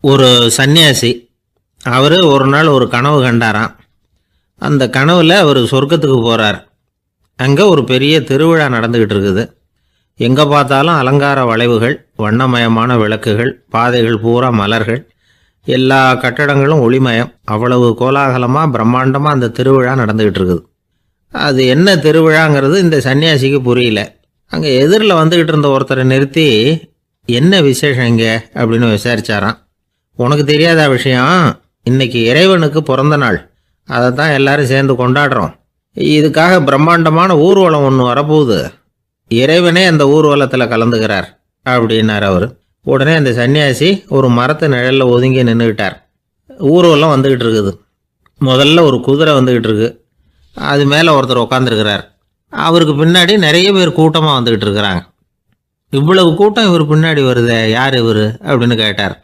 ஒரு சன்னியாசி அவர் ஒரு நாள் ஒரு கனவு கண்டாராம் அந்த கனவில் அவர் சொர்க்கத்துக்கு போகிறார் அங்கே ஒரு பெரிய திருவிழா நடந்துக்கிட்டு இருக்குது எங்கே பார்த்தாலும் அலங்கார வளைவுகள் வண்ணமயமான விளக்குகள் பாதைகள் பூரா மலர்கள் எல்லா கட்டடங்களும் ஒளிமயம் அவ்வளவு கோலாகலமாக பிரம்மாண்டமாக அந்த திருவிழா நடந்துக்கிட்டு இருக்குது அது என்ன திருவிழாங்கிறது இந்த சன்னியாசிக்கு புரியல அங்கே எதிரில் வந்துக்கிட்டு இருந்த ஒருத்தரை நிறுத்தி என்ன விசேஷம் இங்கே அப்படின்னு விசாரிச்சாராம் உனக்கு தெரியாத விஷயம் இன்னைக்கு இறைவனுக்கு பிறந்த நாள் அதை தான் எல்லாரும் சேர்ந்து கொண்டாடுறோம் இதுக்காக பிரம்மாண்டமான ஊர்வலம் ஒன்று வரப்போகுது இறைவனே அந்த ஊர்வலத்தில் கலந்துக்கிறார் அப்படின்னார் அவர் உடனே அந்த சன்னியாசி ஒரு மரத்து நிழலில் ஒதுங்கி நின்றுக்கிட்டார் ஊர்வலம் வந்துக்கிட்டு இருக்குது முதல்ல ஒரு குதிரை வந்துக்கிட்டு இருக்கு அது மேலே ஒருத்தர் உட்காந்துருக்கிறார் அவருக்கு பின்னாடி நிறைய பேர் கூட்டமாக வந்துக்கிட்டு இருக்கிறாங்க இவ்வளவு கூட்டம் இவர் பின்னாடி வருதே யார் இவர் அப்படின்னு கேட்டார்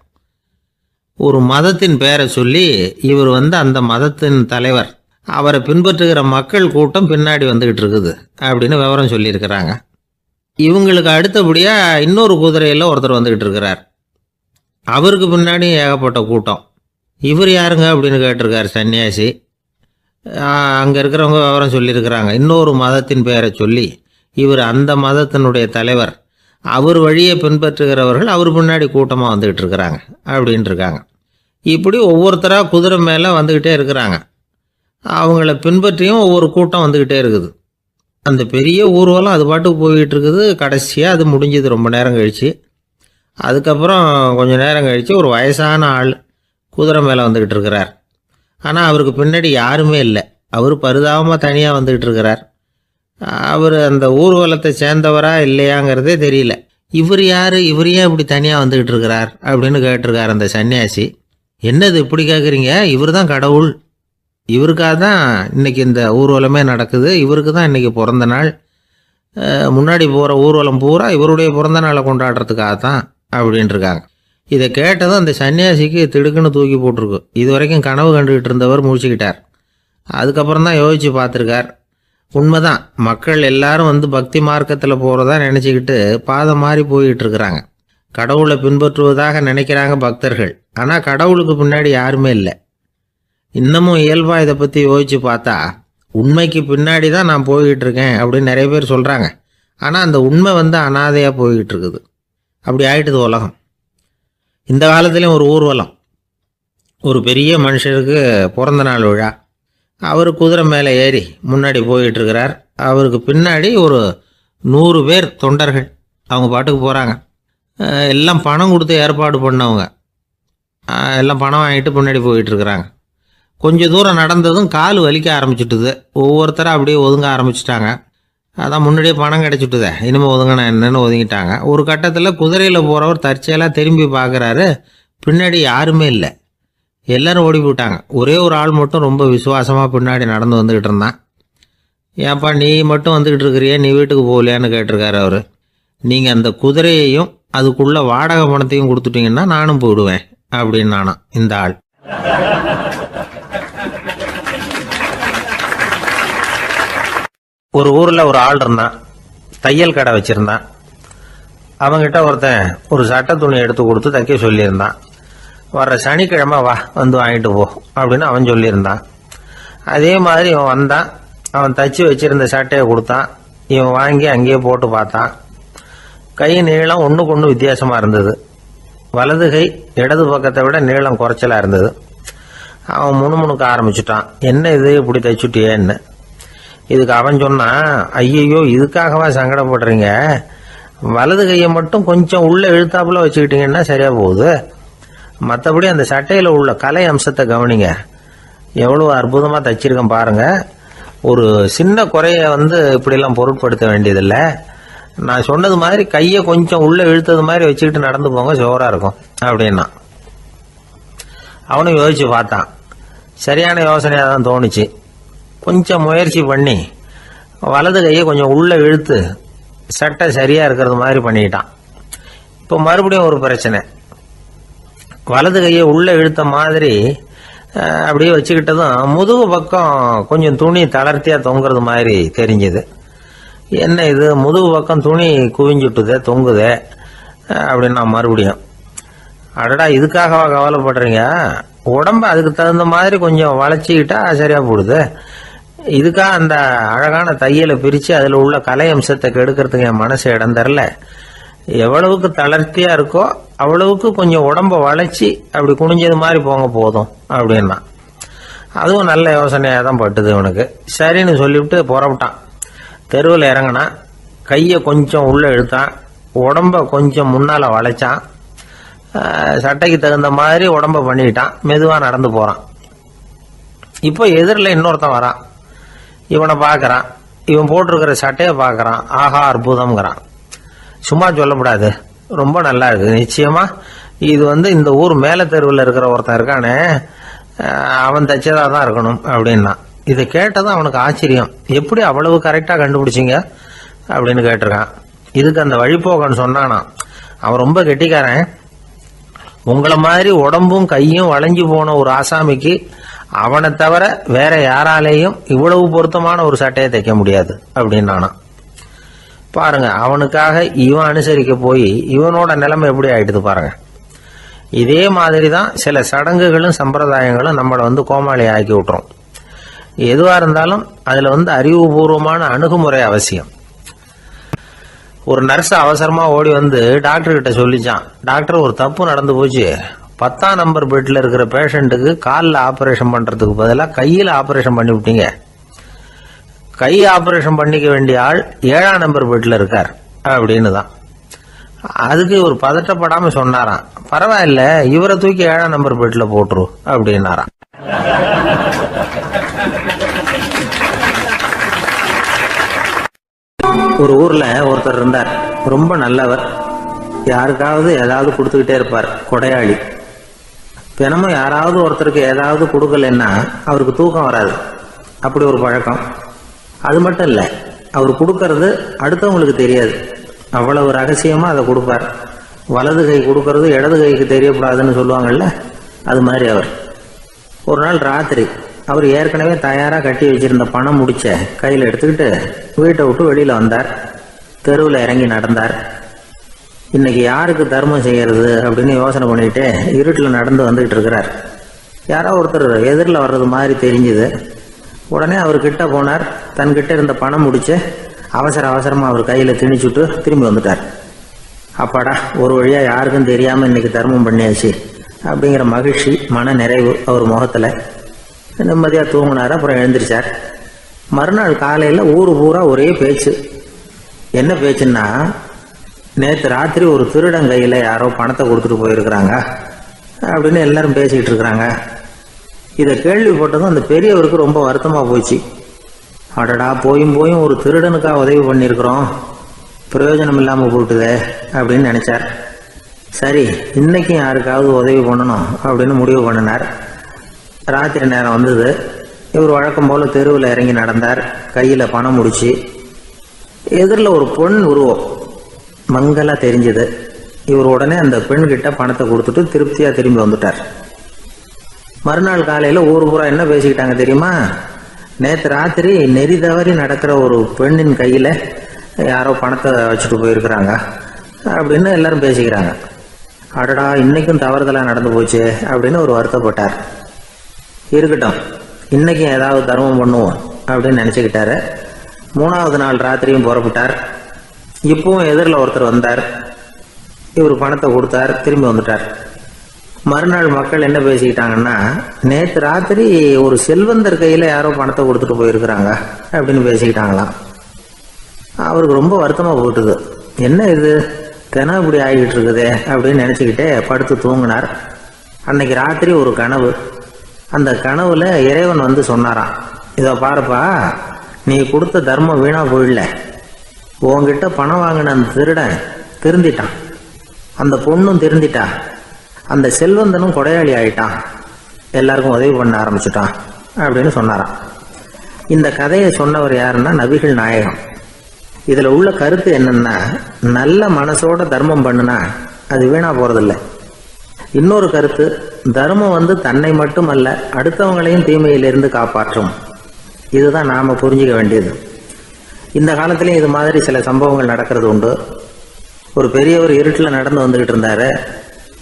ஒரு மதத்தின் பெயரை சொல்லி இவர் வந்து அந்த மதத்தின் தலைவர் அவரை பின்பற்றுகிற மக்கள் கூட்டம் பின்னாடி வந்துக்கிட்டு இருக்குது அப்படின்னு விவரம் சொல்லியிருக்கிறாங்க இவங்களுக்கு அடுத்தபடியாக இன்னொரு குதிரையில் ஒருத்தர் வந்துக்கிட்டு இருக்கிறார் அவருக்கு பின்னாடி ஏகப்பட்ட கூட்டம் இவர் யாருங்க அப்படின்னு கேட்டிருக்கார் சன்னியாசி அங்கே இருக்கிறவங்க விவரம் சொல்லியிருக்கிறாங்க இன்னொரு மதத்தின் பெயரை சொல்லி இவர் அந்த மதத்தினுடைய தலைவர் அவர் வழியை பின்பற்றுகிறவர்கள் அவர் பின்னாடி கூட்டமாக வந்துக்கிட்டு இருக்கிறாங்க அப்படின்ட்டு இருக்காங்க இப்படி ஒவ்வொருத்தராக குதிரை மேலே வந்துக்கிட்டே இருக்கிறாங்க அவங்கள பின்பற்றியும் ஒவ்வொரு கூட்டம் வந்துக்கிட்டே இருக்குது அந்த பெரிய ஊர்வலம் அது பாட்டுக்கு போய்கிட்டு இருக்குது கடைசியாக அது முடிஞ்சது ரொம்ப நேரம் கழித்து அதுக்கப்புறம் கொஞ்சம் நேரம் கழித்து ஒரு வயசான ஆள் குதிரை மேலே வந்துக்கிட்டு இருக்கிறார் ஆனால் அவருக்கு பின்னாடி யாருமே இல்லை அவர் பரிதாபமாக தனியாக வந்துக்கிட்டு இருக்கிறார் அவர் அந்த ஊர்வலத்தை சேர்ந்தவரா இல்லையாங்கிறதே தெரியல இவர் யார் இவர் ஏன் இப்படி தனியாக வந்துக்கிட்டு இருக்கிறார் அப்படின்னு கேட்டிருக்கார் அந்த சன்னியாசி என்னது இப்படி கேட்குறீங்க இவர் தான் கடவுள் இவருக்காக தான் இன்னைக்கு இந்த ஊர்வலமே நடக்குது இவருக்கு தான் இன்னைக்கு பிறந்த நாள் அஹ், முன்னாடி போகிற ஊர்வலம் பூரா இவருடைய பிறந்த நாளை கொண்டாடுறதுக்காக தான் அப்படின்ட்டு இருக்காங்க இதை கேட்டதும் அந்த சன்னியாசிக்கு திடுக்குன்னு தூக்கி போட்டிருக்கு இது வரைக்கும் கனவு கண்டுகிட்டு இருந்தவர் முடிச்சுக்கிட்டார் அதுக்கப்புறம் தான் யோசிச்சு பார்த்துருக்கார் உண்மைதான் மக்கள் எல்லாரும் வந்து பக்தி மார்க்கத்தில் போகிறதா நினச்சிக்கிட்டு பாதம் மாறி போயிட்டு இருக்கிறாங்க கடவுளை பின்பற்றுவதாக நினைக்கிறாங்க பக்தர்கள் ஆனால் கடவுளுக்கு பின்னாடி யாருமே இல்லை இன்னமும் இயல்பாக இதை பற்றி யோசிச்சு பார்த்தா உண்மைக்கு பின்னாடி தான் நான் போய்கிட்டு இருக்கேன் அப்படின்னு நிறைய பேர் சொல்கிறாங்க ஆனால் அந்த உண்மை வந்து அனாதையாக போய்கிட்டு இருக்குது அப்படி ஆயிட்டுது உலகம் இந்த காலத்துலேயும் ஒரு ஊர்வலம் ஒரு பெரிய மனுஷருக்கு பிறந்த நாள் விழா அவர் குதிரை மேலே ஏறி முன்னாடி போயிட்டு இருக்கிறார் அவருக்கு பின்னாடி ஒரு நூறு பேர் தொண்டர்கள் அவங்க பாட்டுக்கு போகிறாங்க எல்லாம் பணம் கொடுத்து ஏற்பாடு பண்ணவங்க அஹ், எல்லாம் பணம் வாங்கிட்டு பின்னாடி போயிட்டு இருக்கிறாங்க கொஞ்சம் தூரம் நடந்ததும் கால் வலிக்க ஆரம்பிச்சுட்டுது ஒவ்வொருத்தரும் அப்படியே ஒதுங்க ஆரம்பிச்சிட்டாங்க அதான் முன்னாடியே பணம் கிடச்சிட்டுதே இனிமேல் ஒதுங்கினா என்னன்னு ஒதுங்கிட்டாங்க ஒரு கட்டத்தில் குதிரையில் போகிறவர் தற்செயலாக திரும்பி பார்க்குறாரு பின்னாடி யாருமே இல்லை எல்லாரும் ஓடி போயிட்டாங்க ஒரே ஒரு ஆள் மட்டும் ரொம்ப விசுவாசமாக பின்னாடி நடந்து வந்துக்கிட்டு இருந்தான் ஏன்பா நீ மட்டும் வந்துக்கிட்டு இருக்கிறியே நீ வீட்டுக்கு போகலையான்னு கேட்டிருக்காரு அவர் நீங்கள் அந்த குதிரையையும் அதுக்குள்ள வாடகை பணத்தையும் கொடுத்துட்டீங்கன்னா நானும் போயிடுவேன் அப்படின்னு நானாம் இந்த ஆள் ஒரு ஊரில் ஒரு ஆள் இருந்தான் தையல் கடை வச்சுருந்தான் அவங்கிட்ட ஒருத்தன் ஒரு சட்டை துணி எடுத்து கொடுத்து தைக்க சொல்லியிருந்தான் வர்ற சனிக்கிழமை வா வந்து வாங்கிட்டு போ அப்படின்னு அவன் சொல்லியிருந்தான் அதே மாதிரி இவன் வந்தான் அவன் தச்சு வச்சிருந்த சட்டையை கொடுத்தான் இவன் வாங்கி அங்கேயே போட்டு பார்த்தான் கை நீளம் ஒன்றுக்கு ஒன்று வித்தியாசமாக இருந்தது வலது கை இடது பக்கத்தை விட நீளம் குறைச்சலாக இருந்தது அவன் முணுமுணுக்க ஆரம்பிச்சுட்டான் என்ன இது இப்படி தைச்சுட்டியேன்னு இதுக்கு அவன் சொன்னான் ஐயையோ இதுக்காகவா சங்கடப்படுறீங்க வலது கையை மட்டும் கொஞ்சம் உள்ள இழுத்தாப்புல வச்சுக்கிட்டீங்கன்னா சரியா போகுது மற்றபடி அந்த சட்டையில் உள்ள கலை அம்சத்தை கவனிங்க எவ்வளோ அற்புதமாக தைச்சிருக்கேன் பாருங்க ஒரு சின்ன குறைய வந்து இப்படிலாம் பொருட்படுத்த வேண்டியதில்லை நான் சொன்னது மாதிரி கையை கொஞ்சம் உள்ள இழுத்தது மாதிரி வச்சுக்கிட்டு நடந்து போங்க ஜோராக இருக்கும் அப்படின்னா அவனும் யோசிச்சு பார்த்தான் சரியான யோசனையாக தான் தோணுச்சு கொஞ்சம் முயற்சி பண்ணி வலது கையை கொஞ்சம் உள்ள இழுத்து சட்டை சரியாக இருக்கிறது மாதிரி பண்ணிக்கிட்டான் இப்போ மறுபடியும் ஒரு பிரச்சனை வலது கையை உள்ள இழுத்த மாதிரி அஹ், அப்படியே வச்சுக்கிட்டதும் முதுகு பக்கம் கொஞ்சம் துணி தளர்த்தியாக தொங்குறது மாதிரி தெரிஞ்சுது என்ன இது முதுகு பக்கம் துணி குவிஞ்சுட்டுதே தொங்குதே அஹ், அப்படின்னா மறுபடியும் அடடா இதுக்காகவா கவலைப்படுறீங்க உடம்ப அதுக்கு தகுந்த மாதிரி கொஞ்சம் வளைச்சிக்கிட்டா சரியா போடுது இதுக்காக அந்த அழகான தையலை பிரித்து அதில் உள்ள கலை அம்சத்தை கெடுக்கிறதுக்கு என் மனசு இடம் தரல எவ்வளவுக்கு தளர்த்தியா இருக்கோ அவ்வளவுக்கு கொஞ்சம் உடம்ப வளைச்சி அப்படி குனிஞ்சது மாதிரி போங்க போதும் அப்படின்னா அதுவும் நல்ல யோசனையாக தான் பட்டுது இவனுக்கு சரின்னு சொல்லிவிட்டு புறப்பட்டான் தெருவில் இறங்கினான் கையை கொஞ்சம் உள்ளே இழுத்தான் உடம்ப கொஞ்சம் முன்னால் வளைச்சான் ஆஹ் சட்டைக்கு தகுந்த மாதிரி உடம்ப பண்ணிக்கிட்டான் மெதுவாக நடந்து போகிறான் இப்போ எதிரில் இன்னொருத்தன் வரான் இவனை பார்க்கறான் இவன் போட்டிருக்கிற சட்டையை பார்க்கறான் ஆஹா அற்புதம்ங்கிறான் சும்மா சொல்லக்கூடாது ரொம்ப நல்லா இருக்கு நிச்சயமா இது வந்து இந்த ஊர் மேல தெருவில் இருக்கிற ஒருத்தன் இருக்கானே அஹ் அவன் தைச்சதா தான் இருக்கணும் அப்படின்னா இதை கேட்டதும் அவனுக்கு ஆச்சரியம் எப்படி அவ்வளவு கரெக்டாக கண்டுபிடிச்சிங்க அப்படின்னு கேட்டிருக்கான் இதுக்கு அந்த வழிபோகன்னு சொன்னானா அவன் ரொம்ப கெட்டிக்காரன் உங்களை மாதிரி உடம்பும் கையும் வளைஞ்சு போன ஒரு ஆசாமிக்கு அவனை தவிர வேற யாராலேயும் இவ்வளவு பொருத்தமான ஒரு சட்டையை தைக்க முடியாது அப்படின்னானா பாருங்க அவனுக்காக இவன் அனுசரிக்க போய் இவனோட நிலைமை எப்படி ஆயிடுது பாருங்க இதே மாதிரி தான் சில சடங்குகளும் சம்பிரதாயங்களும் நம்மளை வந்து கோமாளி ஆக்கி விட்டுரும் எதுவாக இருந்தாலும் அதில் வந்து அறிவுபூர்வமான அணுகுமுறை அவசியம் ஒரு நர்ஸ் அவசரமா ஓடி வந்து டாக்டர் கிட்ட சொல்லிச்சான் டாக்டர் ஒரு தப்பு நடந்து போச்சு பத்தாம் நம்பர் பெட்ல இருக்கிற பேஷண்ட்டுக்கு காலில் ஆபரேஷன் பண்றதுக்கு பதிலாக கையில் ஆபரேஷன் பண்ணி விட்டீங்க கை ஆபரேஷன் பண்ணிக்க வேண்டிய ஆள் ஏழாம் நம்பர் பெட்ல இருக்கார் அப்படின்னு தான் அதுக்கு ஒரு பதட்டப்படாம சொன்னாராம் பரவாயில்ல இவரை தூக்கி ஏழாம் நம்பர் பெட்ல போட்டுரு அப்படின்னாராம் ஒரு ஊர்ல ஒருத்தர் இருந்தார் ரொம்ப நல்லவர் யாருக்காவது ஏதாவது கொடுத்துக்கிட்டே இருப்பார் கொடையாளி தினமும் யாராவது ஒருத்தருக்கு ஏதாவது கொடுக்கலன்னா அவருக்கு தூக்கம் வராது அப்படி ஒரு பழக்கம் அது மட்டும் இல்லை அவர் கொடுக்கறது அடுத்தவங்களுக்கு தெரியாது அவ்வளவு ரகசியமா அதை கொடுப்பார் வலது கை கொடுக்கறது இடது கைக்கு தெரியக்கூடாதுன்னு சொல்லுவாங்கல்ல அது மாதிரி அவர் ஒரு நாள் ராத்திரி அவர் ஏற்கனவே தயாராக கட்டி வச்சிருந்த பணம் முடிச்ச கையில் எடுத்துக்கிட்டு வீட்டை விட்டு வெளியில் வந்தார் தெருவில் இறங்கி நடந்தார் இன்னைக்கு யாருக்கு தர்மம் செய்யறது அப்படின்னு யோசனை பண்ணிட்டு இருட்டில் நடந்து வந்துகிட்டு இருக்கிறார் யாரோ ஒருத்தர் எதிரில் வர்றது மாதிரி தெரிஞ்சுது உடனே அவர் கிட்ட போனார் தன்கிட்ட இருந்த பணம் முடிச்சு அவசர அவசரமா அவர் கையில் திணிச்சுட்டு திரும்பி வந்துட்டார் அப்பாடா ஒரு வழியா யாருக்கும் தெரியாம இன்னைக்கு தர்மம் பண்ணியாச்சு அப்படிங்கிற மகிழ்ச்சி மன நிறைவு அவர் முகத்துல நிம்மதியா தூங்கினார் அப்புறம் எழுந்திரிச்சார் மறுநாள் காலையில ஊரு பூரா ஒரே பேச்சு என்ன பேச்சுன்னா நேற்று ராத்திரி ஒரு திருடன் கையில் யாரோ பணத்தை கொடுத்துட்டு போயிருக்கிறாங்க அப்படின்னு எல்லாரும் பேசிக்கிட்டு இருக்கிறாங்க இதை கேள்விப்பட்டதும் அந்த பெரியவருக்கு ரொம்ப வருத்தமாக போச்சு அடடா போயும் போயும் ஒரு திருடனுக்கா உதவி பண்ணியிருக்கிறோம் பிரயோஜனம் இல்லாமல் போட்டுதே அப்படின்னு நினைச்சார் சரி இன்னைக்கும் யாருக்காவது உதவி பண்ணணும் அப்படின்னு முடிவு பண்ணினார் ராத்திரி நேரம் வந்தது இவர் வழக்கம் போல தெருவில் இறங்கி நடந்தார் கையில் பணம் முடிச்சு எதிரில் ஒரு பொன் உருவம் மங்கலா தெரிஞ்சது இவர் உடனே அந்த பெண் கிட்ட பணத்தை கொடுத்துட்டு திருப்தியா திரும்பி வந்துட்டார் மறுநாள் காலையில ஊர் பூரா என்ன பேசிக்கிட்டாங்க தெரியுமா நேற்று ராத்திரி நெறி தவறி நடக்கிற ஒரு பெண்ணின் கையில யாரோ பணத்தை வச்சுட்டு போயிருக்கிறாங்க அப்படின்னு எல்லாரும் பேசிக்கிறாங்க அடடா இன்னைக்கும் தவறுதலா நடந்து போச்சு அப்படின்னு ஒரு வருத்தப்பட்டார் இருக்கட்டும் இன்னைக்கு ஏதாவது தர்மம் பண்ணுவோம் அப்படின்னு நினைச்சுக்கிட்டாரு மூணாவது நாள் ராத்திரியும் புறப்பட்டார் இப்பவும் எதிரில் ஒருத்தர் வந்தார் இவர் பணத்தை கொடுத்தார் திரும்பி வந்துட்டார் மறுநாள் மக்கள் என்ன பேசிக்கிட்டாங்கன்னா நேற்று ராத்திரி ஒரு செல்வந்தர் கையில் யாரோ பணத்தை கொடுத்துட்டு போயிருக்கிறாங்க அப்படின்னு பேசிக்கிட்டாங்களாம் அவருக்கு ரொம்ப வருத்தமாக போட்டுது என்ன இது தினம் இப்படி ஆகிட்டு இருக்குதே அப்படின்னு நினச்சிக்கிட்டே படுத்து தூங்கினார் அன்னைக்கு ராத்திரி ஒரு கனவு அந்த கனவுல இறைவன் வந்து சொன்னாராம் இதை பாருப்பா நீ கொடுத்த தர்மம் வீணா போயிடல உன்கிட்ட பணம் வாங்கின அந்த திருடன் திருந்திட்டான் அந்த பொண்ணும் திருந்திட்டா அந்த செல்வந்தனும் கொடையாளி ஆயிட்டான் எல்லாருக்கும் உதவி பண்ண ஆரம்பிச்சுட்டான் அப்படின்னு சொன்னாராம் இந்த கதையை சொன்னவர் யாருன்னா நபிகள் நாயகம் இதுல உள்ள கருத்து என்னன்னா நல்ல மனசோட தர்மம் பண்ணுனா அது வீணா போறதில்ல இன்னொரு கருத்து தர்மம் வந்து தன்னை மட்டுமல்ல அடுத்தவங்களையும் தீமையிலிருந்து காப்பாற்றும் இதுதான் நாம புரிஞ்சுக்க வேண்டியது இந்த காலத்துலயும் இது மாதிரி சில சம்பவங்கள் நடக்கிறது உண்டு ஒரு பெரியவர் இருட்டில் நடந்து வந்துகிட்டு இருந்தாரு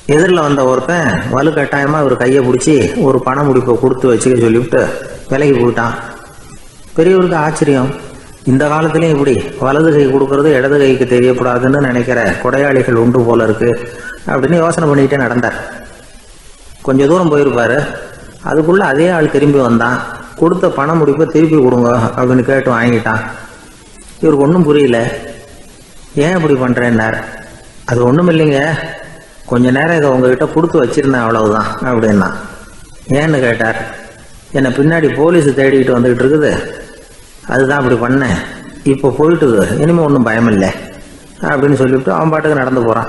எதிரில் வந்த ஒருத்தன் வலுக்கட்டாயமாக இவர் கையை பிடிச்சி ஒரு பண முடிப்பை கொடுத்து வச்சுக்க சொல்லிவிட்டு விலகி போயிட்டான் பெரியவருக்கு ஆச்சரியம் இந்த காலத்துலயும் இப்படி வலது கை கொடுக்கறது இடது கைக்கு தெரியக்கூடாதுன்னு நினைக்கிற கொடையாளிகள் உண்டு போல இருக்கு அப்படின்னு யோசனை பண்ணிக்கிட்டே நடந்தார் கொஞ்ச தூரம் போயிருப்பாரு அதுக்குள்ள அதே ஆள் திரும்பி வந்தான் கொடுத்த பண முடிப்பை திருப்பி கொடுங்க அப்படின்னு கேட்டு வாங்கிட்டான் இவருக்கு ஒன்றும் புரியல ஏன் இப்படி பண்றேன்னார் அது ஒன்றும் இல்லைங்க கொஞ்ச நேரம் இதை உங்ககிட்ட கொடுத்து வச்சிருந்தேன் அவ்வளவுதான் அப்படின்னா ஏன்னு கேட்டார் என்னை பின்னாடி போலீஸ் தேடிக்கிட்டு வந்துகிட்டு இருக்குது அதுதான் அப்படி பண்ணேன் இப்போ போயிட்டுது இனிமே ஒன்றும் பயம் இல்லை அப்படின்னு சொல்லிவிட்டு அவன் பாட்டுக்கு நடந்து போறான்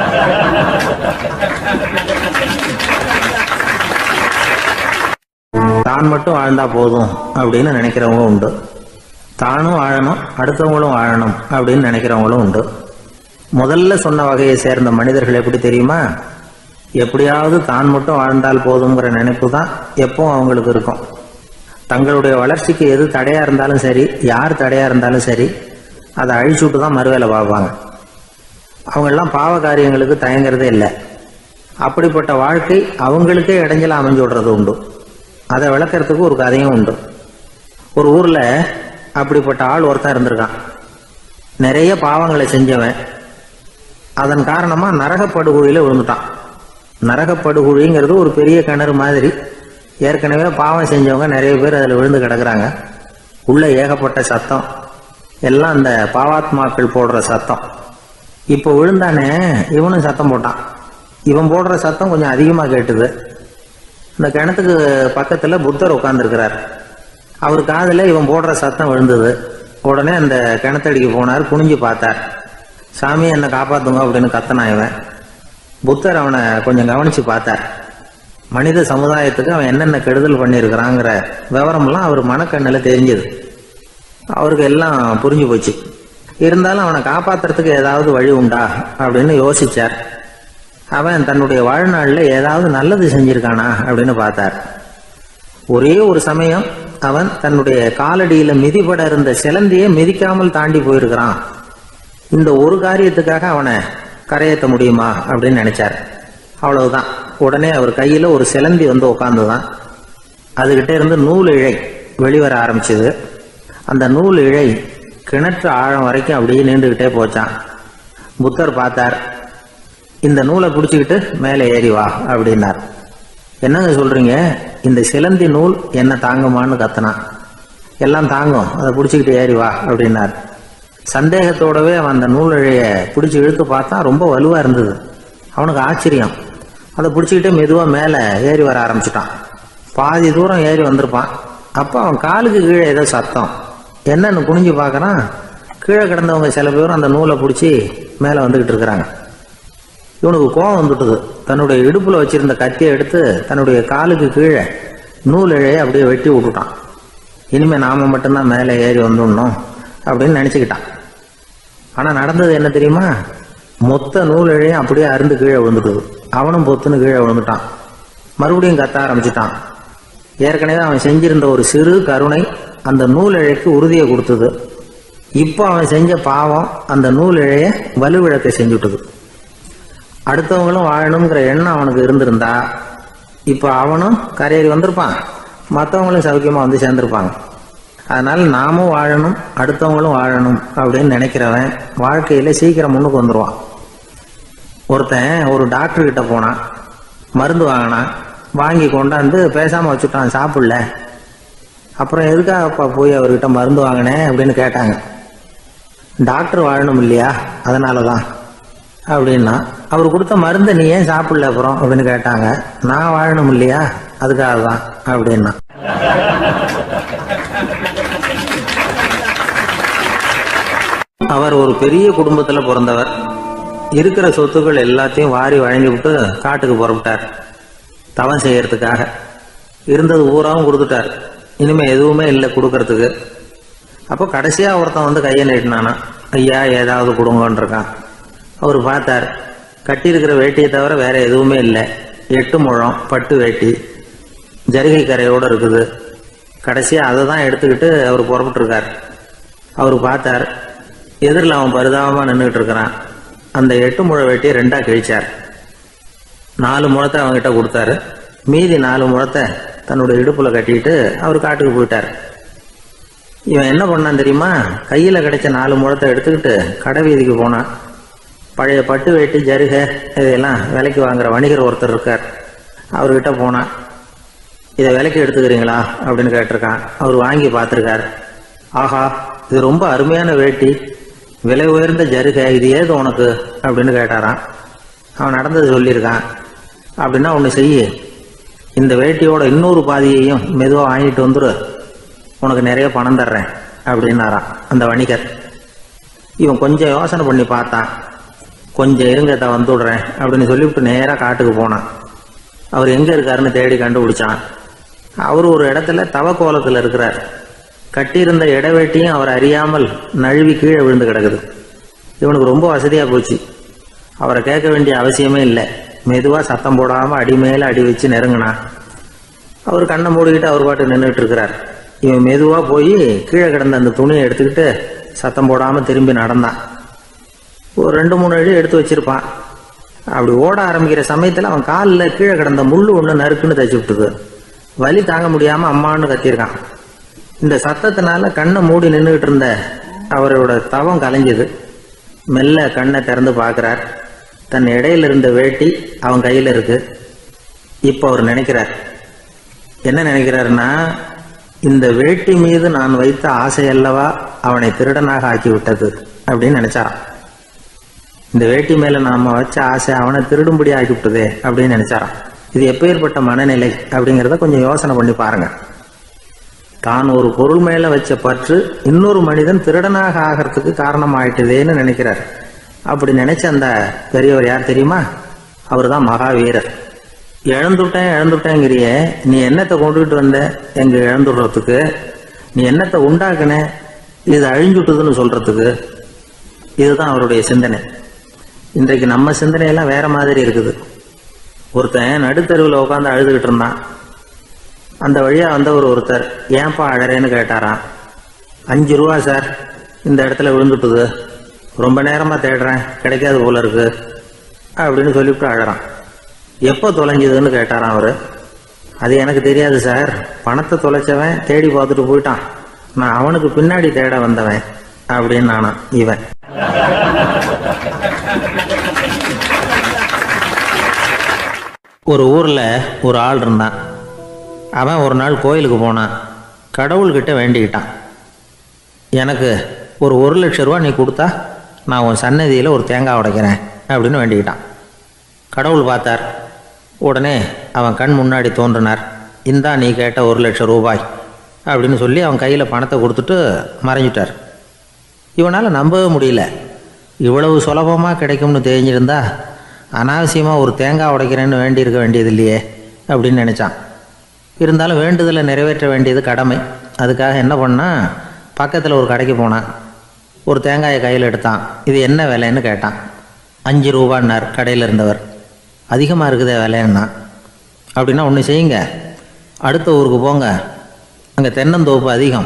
தான் மட்டும் வாழ்ந்தா போதும் அப்படின்னு நினைக்கிறவங்க உண்டு தானும் வாழணும் அடுத்தவங்களும் வாழணும் அப்படின்னு நினைக்கிறவங்களும் உண்டு முதல்ல சொன்ன வகையை சேர்ந்த மனிதர்கள் எப்படி தெரியுமா எப்படியாவது தான் மட்டும் வாழ்ந்தால் போதுங்கிற நினைப்பு தான் எப்பவும் அவங்களுக்கு இருக்கும் தங்களுடைய வளர்ச்சிக்கு எது தடையா இருந்தாலும் சரி யார் தடையா இருந்தாலும் சரி அதை அழிச்சுட்டு தான் மறுவேலை பார்ப்பாங்க அவங்கெல்லாம் பாவ காரியங்களுக்கு தயங்குறதே இல்லை அப்படிப்பட்ட வாழ்க்கை அவங்களுக்கே இடைஞ்சல அமைஞ்சு விடுறது உண்டு அதை விளக்கறதுக்கு ஒரு கதையும் உண்டு ஒரு ஊர்ல அப்படிப்பட்ட ஆள் ஒருத்தன் இருந்திருக்கான் நிறைய பாவங்களை செஞ்சவன் அதன் காரணமா நரகப்படுகொழியில விழுந்துட்டான் நரகப்படுகொழிங்கிறது ஒரு பெரிய கிணறு மாதிரி ஏற்கனவே பாவம் செஞ்சவங்க நிறைய பேர் அதில் விழுந்து கிடக்குறாங்க உள்ள ஏகப்பட்ட சத்தம் எல்லாம் அந்த பாவாத்மாக்கள் போடுற சத்தம் இப்போ விழுந்தானே இவனும் சத்தம் போட்டான் இவன் போடுற சத்தம் கொஞ்சம் அதிகமாக கேட்டுது இந்த கிணத்துக்கு பக்கத்துல புத்தர் உட்கார்ந்துருக்கிறார் அவர் காதுல இவன் போடுற சத்தம் விழுந்தது உடனே அந்த கிணத்தடிக்கு போனார் குனிஞ்சு பார்த்தார் சாமி என்னை காப்பாத்துங்க அப்படின்னு கத்தனான் இவன் புத்தர் அவனை கொஞ்சம் கவனிச்சு பார்த்தார் மனித சமுதாயத்துக்கு அவன் என்னென்ன கெடுதல் பண்ணியிருக்கிறாங்கிற விவரம்லாம் அவர் மனக்கண்ணில் தெரிஞ்சது அவருக்கு எல்லாம் புரிஞ்சு போச்சு இருந்தாலும் அவனை காப்பாத்துறதுக்கு ஏதாவது வழி உண்டா அப்படின்னு யோசிச்சார் அவன் தன்னுடைய வாழ்நாளில் ஏதாவது நல்லது செஞ்சிருக்கானா அப்படின்னு பார்த்தார் ஒரே ஒரு சமயம் அவன் தன்னுடைய காலடியில மிதிபட இருந்த சிலந்தியை மிதிக்காமல் தாண்டி போயிருக்கிறான் இந்த ஒரு காரியத்துக்காக அவனை கரையேற்ற முடியுமா அப்படின்னு நினைச்சார் அவ்வளவுதான் உடனே அவர் கையில ஒரு சிலந்தி வந்து உட்காந்துதான் அதுகிட்ட இருந்து நூல் இழை வெளிவர ஆரம்பிச்சது அந்த நூல் இழை கிணற்று ஆழம் வரைக்கும் அப்படியே நீண்டுகிட்டே போச்சான் புத்தர் பார்த்தார் இந்த நூலை பிடிச்சிக்கிட்டு மேலே ஏறி வா அப்படின்னார் என்னங்க சொல்றீங்க இந்த சிலந்தி நூல் என்ன தாங்குமான்னு கத்தனான் எல்லாம் தாங்கும் அதை பிடிச்சிக்கிட்டு ஏறி வா அப்படின்னார் சந்தேகத்தோடவே அவன் அந்த நூல் இழைய பிடிச்சி இழுத்து பார்த்தா ரொம்ப வலுவா இருந்தது அவனுக்கு ஆச்சரியம் அதை பிடிச்சிக்கிட்டே மெதுவா மேலே ஏறி வர ஆரம்பிச்சிட்டான் பாதி தூரம் ஏறி வந்திருப்பான் அப்போ அவன் காலுக்கு கீழே ஏதோ சத்தம் என்னன்னு குனிஞ்சு பார்க்கறான் கீழே கிடந்தவங்க சில பேரும் அந்த நூலை பிடிச்சி மேலே வந்துகிட்டு இருக்கிறாங்க இவனுக்கு கோபம் வந்துட்டுது தன்னுடைய இடுப்புல வச்சிருந்த கத்தியை எடுத்து தன்னுடைய காலுக்கு கீழே நூல் இழையை அப்படியே வெட்டி விட்டுட்டான் இனிமே நாம மட்டும்தான் மேலே ஏறி வந்துடணும் அப்படின்னு நினைச்சுக்கிட்டான் ஆனா நடந்தது என்ன தெரியுமா மொத்த நூல் இழையும் அப்படியே அருந்து கீழே விழுந்துட்டுது அவனும் பொத்துன்னு கீழே விழுந்துட்டான் மறுபடியும் கத்த ஆரம்பிச்சிட்டான் ஏற்கனவே அவன் செஞ்சிருந்த ஒரு சிறு கருணை அந்த நூல் இழைக்கு உறுதியை கொடுத்தது இப்போ அவன் செஞ்ச பாவம் அந்த நூல் இழைய வலுவிழக்க செஞ்சுட்டுது அடுத்தவங்களும் வாழணுங்கிற எண்ணம் அவனுக்கு இருந்திருந்தா இப்போ அவனும் கரையேறி வந்திருப்பான் மற்றவங்களும் சௌக்கியமாக வந்து சேர்ந்திருப்பாங்க அதனால நாமும் வாழணும் அடுத்தவங்களும் வாழணும் அப்படின்னு நினைக்கிறவன் வாழ்க்கையில சீக்கிரம் முன்னுக்கு வந்துடுவான் ஒருத்தன் ஒரு டாக்டர் கிட்ட போனான் மருந்து வாங்கினான் வாங்கி கொண்டாந்து பேசாம வச்சுட்டான் சாப்பிடல அப்புறம் எதுக்காகப்பா போய் அவர்கிட்ட மருந்து வாங்கினேன் அப்படின்னு கேட்டாங்க டாக்டர் வாழணும் இல்லையா அதனால தான் அப்படின்னா அவர் கொடுத்த மருந்தை நீ ஏன் சாப்பிடல அப்புறம் அப்படின்னு கேட்டாங்க நான் வாழணும் இல்லையா அதுக்காக தான் அப்படின்னா அவர் ஒரு பெரிய குடும்பத்துல பிறந்தவர் இருக்கிற சொத்துக்கள் எல்லாத்தையும் வாரி வழங்கி விட்டு காட்டுக்கு புறப்பட்டார் தவம் செய்யறதுக்காக இருந்தது ஊராவும் கொடுத்துட்டார் இனிமே எதுவுமே இல்லை கொடுக்கறதுக்கு அப்போ கடைசியா ஒருத்தன் வந்து கையை நீட்டினானா ஐயா ஏதாவது கொடுங்கன்னு இருக்கான் அவர் பார்த்தார் கட்டியிருக்கிற வேட்டியை தவிர வேற எதுவுமே இல்லை எட்டு முழம் பட்டு வேட்டி ஜரிகை கரையோட இருக்குது கடைசியா அதை தான் எடுத்துக்கிட்டு அவர் புறப்பட்டுருக்கார் அவர் பார்த்தார் எதிரில் அவன் பரிதாபமாக நின்றுட்டு இருக்கிறான் அந்த எட்டு முழ வெட்டியை ரெண்டா கிழிச்சார் நாலு முழத்தை அவன்கிட்ட கொடுத்தாரு மீதி நாலு முழத்தை தன்னோட இடுப்பில் கட்டிட்டு அவர் காட்டுக்கு போயிட்டார் இவன் என்ன பண்ணான் தெரியுமா கையில் கிடைச்ச நாலு முழத்தை எடுத்துக்கிட்டு கடை வீதிக்கு போனான் பழைய பட்டு வேட்டி ஜருகை இதெல்லாம் விலைக்கு வாங்குற வணிகர் ஒருத்தர் இருக்கார் அவர்கிட்ட போனான் இதை விலைக்கு எடுத்துக்கிறீங்களா அப்படின்னு கேட்டிருக்கான் அவர் வாங்கி பார்த்துருக்கார் ஆஹா இது ரொம்ப அருமையான வேட்டி விலை உயர்ந்த ஜருகை இது ஏது உனக்கு அப்படின்னு கேட்டாரான் அவன் நடந்தது சொல்லியிருக்கான் அப்படின்னா ஒன்று செய்யு இந்த வேட்டியோட இன்னொரு பாதியையும் மெதுவாக வாங்கிட்டு வந்துரு உனக்கு நிறைய பணம் தர்றேன் அப்படின்னாராம் அந்த வணிகர் இவன் கொஞ்சம் யோசனை பண்ணி பார்த்தான் கொஞ்சம் இருங்க தான் வந்து விடுறேன் அப்படின்னு சொல்லிவிட்டு நேராக காட்டுக்கு போனான் அவர் எங்கே இருக்காருன்னு தேடி கண்டுபிடிச்சான் அவர் ஒரு இடத்துல தவக்கோலத்தில் இருக்கிறார் கட்டியிருந்த இடவேட்டியும் அவர் அறியாமல் நழுவி கீழே விழுந்து கிடக்குது இவனுக்கு ரொம்ப வசதியாக போச்சு அவரை கேட்க வேண்டிய அவசியமே இல்லை மெதுவாக சத்தம் போடாமல் அடி மேலே அடி வச்சு நெருங்கினான் அவர் கண்ணை மூடிக்கிட்டு அவர் பாட்டு நின்றுட்டு இருக்கிறார் இவன் மெதுவாக போய் கீழே கிடந்த அந்த துணியை எடுத்துக்கிட்டு சத்தம் போடாமல் திரும்பி நடந்தான் ஒரு ரெண்டு மூணு அடி எடுத்து வச்சிருப்பான் அப்படி ஓட ஆரம்பிக்கிற சமயத்தில் அவன் காலில் கீழே கிடந்த முள்ளு ஒன்று நறுக்குன்னு தச்சு விட்டுது வலி தாங்க முடியாமல் அம்மான்னு கத்தியிருக்கான் இந்த சத்தத்தினால கண்ணை மூடி நின்றுக்கிட்டு இருந்த அவரோட தவம் கலைஞ்சது மெல்ல கண்ணை திறந்து பார்க்குறார் தன் இடையில இருந்த வேட்டி அவன் கையில் இருக்கு இப்போ அவர் நினைக்கிறார் என்ன நினைக்கிறாருன்னா இந்த வேட்டி மீது நான் வைத்த ஆசை அல்லவா அவனை திருடனாக ஆக்கி விட்டது அப்படின்னு நினைச்சாராம் இந்த வேட்டி மேல நாம வச்ச ஆசை அவனை திருடும்படி ஆக்கி விட்டதே அப்படின்னு நினைச்சாராம் இது எப்பேற்பட்ட மனநிலை அப்படிங்கிறத கொஞ்சம் யோசனை பண்ணி பாருங்க தான் ஒரு பொருள் மேல வச்ச பற்று இன்னொரு மனிதன் திருடனாக ஆகிறதுக்கு காரணம் ஆயிட்டுதேன்னு நினைக்கிறார் அப்படி நினைச்ச அந்த பெரியவர் யார் தெரியுமா அவர் தான் மகாவீரர் இழந்துட்டேன் இழந்துட்டேங்கிறியே நீ என்னத்தை கொண்டுகிட்டு வந்த எங்க இழந்துடுறதுக்கு நீ என்னத்தை உண்டாக்குன இது அழிஞ்சுட்டுதுன்னு சொல்றதுக்கு இதுதான் அவருடைய சிந்தனை இன்றைக்கு நம்ம சிந்தனையெல்லாம் வேற மாதிரி இருக்குது ஒருத்தன் நடுத்தருவில் உட்காந்து அழுதுகிட்டு இருந்தான் அந்த வழியா வந்தவர் ஒருத்தர் ஏன்பா அழறேன்னு கேட்டாராம் அஞ்சு ரூபா சார் இந்த இடத்துல விழுந்துட்டுது ரொம்ப நேரமா தேடுறேன் கிடைக்காது போல இருக்கு அப்படின்னு சொல்லிவிட்டு அழறான் எப்போ தொலைஞ்சதுன்னு கேட்டாராம் அவரு அது எனக்கு தெரியாது சார் பணத்தை தொலைச்சவன் தேடி பார்த்துட்டு போயிட்டான் நான் அவனுக்கு பின்னாடி தேட வந்தவன் அப்படின்னு நானாம் இவன் ஒரு ஊரில் ஒரு ஆள் இருந்தான் அவன் ஒரு நாள் கோயிலுக்கு போனான் கடவுள்கிட்ட வேண்டிக்கிட்டான் எனக்கு ஒரு ஒரு லட்ச ரூபா நீ கொடுத்தா நான் உன் சன்னதியில் ஒரு தேங்காய் உடைக்கிறேன் அப்படின்னு வேண்டிக்கிட்டான் கடவுள் பார்த்தார் உடனே அவன் கண் முன்னாடி தோன்றினார் இந்தா நீ கேட்ட ஒரு லட்சம் ரூபாய் அப்படின்னு சொல்லி அவன் கையில் பணத்தை கொடுத்துட்டு மறைஞ்சிட்டார் இவனால் நம்பவே முடியல இவ்வளவு சுலபமாக கிடைக்கும்னு தெரிஞ்சிருந்தா அனாவசியமாக ஒரு தேங்காய் உடைக்கிறேன்னு வேண்டியிருக்க வேண்டியது இல்லையே அப்படின்னு நினச்சான் இருந்தாலும் வேண்டுதலை நிறைவேற்ற வேண்டியது கடமை அதுக்காக என்ன பண்ணான் பக்கத்தில் ஒரு கடைக்கு போனான் ஒரு தேங்காயை கையில் எடுத்தான் இது என்ன விலைன்னு கேட்டான் அஞ்சு ரூபான்னார் கடையில் இருந்தவர் அதிகமாக இருக்குதே விலைன்னா அப்படின்னா ஒன்று செய்யுங்க அடுத்த ஊருக்கு போங்க அங்கே தென்னந்தோப்பு அதிகம்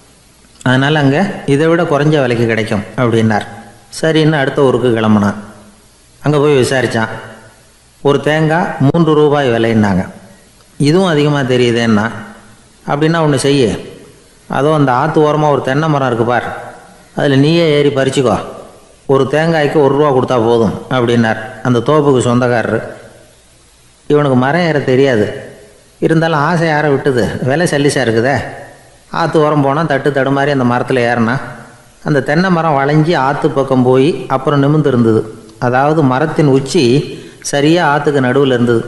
அதனால் அங்கே இதை விட குறைஞ்ச விலைக்கு கிடைக்கும் அப்படின்னார் சரின்னு அடுத்த ஊருக்கு கிளம்புனான் அங்கே போய் விசாரித்தான் ஒரு தேங்காய் மூன்று ரூபாய் விலைன்னாங்க இதுவும் அதிகமாக தெரியுதேன்னா அப்படின்னா ஒன்று செய்ய அதோ அந்த ஆற்று ஓரமாக ஒரு தென்னை மரம் இருக்கு பார் அதில் நீயே ஏறி பறிச்சுக்கோ ஒரு தேங்காய்க்கு ஒரு ரூபா கொடுத்தா போதும் அப்படின்னார் அந்த தோப்புக்கு சொந்தக்காரரு இவனுக்கு மரம் ஏற தெரியாது இருந்தாலும் ஆசை யாரை விட்டுது விலை சல்லிசாக இருக்குதே ஆற்று ஓரம் போனால் தட்டு தடுமாறி அந்த மரத்தில் ஏறினா அந்த தென்னை மரம் வளைஞ்சி ஆற்று பக்கம் போய் அப்புறம் நிமிர்ந்து இருந்தது அதாவது மரத்தின் உச்சி சரியாக ஆற்றுக்கு நடுவில் இருந்தது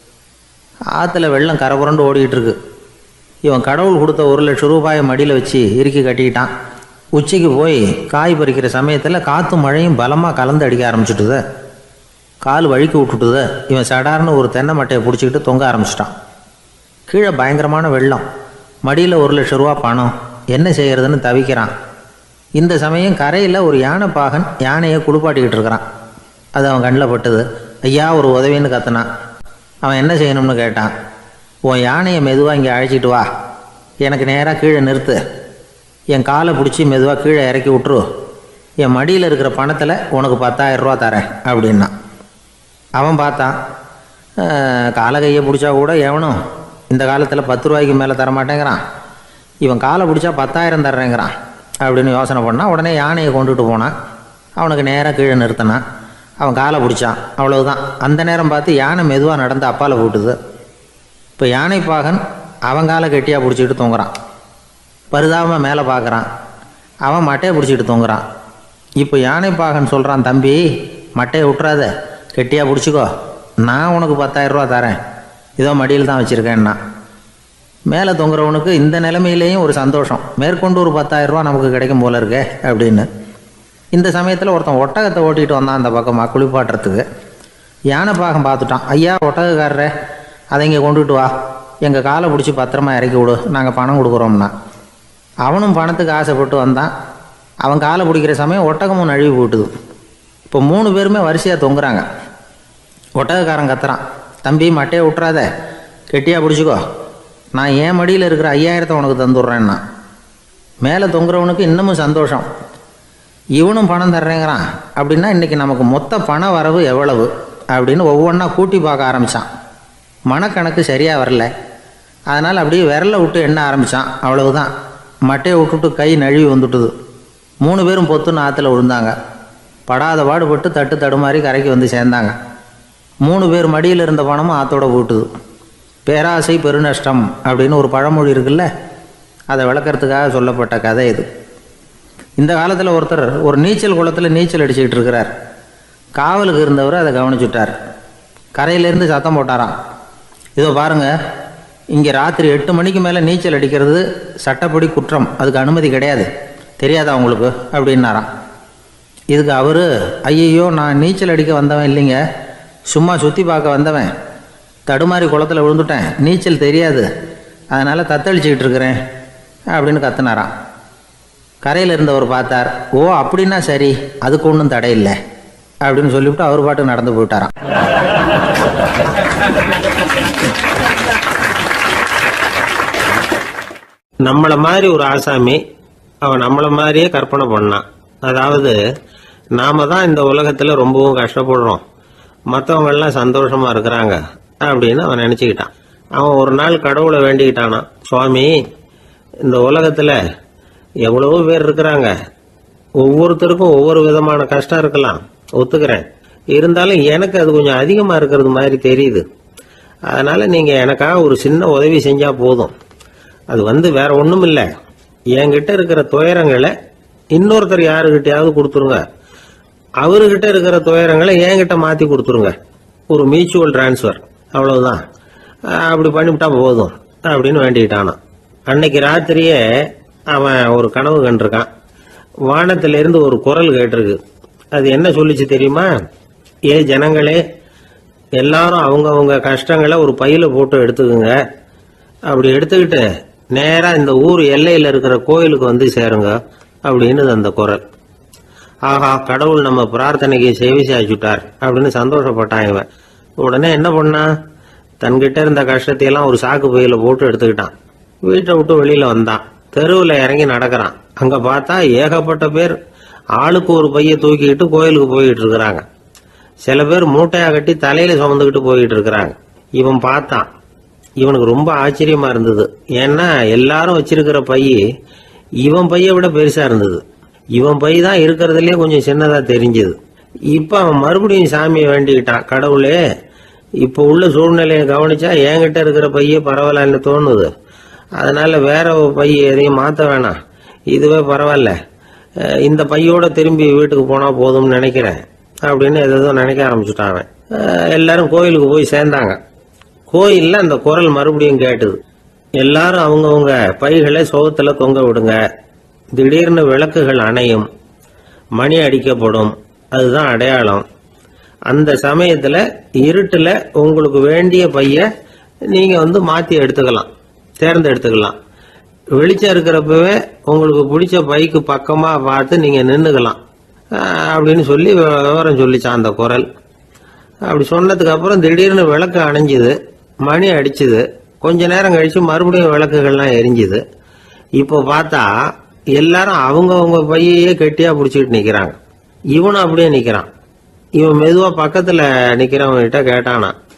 ஆற்றுல வெள்ளம் கரை புரண்டு ஓடிக்கிட்டு இருக்கு இவன் கடவுள் கொடுத்த ஒரு லட்சம் ரூபாயை மடியில் வச்சு இறுக்கி கட்டிக்கிட்டான் உச்சிக்கு போய் காய் பறிக்கிற சமயத்தில் காற்றும் மழையும் பலமாக கலந்து அடிக்க ஆரம்பிச்சுட்டுது கால் வழுக்கி விட்டுட்டுது இவன் சடார்னு ஒரு தென்னை மட்டையை பிடிச்சிக்கிட்டு தொங்க ஆரம்பிச்சிட்டான் கீழே பயங்கரமான வெள்ளம் மடியில் ஒரு லட்சம் ரூபா பணம் என்ன செய்யறதுன்னு தவிக்கிறான் இந்த சமயம் கரையில் ஒரு யானை பாகன் யானையை குளிப்பாட்டிக்கிட்டு இருக்கிறான் அது அவன் கண்ணில் பட்டது ஐயா ஒரு உதவின்னு கத்துனான் அவன் என்ன செய்யணும்னு கேட்டான் உன் யானையை மெதுவாக இங்கே அழைச்சிட்டு வா எனக்கு நேராக கீழே நிறுத்து என் காலை பிடிச்சி மெதுவாக கீழே இறக்கி விட்ரு என் மடியில் இருக்கிற பணத்தில் உனக்கு பத்தாயிரம் ரூபா தரேன் அப்படின்னா அவன் பார்த்தான் அஹ், காலை கையை பிடிச்சா கூட எவனும் இந்த காலத்தில் பத்து ரூபாய்க்கு மேலே தரமாட்டேங்கிறான் இவன் காலை பிடிச்சா பத்தாயிரம் தர்றேங்கிறான் அப்படின்னு யோசனை பண்ணால் உடனே யானையை கொண்டுட்டு போனான் அவனுக்கு நேராக கீழே நிறுத்தினான் அவன் காலை பிடிச்சான் அவ்வளவுதான் அந்த நேரம் பார்த்து யானை மெதுவாக நடந்து அப்பால் போட்டுது இப்போ யானை பாகன் அவன் காலை கெட்டியாக பிடிச்சிக்கிட்டு தூங்குறான் பரிதாபமாக மேலே பார்க்குறான் அவன் மட்டையை பிடிச்சிக்கிட்டு தூங்குறான் இப்போ யானை பாகன் சொல்கிறான் தம்பி மட்டையை விட்றாத கெட்டியாக பிடிச்சிக்கோ நான் உனக்கு பத்தாயிரம் ரூபா தரேன் இதோ மடியில் தான் வச்சுருக்கேன்னா மேலே தொங்குறவனுக்கு இந்த நிலைமையிலேயும் ஒரு சந்தோஷம் மேற்கொண்டு ஒரு பத்தாயிரம் ரூபா நமக்கு கிடைக்கும் போல இருக்கே அப்படின்னு இந்த சமயத்தில் ஒருத்தன் ஒட்டகத்தை ஓட்டிகிட்டு வந்தான் அந்த பக்கமாக குளிப்பாட்டுறதுக்கு யானை பாகம் பார்த்துட்டான் ஐயா ஒட்டகக்காரரே அதை இங்கே கொண்டுட்டு வா எங்கள் காலை பிடிச்சி பத்திரமா இறக்கி விடு நாங்கள் பணம் கொடுக்குறோம்னா அவனும் பணத்துக்கு ஆசைப்பட்டு வந்தான் அவன் காலை பிடிக்கிற சமயம் ஒட்டகமும் நழுவி போட்டுது இப்போ மூணு பேருமே வரிசையாக தொங்குறாங்க ஒட்டகக்காரன் கத்துறான் தம்பி மட்டையை விட்றாத கெட்டியாக பிடிச்சிக்கோ நான் என் மடியில் இருக்கிற ஐயாயிரத்தை உனக்கு தந்துடுறேன்னா மேலே தொங்குறவனுக்கு இன்னமும் சந்தோஷம் இவனும் பணம் தர்றேங்கிறான் அப்படின்னா இன்றைக்கி நமக்கு மொத்த பண வரவு எவ்வளவு அப்படின்னு ஒவ்வொன்றா கூட்டி பார்க்க ஆரம்பித்தான் மனக்கணக்கு சரியாக வரல அதனால் அப்படியே விரலை விட்டு எண்ண ஆரம்பித்தான் அவ்வளவுதான் மட்டையை விட்டுட்டு கை நழுவி வந்துட்டுது மூணு பேரும் பொத்துன்னு ஆற்றுல விழுந்தாங்க படாத பாடுபட்டு தட்டு தடுமாறி கரைக்கு வந்து சேர்ந்தாங்க மூணு பேர் மடியில் இருந்த பணமும் ஆத்தோட போட்டுது பேராசை பெருநஷ்டம் அப்படின்னு ஒரு பழமொழி இருக்குல்ல அதை விளக்கறதுக்காக சொல்லப்பட்ட கதை இது இந்த காலத்தில் ஒருத்தர் ஒரு நீச்சல் குளத்தில் நீச்சல் அடிச்சுக்கிட்டு இருக்கிறார் காவலுக்கு இருந்தவர் அதை கவனிச்சுட்டார் கரையிலேருந்து சத்தம் போட்டாராம் இதோ பாருங்க இங்கே ராத்திரி எட்டு மணிக்கு மேலே நீச்சல் அடிக்கிறது சட்டப்படி குற்றம் அதுக்கு அனுமதி கிடையாது தெரியாதா உங்களுக்கு அப்படின்னாராம் இதுக்கு அவர் ஐயையோ நான் நீச்சல் அடிக்க வந்தவன் இல்லைங்க சும்மா சுற்றி பார்க்க வந்தவன் தடுமாறி குளத்துல விழுந்துட்டேன் நீச்சல் தெரியாது அதனால் தத்தளிச்சுக்கிட்டு இருக்கிறேன் அப்படின்னு கத்துனாராம் கரையில் இருந்தவர் பார்த்தார் ஓ அப்படின்னா சரி அதுக்கு ஒன்றும் தடை இல்லை அப்படின்னு சொல்லிவிட்டு அவர் பாட்டுக்கு நடந்து போயிட்டாராம் நம்மளை மாதிரி ஒரு ஆசாமி அவன் நம்மளை மாதிரியே கற்பனை பண்ணான் அதாவது நாம தான் இந்த உலகத்துல ரொம்பவும் கஷ்டப்படுறோம் மற்றவங்க எல்லாம் சந்தோஷமா இருக்கிறாங்க அப்படின்னு அவன் நினைச்சுக்கிட்டான் அவன் ஒரு நாள் கடவுளை வேண்டிக்கிட்டானா சுவாமி இந்த உலகத்துல எவ்வளவோ பேர் இருக்கிறாங்க ஒவ்வொருத்தருக்கும் ஒவ்வொரு விதமான கஷ்டம் இருக்கலாம் ஒத்துக்கிறேன் இருந்தாலும் எனக்கு அது கொஞ்சம் அதிகமா இருக்கிறது மாதிரி தெரியுது அதனால நீங்க எனக்காக ஒரு சின்ன உதவி செஞ்சா போதும் அது வந்து வேற ஒண்ணும் இல்ல என்கிட்ட இருக்கிற துயரங்களை இன்னொருத்தர் யாருக்கிட்டயாவது கொடுத்துருங்க அவர்கிட்ட இருக்கிற துயரங்களை என்கிட்ட மாத்தி கொடுத்துருங்க ஒரு மியூச்சுவல் டிரான்ஸ்ஃபர் அவ்வளவுதான் அஹ் அப்படி பண்ணிவிட்டா போதும் அப்படின்னு வேண்டிக்கிட்டானான் அன்னைக்கு ராத்திரியே அவன் ஒரு கனவு கண்டிருக்கான் வானத்திலிருந்து ஒரு குரல் கேட்டிருக்கு அது என்ன சொல்லிச்சு தெரியுமா ஏ ஜனங்களே எல்லாரும் அவங்கவங்க கஷ்டங்களை ஒரு பையில போட்டு எடுத்துக்குங்க அப்படி எடுத்துக்கிட்டு நேரா இந்த ஊர் எல்லையில இருக்கிற கோயிலுக்கு வந்து சேருங்க அப்படின்னு அந்த குரல் ஆஹா கடவுள் நம்ம பிரார்த்தனைக்கு சேவை சாய்ச்சுட்டார் அப்படின்னு சந்தோஷப்பட்டான் இவன் உடனே என்ன பண்ணான் தன்கிட்ட இருந்த கஷ்டத்தையெல்லாம் ஒரு சாக்கு பையில போட்டு எடுத்துக்கிட்டான் வீட்டை விட்டு வெளியில வந்தான் தெருவில் இறங்கி நடக்கிறான் அங்க பார்த்தா ஏகப்பட்ட பேர் ஆளுக்கு ஒரு பைய தூக்கிக்கிட்டு கோயிலுக்கு போயிட்டு இருக்கிறாங்க சில பேர் மூட்டையா கட்டி தலையில சுமந்துக்கிட்டு போயிட்டு இருக்கிறாங்க இவன் பார்த்தான் இவனுக்கு ரொம்ப ஆச்சரியமா இருந்தது ஏன்னா எல்லாரும் வச்சிருக்கிற பை இவன் பையை விட பெருசா இருந்தது இவன் பை தான் இருக்கிறதுலயே கொஞ்சம் சின்னதா தெரிஞ்சது இப்ப அவன் மறுபடியும் சாமியை வேண்டிக்கிட்டான் கடவுளே இப்ப உள்ள சூழ்நிலையை கவனிச்சா என்கிட்ட இருக்கிற பையே பரவாயில்லன்னு தோணுது அதனால வேற ஒரு பை எதையும் மாத்த வேணாம் இதுவே பரவாயில்ல அஹ் இந்த பையோட திரும்பி வீட்டுக்கு போனா போதும்னு நினைக்கிறேன் அப்படின்னு ஏதோ நினைக்க ஆரம்பிச்சுட்டான் அவன் அஹ் எல்லாரும் கோயிலுக்கு போய் சேர்ந்தாங்க கோயில்ல அந்த குரல் மறுபடியும் கேட்டுது எல்லாரும் அவங்கவங்க பைகளை சோகத்துல தொங்க விடுங்க திடீர்னு விளக்குகள் அணையும் மணி அடிக்கப்படும் அதுதான் அடையாளம் அந்த சமயத்துல இருட்டுல உங்களுக்கு வேண்டிய பைய நீங்க வந்து மாத்தி எடுத்துக்கலாம் தேர்ந்தெடுத்துக்கலாம் வெளிச்சம் இருக்கிறப்பவே உங்களுக்கு பிடிச்ச பைக்கு பக்கமா பார்த்து நீங்க நின்னுக்கலாம் ஆஹ் அப்படின்னு சொல்லி விவ- விவரம் சொல்லிச்சான் அந்த குரல் அப்படி சொன்னதுக்கு அப்புறம் திடீர்னு விளக்கு அணைஞ்சுது மணி அடிச்சுது கொஞ்ச நேரம் கழிச்சு மறுபடியும் விளக்குகள்லாம் எரிஞ்சுது இப்போ பார்த்தா எல்லாரும் அவங்கவங்க பையையே கெட்டியா பிடிச்சிக்கிட்டு நிக்கிறாங்க இவனும் அப்படியே நிக்கிறான் இவன் மெதுவா பக்கத்துல நிக்கிறவன் கிட்ட கேட்டானா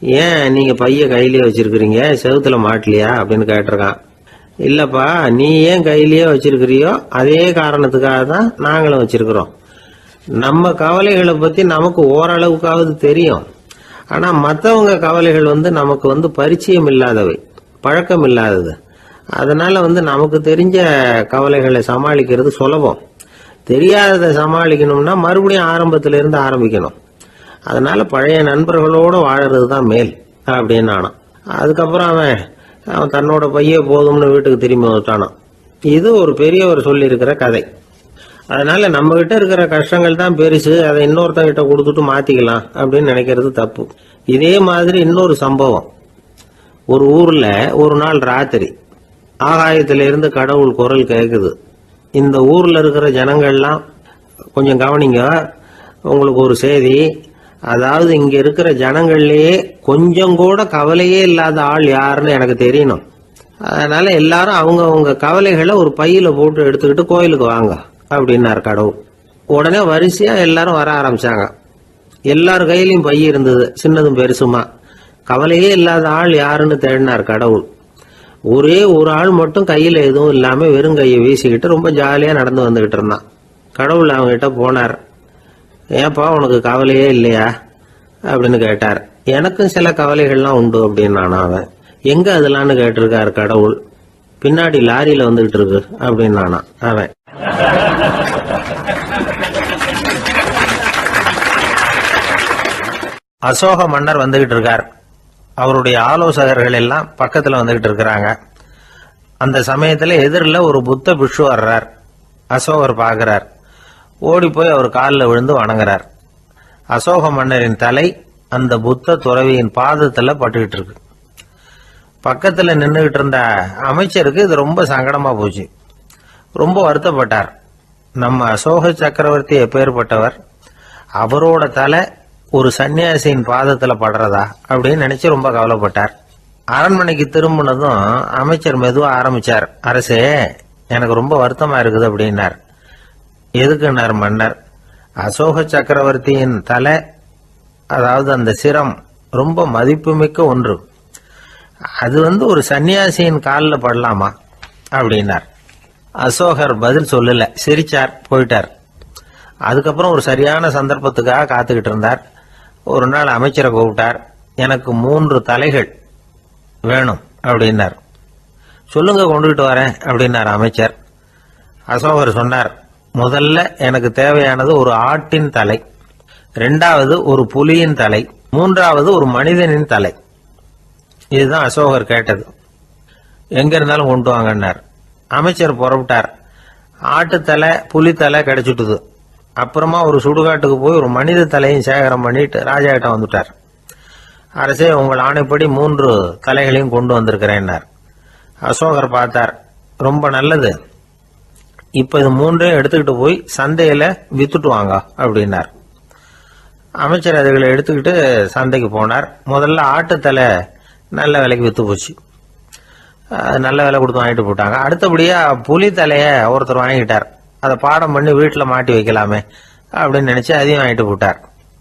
ஏன் நீங்க பைய கையிலேயே வச்சிருக்கிறீங்க செவுத்துல மாட்டலையா அப்படின்னு கேட்டிருக்கான் இல்லப்பா நீ ஏன் கையிலேயே வச்சிருக்கிறியோ அதே காரணத்துக்காக தான் நாங்களும் வச்சிருக்கிறோம் நம்ம கவலைகளை பத்தி நமக்கு ஓரளவுக்காவது தெரியும் ஆனா மற்றவங்க கவலைகள் வந்து நமக்கு வந்து பரிச்சயம் இல்லாதவை பழக்கம் இல்லாதது அதனால வந்து நமக்கு தெரிஞ்ச கவலைகளை சமாளிக்கிறது சுலபம் தெரியாததை சமாளிக்கணும்னா மறுபடியும் ஆரம்பத்துல இருந்து ஆரம்பிக்கணும் அதனால பழைய நண்பர்களோட வாழறது தான் மேல் அப்படின்னு நானாம் அதுக்கப்புறம் அவன் அவன் தன்னோட பைய போதும்னு வீட்டுக்கு திரும்பி வந்துட்டானான் இது ஒரு பெரியவர் சொல்லியிருக்கிற கதை அதனால நம்ம கிட்ட இருக்கிற கஷ்டங்கள் தான் பெருசு அதை இன்னொருத்தங்கிட்ட கொடுத்துட்டு மாத்திக்கலாம் அப்படின்னு நினைக்கிறது தப்பு இதே மாதிரி இன்னொரு சம்பவம் ஒரு ஊர்ல ஒரு நாள் ராத்திரி ஆகாயத்துல இருந்து கடவுள் குரல் கேக்குது இந்த ஊர்ல இருக்கிற ஜனங்கள்லாம் கொஞ்சம் கவனிங்க உங்களுக்கு ஒரு செய்தி அதாவது இங்க இருக்கிற ஜனங்கள்லயே கொஞ்சம் கூட கவலையே இல்லாத ஆள் யாருன்னு எனக்கு தெரியணும் அதனால எல்லாரும் அவங்க அவங்க கவலைகளை ஒரு பையில போட்டு எடுத்துக்கிட்டு கோயிலுக்கு வாங்க அப்படின்னார் கடவுள் உடனே வரிசையா எல்லாரும் வர ஆரம்பிச்சாங்க எல்லார் கையிலயும் பை இருந்தது சின்னதும் பெருசுமா கவலையே இல்லாத ஆள் யாருன்னு தேடினார் கடவுள் ஒரே ஒரு ஆள் மட்டும் கையில எதுவும் இல்லாம வெறும் கையை வீசிக்கிட்டு ரொம்ப ஜாலியா நடந்து வந்துகிட்டு இருந்தான் கடவுள் அவங்ககிட்ட போனார் ஏன்பா உனக்கு கவலையே இல்லையா அப்படின்னு கேட்டார் எனக்கும் சில கவலைகள்லாம் உண்டு அப்படின்னு நான் அவன் எங்க அதெல்லாம்னு கேட்டிருக்காரு கடவுள் பின்னாடி லாரியில வந்துகிட்டு இருக்கு அப்படின்னு நானா அவன் அசோக மன்னர் வந்துகிட்டு இருக்கார் அவருடைய ஆலோசகர்கள் எல்லாம் பக்கத்துல வந்துகிட்டு இருக்கிறாங்க அந்த சமயத்துல எதிரில் ஒரு புத்த பிக்ஷு வர்றார் அசோகர் பார்க்கிறார் ஓடி போய் அவர் காலில் விழுந்து வணங்குறார் அசோக மன்னரின் தலை அந்த புத்த துறவியின் பாதத்துல பட்டுக்கிட்டு இருக்கு பக்கத்துல நின்றுகிட்டு இருந்த அமைச்சருக்கு இது ரொம்ப சங்கடமா போச்சு ரொம்ப வருத்தப்பட்டார் நம்ம அசோக சக்கரவர்த்தி எப்பேற்பட்டவர் அவரோட தலை ஒரு சன்னியாசியின் பாதத்துல படுறதா அப்படின்னு நினைச்சு ரொம்ப கவலைப்பட்டார் அரண்மனைக்கு திரும்பினதும் அமைச்சர் மெதுவா ஆரம்பிச்சார் அரசே எனக்கு ரொம்ப வருத்தமா இருக்குது அப்படின்னார் எதுக்குன்னார் மன்னர் அசோக சக்கரவர்த்தியின் தலை அதாவது அந்த சிரம் ரொம்ப மதிப்புமிக்க ஒன்று அது வந்து ஒரு சன்னியாசியின் காலில் படலாமா அப்படின்னார் அசோகர் பதில் சொல்லல சிரிச்சார் போயிட்டார் அதுக்கப்புறம் ஒரு சரியான சந்தர்ப்பத்துக்காக காத்துக்கிட்டு இருந்தார் ஒரு நாள் அமைச்சரை கூப்பிட்டார் எனக்கு மூன்று தலைகள் வேணும் அப்படின்னார் சொல்லுங்க கொண்டுகிட்டு வரேன் அப்படின்னார் அமைச்சர் அசோகர் சொன்னார் முதல்ல எனக்கு தேவையானது ஒரு ஆட்டின் தலை ரெண்டாவது ஒரு புலியின் தலை மூன்றாவது ஒரு மனிதனின் தலை இதுதான் அசோகர் கேட்டது எங்க இருந்தாலும் கொண்டு வாங்கன்னார் அமைச்சர் புறப்பட்டார் ஆட்டுத்தலை புலித்தலை கிடைச்சிட்டுது அப்புறமா ஒரு சுடுகாட்டுக்கு போய் ஒரு மனித தலையும் சேகரம் பண்ணிட்டு ராஜா கிட்ட வந்துட்டார் அரசே உங்கள் ஆணைப்படி மூன்று தலைகளையும் கொண்டு வந்திருக்கிறேன்னார் அசோகர் பார்த்தார் ரொம்ப நல்லது இப்ப இது மூன்றையும் எடுத்துக்கிட்டு போய் சந்தையில வித்துட்டு வாங்க அப்படின்னார் அமைச்சர் அதுகளை எடுத்துக்கிட்டு சந்தைக்கு போனார் முதல்ல ஆட்டுத்தலை நல்ல விலைக்கு வித்து போச்சு அது நல்ல விலை கொடுத்து வாங்கிட்டு போட்டாங்க அடுத்தபடியா புலி தலைய ஒருத்தர் வாங்கிட்டார் அதை பாடம் பண்ணி வீட்டில் மாட்டி வைக்கலாமே அப்படின்னு நினைச்சு அதையும் வாங்கிட்டு போட்டார்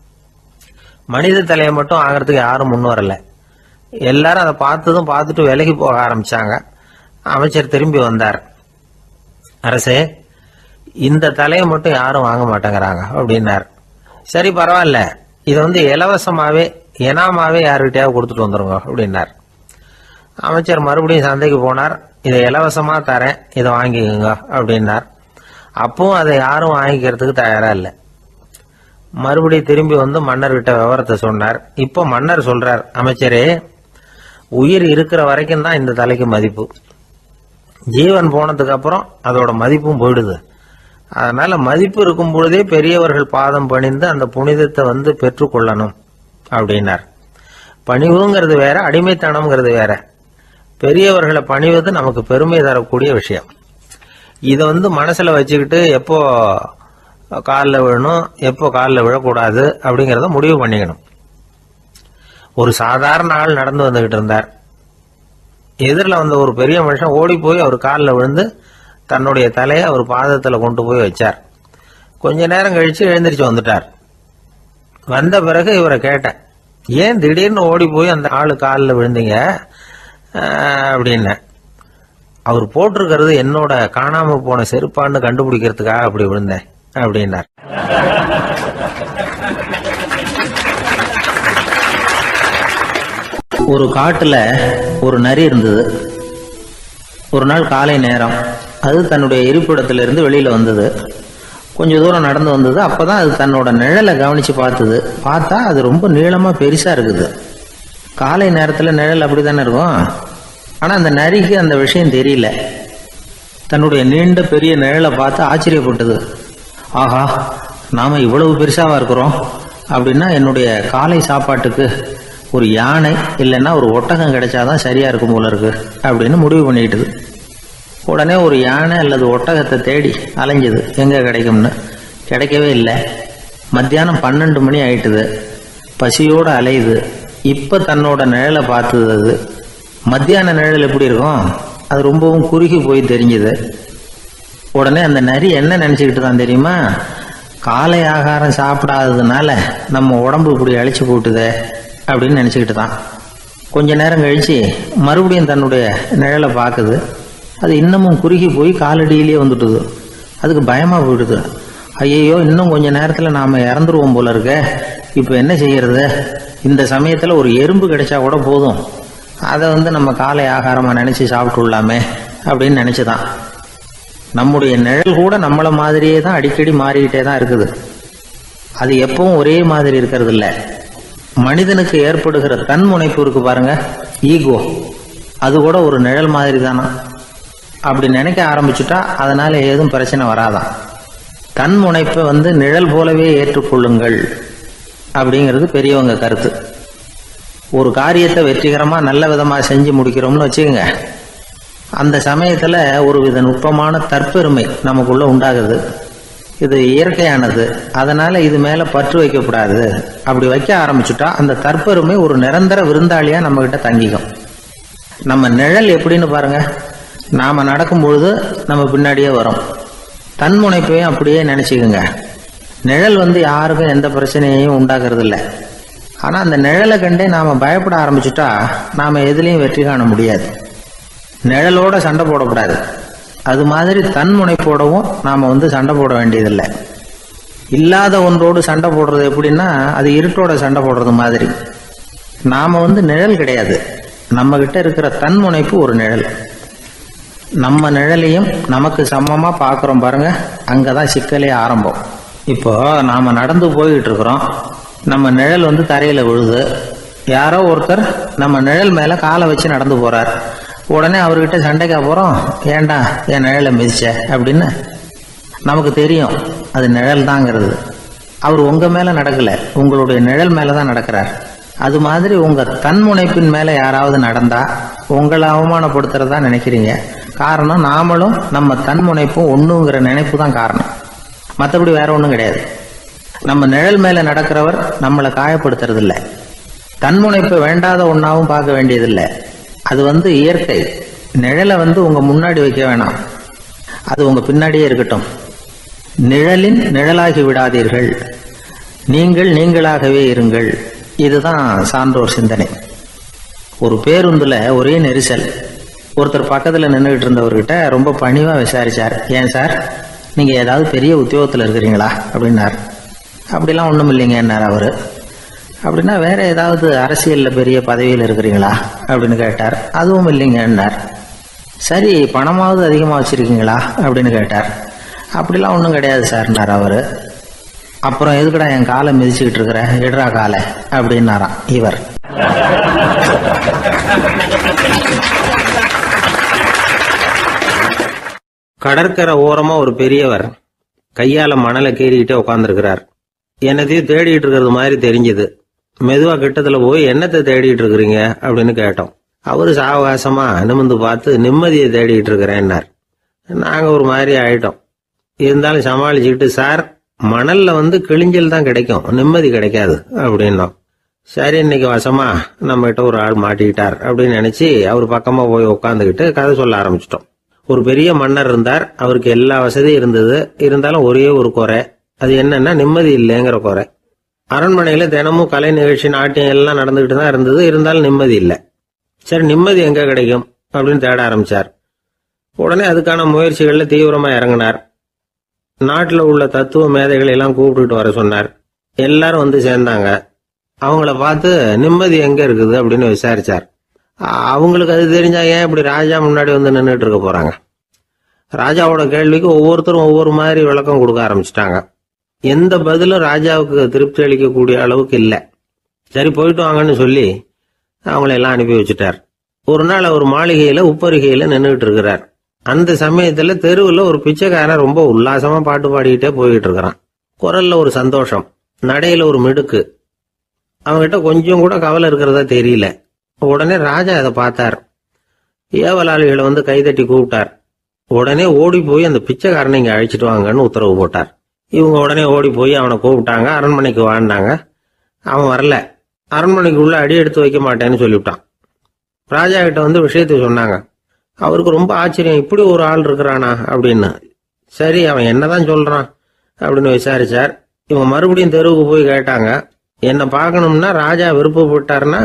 மனித தலையை மட்டும் வாங்குறதுக்கு யாரும் முன் வரல எல்லாரும் அதை பார்த்ததும் பார்த்துட்டு விலகி போக ஆரம்பிச்சாங்க அமைச்சர் திரும்பி வந்தார் அரசே இந்த தலையை மட்டும் யாரும் வாங்க மாட்டேங்கிறாங்க அப்படின்னார் சரி பரவாயில்ல இதை வந்து இலவசமாவே இனாமாவே யாருக்கிட்டயாவது கொடுத்துட்டு வந்துருங்க அப்படின்னார் அமைச்சர் மறுபடியும் சந்தைக்கு போனார் இதை இலவசமா தரேன் இதை வாங்கிக்கோங்க அப்படின்னார் அப்பவும் அதை யாரும் வாங்கிக்கிறதுக்கு தயாரா இல்லை மறுபடியும் திரும்பி வந்து மன்னர்கிட்ட விவரத்தை சொன்னார் இப்போ மன்னர் சொல்றார் அமைச்சரே உயிர் இருக்கிற வரைக்கும் தான் இந்த தலைக்கு மதிப்பு ஜீவன் போனதுக்கு அப்புறம் அதோட மதிப்பும் போயிடுது அதனால மதிப்பு இருக்கும் பொழுதே பெரியவர்கள் பாதம் பணிந்து அந்த புனிதத்தை வந்து பெற்றுக்கொள்ளணும் அப்படின்னார் பணிவுங்கிறது வேற அடிமைத்தனம்ங்கிறது வேற பெரியவர்களை பணிவது நமக்கு பெருமை தரக்கூடிய விஷயம் இதை வந்து மனசுல வச்சுக்கிட்டு எப்போ காலில் விழணும் எப்போ காலில் விழக்கூடாது அப்படிங்கிறத முடிவு பண்ணிக்கணும் ஒரு சாதாரண ஆள் நடந்து வந்துகிட்டு இருந்தார் எதிரில் வந்த ஒரு பெரிய மனுஷன் ஓடி போய் அவர் காலில் விழுந்து தன்னுடைய தலையை அவர் பாதத்தில் கொண்டு போய் வச்சார் கொஞ்ச நேரம் கழிச்சு எழுந்திரிச்சு வந்துட்டார் வந்த பிறகு இவரை கேட்டேன் ஏன் திடீர்னு ஓடி போய் அந்த ஆளு காலில் விழுந்தீங்க அஹ், அப்படின்னேன் அவர் போட்டிருக்கிறது என்னோட காணாம போன செருப்பான்னு கண்டுபிடிக்கிறதுக்காக அப்படி விழுந்தேன் அப்படின்னார் ஒரு காட்டுல ஒரு நரி இருந்தது ஒரு நாள் காலை நேரம் அது தன்னுடைய இருப்பிடத்திலிருந்து வெளியில வந்தது கொஞ்ச தூரம் நடந்து வந்தது அப்பதான் அது தன்னோட நிழலை கவனிச்சு பார்த்தது பார்த்தா அது ரொம்ப நீளமா பெருசா இருக்குது காலை நேரத்துல நிழல் அப்படித்தானே இருக்கும் ஆனா அந்த நரிக்கு அந்த விஷயம் தெரியல தன்னுடைய நீண்ட பெரிய நிழலை பார்த்து ஆச்சரியப்பட்டது ஆஹா நாம இவ்வளவு பெருசாவா இருக்கிறோம் அப்படின்னா என்னுடைய காலை சாப்பாட்டுக்கு ஒரு யானை இல்லைன்னா ஒரு ஒட்டகம் கிடைச்சாதான் சரியா இருக்கும் போல இருக்கு அப்படின்னு முடிவு பண்ணிக்கிட்டது உடனே ஒரு யானை அல்லது ஒட்டகத்தை தேடி அலைஞ்சது எங்க கிடைக்கும்னு கிடைக்கவே இல்லை மத்தியானம் பன்னெண்டு மணி ஆயிட்டுது பசியோட அலையுது இப்ப தன்னோட நிழலை பார்த்தது அது மத்தியான நிழல் எப்படி இருக்கும் அது ரொம்பவும் குறுகி போய் தெரிஞ்சுது உடனே அந்த நரி என்ன நினைச்சுக்கிட்டு தான் தெரியுமா காலை ஆகாரம் சாப்பிடாததுனால நம்ம உடம்பு இப்படி அழிச்சு போட்டுதே அப்படின்னு நினைச்சுக்கிட்டு தான் கொஞ்ச நேரம் கழிச்சு மறுபடியும் தன்னுடைய நிழலை பார்க்குது அது இன்னமும் குறுகி போய் காலடியிலேயே வந்துட்டுது அதுக்கு பயமா போயிடுது ஐயையோ இன்னும் கொஞ்ச நேரத்துல நாம இறந்துருவோம் போல இருக்க இப்போ என்ன செய்யறது இந்த சமயத்துல ஒரு எறும்பு கிடைச்சா கூட போதும் அதை வந்து நம்ம காலை ஆகாரமா நினைச்சு சாப்பிட்டுள்ளாமே அப்படின்னு நினைச்சுதான் நம்முடைய நிழல் கூட நம்மள மாதிரியே தான் அடிக்கடி மாறிக்கிட்டே தான் இருக்குது அது எப்பவும் ஒரே மாதிரி இருக்கிறது இல்ல மனிதனுக்கு ஏற்படுகிற தன்முனைப்பு இருக்கு பாருங்க ஈகோ அது கூட ஒரு நிழல் மாதிரி தானா அப்படி நினைக்க ஆரம்பிச்சுட்டா அதனால ஏதும் பிரச்சனை வராதான் தன்முனைப்பை வந்து நிழல் போலவே ஏற்றுக்கொள்ளுங்கள் அப்படிங்கிறது பெரியவங்க கருத்து ஒரு காரியத்தை வெற்றிகரமா நல்ல விதமா செஞ்சு முடிக்கிறோம்னு வச்சுக்கோங்க அந்த சமயத்துல ஒரு வித நுட்பமான தற்பெருமை நமக்குள்ள உண்டாகுது இது இயற்கையானது அதனால இது மேல பற்று வைக்கக்கூடாது அப்படி வைக்க ஆரம்பிச்சுட்டா அந்த தற்பெருமை ஒரு நிரந்தர விருந்தாளியா நம்ம கிட்ட தங்கிக்கும் நம்ம நிழல் எப்படின்னு பாருங்க நாம நடக்கும் பொழுது நம்ம பின்னாடியே வரும் தன்முனைப்பையும் அப்படியே நினைச்சுக்குங்க நிழல் வந்து யாருக்கும் எந்த பிரச்சனையையும் உண்டாக்குறது இல்ல ஆனா அந்த நிழலை கண்டே நாம பயப்பட ஆரம்பிச்சுட்டா நாம எதுலயும் வெற்றி காண முடியாது நிழலோட சண்டை போடக்கூடாது அது மாதிரி தன்முனைப்போடவும் நாம வந்து சண்டை போட வேண்டியதில்லை இல்லாத ஒன்றோடு சண்டை போடுறது எப்படின்னா அது இருட்டோட சண்டை போடுறது மாதிரி நாம வந்து நிழல் கிடையாது நம்ம கிட்ட இருக்கிற தன்முனைப்பு ஒரு நிழல் நம்ம நிழலையும் நமக்கு சமமா பார்க்குறோம் பாருங்க அங்கதான் சிக்கலே ஆரம்பம் இப்போ நாம நடந்து போய்கிட்டு இருக்கிறோம் நம்ம நிழல் வந்து தரையில விழுது யாரோ ஒருத்தர் நம்ம நிழல் மேல காலை வச்சு நடந்து போறார் உடனே அவர்கிட்ட சண்டைக்கா போறோம் ஏன்டா என் நிழலை மிதிச்ச அப்படின்னு நமக்கு தெரியும் அது நிழல் தாங்கிறது அவர் உங்க மேல நடக்கல உங்களுடைய நிழல் மேல தான் நடக்கிறார் அது மாதிரி உங்க தன்முனைப்பின் மேல யாராவது நடந்தா உங்களை அவமானப்படுத்துறதா நினைக்கிறீங்க காரணம் நாமளும் நம்ம தன்முனைப்பும் ஒண்ணுங்கிற நினைப்பு தான் காரணம் மற்றபடி வேற ஒன்றும் கிடையாது நம்ம நிழல் மேல நடக்கிறவர் நம்மளை காயப்படுத்துறது இல்ல தன்முனைப்பை வேண்டாத ஒன்னாவும் பார்க்க வேண்டியதில்லை அது வந்து இயற்கை நிழலை வந்து உங்க முன்னாடி வைக்க வேணாம் அது உங்க பின்னாடியே இருக்கட்டும் நிழலின் நிழலாகி விடாதீர்கள் நீங்கள் நீங்களாகவே இருங்கள் இதுதான் சான்றோர் சிந்தனை ஒரு பேருந்துல ஒரே நெரிசல் ஒருத்தர் பக்கத்துல நின்றுகிட்டு இருந்தவர்கிட்ட ரொம்ப பணிவா விசாரிச்சார் ஏன் சார் நீங்க ஏதாவது பெரிய உத்தியோகத்துல இருக்கிறீங்களா அப்படின்னார் அப்படிலாம் ஒண்ணும் இல்லைங்கன்னார் அவரு அப்படின்னா வேற ஏதாவது அரசியல்ல பெரிய பதவியில் இருக்கிறீங்களா அப்படின்னு கேட்டார் அதுவும் இல்லைங்கன்னார் சரி பணமாவது அதிகமாக வச்சிருக்கீங்களா அப்படின்னு கேட்டார் அப்படிலாம் ஒன்றும் கிடையாது சார்னார் அவரு அப்புறம் எதுக்குடா என் காலை மிதிச்சுக்கிட்டு இருக்கிற எடுறா காலை அப்படின்னாராம் இவர் கடற்கரை ஓரமா ஒரு பெரியவர் கையால மணலை கீறிக்கிட்டே உட்காந்துருக்கிறார் என்னத்தையும் தேடிட்டு இருக்கிறது மாதிரி தெரிஞ்சது மெதுவா கிட்டத்துல போய் என்னத்தை தேடிட்டு இருக்கிறீங்க அப்படின்னு கேட்டோம் அவரு சாவகாசமா நிமிந்து பார்த்து நிம்மதியை தேடிட்டு இருக்கிறேன்னார் நாங்க ஒரு மாதிரி ஆயிட்டோம் இருந்தாலும் சமாளிச்சுக்கிட்டு சார் மணல்ல வந்து கிழிஞ்சல் தான் கிடைக்கும் நிம்மதி கிடைக்காது அப்படின்னோம் சரி இன்னைக்கு வசமா நம்ம கிட்ட ஒரு ஆள் மாட்டிக்கிட்டார் அப்படின்னு நினைச்சு அவர் பக்கமா போய் உட்காந்துக்கிட்டு கதை சொல்ல ஆரம்பிச்சிட்டோம் ஒரு பெரிய மன்னர் இருந்தார் அவருக்கு எல்லா வசதியும் இருந்தது இருந்தாலும் ஒரே ஒரு குறை அது என்னன்னா நிம்மதி இல்லைங்கிற குறை அரண்மனையில் தினமும் கலை நிகழ்ச்சி நாட்டியம் எல்லாம் நடந்துகிட்டு தான் இருந்தது இருந்தாலும் நிம்மதி இல்லை சரி நிம்மதி எங்கே கிடைக்கும் அப்படின்னு தேட ஆரம்பிச்சார் உடனே அதுக்கான முயற்சிகளில் தீவிரமாக இறங்கினார் நாட்டில் உள்ள தத்துவ மேதைகளை எல்லாம் கூப்பிட்டுட்டு வர சொன்னார் எல்லாரும் வந்து சேர்ந்தாங்க அவங்கள பார்த்து நிம்மதி எங்கே இருக்குது அப்படின்னு விசாரிச்சார் அ- அவங்களுக்கு அது தெரிஞ்சா ஏன் இப்படி ராஜா முன்னாடி வந்து நின்றுட்டு இருக்க போறாங்க ராஜாவோட கேள்விக்கு ஒவ்வொருத்தரும் ஒவ்வொரு மாதிரி விளக்கம் கொடுக்க ஆரம்பிச்சிட்டாங்க எந்த பதிலும் ராஜாவுக்கு திருப்தி அளிக்கக்கூடிய அளவுக்கு இல்லை சரி போயிட்டு வாங்கன்னு சொல்லி அவங்கள எல்லாம் அனுப்பி வச்சுட்டார் ஒரு நாள் அவர் மாளிகையில உப்பருகையில நின்றுட்டு இருக்கிறார் அந்த சமயத்துல தெருவில் ஒரு பிச்சைக்காரன் ரொம்ப உல்லாசமா பாட்டு பாடிக்கிட்டே போயிட்டு இருக்கிறான் குரல்ல ஒரு சந்தோஷம் நடையில ஒரு மிடுக்கு அவன்கிட்ட கொஞ்சம் கூட கவலை இருக்கிறதா தெரியல உடனே ராஜா அதை பார்த்தார் ஏவலாளிகளை வந்து கைதட்டி கூப்பிட்டார் உடனே ஓடி போய் அந்த பிச்சைக்காரனை இங்க அழைச்சிட்டு வாங்கன்னு உத்தரவு போட்டார் இவங்க உடனே ஓடி போய் அவனை கூப்பிட்டாங்க அரண்மனைக்கு வாழ்ந்தாங்க அவன் வரல அரண்மனைக்கு உள்ள அடி எடுத்து வைக்க மாட்டேன்னு சொல்லிவிட்டான் ராஜா கிட்ட வந்து விஷயத்தை சொன்னாங்க அவருக்கு ரொம்ப ஆச்சரியம் இப்படி ஒரு ஆள் இருக்கிறானா அப்படின்னு சரி அவன் என்னதான் சொல்றான் அப்படின்னு விசாரிச்சார் இவன் மறுபடியும் தெருவுக்கு போய் கேட்டாங்க என்னை பார்க்கணும்னா ராஜா விருப்பப்பட்டாருன்னா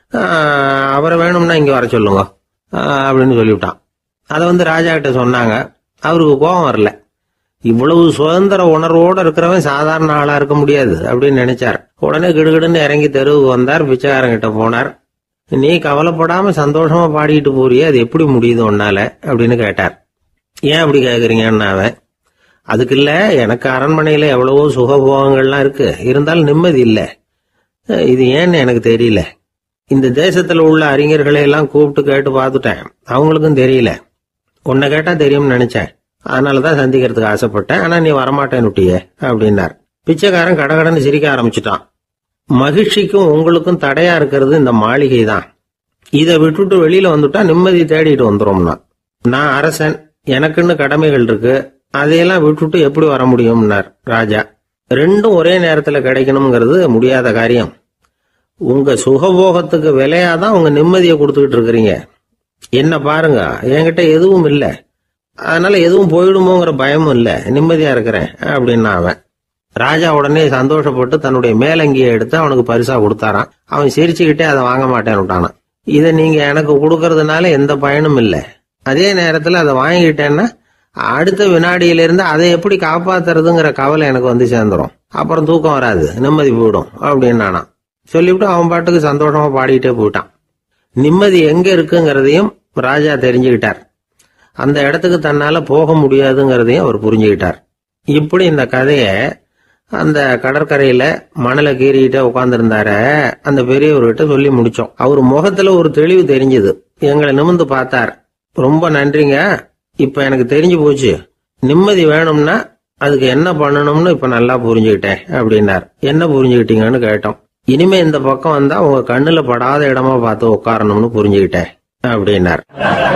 ஆஹ், அவரை வேணும்னா இங்க வர சொல்லுங்க ஆஹ், அப்படின்னு சொல்லிவிட்டான் அதை வந்து ராஜா கிட்ட சொன்னாங்க அவருக்கு கோபம் வரல இவ்வளவு சுதந்திர உணர்வோட இருக்கிறவன் சாதாரண ஆளா இருக்க முடியாது அப்படின்னு நினைச்சார் உடனே கிடுகிடுன்னு இறங்கி தெருவுக்கு வந்தார் பிச்சைக்காரங்கிட்ட போனார் நீ கவலைப்படாம சந்தோஷமா பாடிட்டு போறியே அது எப்படி முடியுது உன்னால அப்படின்னு கேட்டார் ஏன் அப்படி கேக்குறீங்கன்னு அவன் அதுக்கு இல்ல எனக்கு அரண்மனையில எவ்வளவோ சுகபோகங்கள்லாம் இருக்கு இருந்தாலும் நிம்மதி இல்லை அஹ் இது ஏன்னு எனக்கு தெரியல இந்த தேசத்துல உள்ள அறிஞர்களை எல்லாம் கூப்பிட்டு கேட்டு பார்த்துட்டேன் அவங்களுக்கும் தெரியல உன்னை கேட்டா தெரியும்னு நினைச்சேன் அதனாலதான் சந்திக்கிறதுக்கு ஆசைப்பட்டேன் ஆனா நீ வரமாட்டேன்னுட்டியே அப்படின்னார் பிச்சைக்காரன் கடகடன்னு சிரிக்க ஆரம்பிச்சிட்டான் மகிழ்ச்சிக்கும் உங்களுக்கும் தடையா இருக்கிறது இந்த மாளிகை தான் இதை விட்டுட்டு வெளியில வந்துட்டா நிம்மதி தேடிட்டு வந்துரும்னா நான் அரசன் எனக்குன்னு கடமைகள் இருக்கு அதையெல்லாம் விட்டுட்டு எப்படி வர முடியும்னார் ராஜா ரெண்டும் ஒரே நேரத்துல கிடைக்கணுங்கிறது முடியாத காரியம் உங்க சுகபோகத்துக்கு விலையாதான் உங்க நிம்மதியை கொடுத்துக்கிட்டு இருக்கிறீங்க என்ன பாருங்க என்கிட்ட எதுவும் இல்லை அதனால எதுவும் போயிடுமோங்கிற பயமும் இல்லை நிம்மதியா இருக்கிறேன் அப்படின்னா அவன் ராஜா உடனே சந்தோஷப்பட்டு தன்னுடைய மேலங்கியை எடுத்து அவனுக்கு பரிசா கொடுத்தாராம் அவன் சிரிச்சுக்கிட்டே அதை வாங்க மாட்டேன்னு விட்டானான் இதை நீங்க எனக்கு கொடுக்கறதுனால எந்த பயனும் இல்லை அதே நேரத்துல அதை வாங்கிக்கிட்டேன்னா அடுத்த வினாடியிலிருந்து அதை எப்படி காப்பாத்துறதுங்கிற கவலை எனக்கு வந்து சேர்ந்துரும் அப்புறம் தூக்கம் வராது நிம்மதி போயிடும் அப்படின்னானா சொல்லிவிட்டு அவன் பாட்டுக்கு சந்தோஷமா பாடிக்கிட்டே போயிட்டான் நிம்மதி எங்க இருக்குங்கிறதையும் ராஜா தெரிஞ்சுக்கிட்டார் அந்த இடத்துக்கு தன்னால போக முடியாதுங்கிறதையும் அவர் புரிஞ்சுக்கிட்டார் இப்படி இந்த கதைய அந்த கடற்கரையில மணலை கீறிக்கிட்டே உட்காந்துருந்தார அந்த பெரியவர்கிட்ட சொல்லி முடிச்சோம் அவர் முகத்துல ஒரு தெளிவு தெரிஞ்சது எங்களை நிமிந்து பார்த்தார் ரொம்ப நன்றிங்க இப்ப எனக்கு தெரிஞ்சு போச்சு நிம்மதி வேணும்னா அதுக்கு என்ன பண்ணணும்னு இப்ப நல்லா புரிஞ்சுக்கிட்டேன் அப்படின்னார் என்ன புரிஞ்சுக்கிட்டீங்கன்னு கேட்டோம் இனிமே இந்த பக்கம் வந்தா உங்க கண்ணுல படாத இடமா பார்த்து உட்காரணும்னு புரிஞ்சுக்கிட்டேன் அப்படின்னார்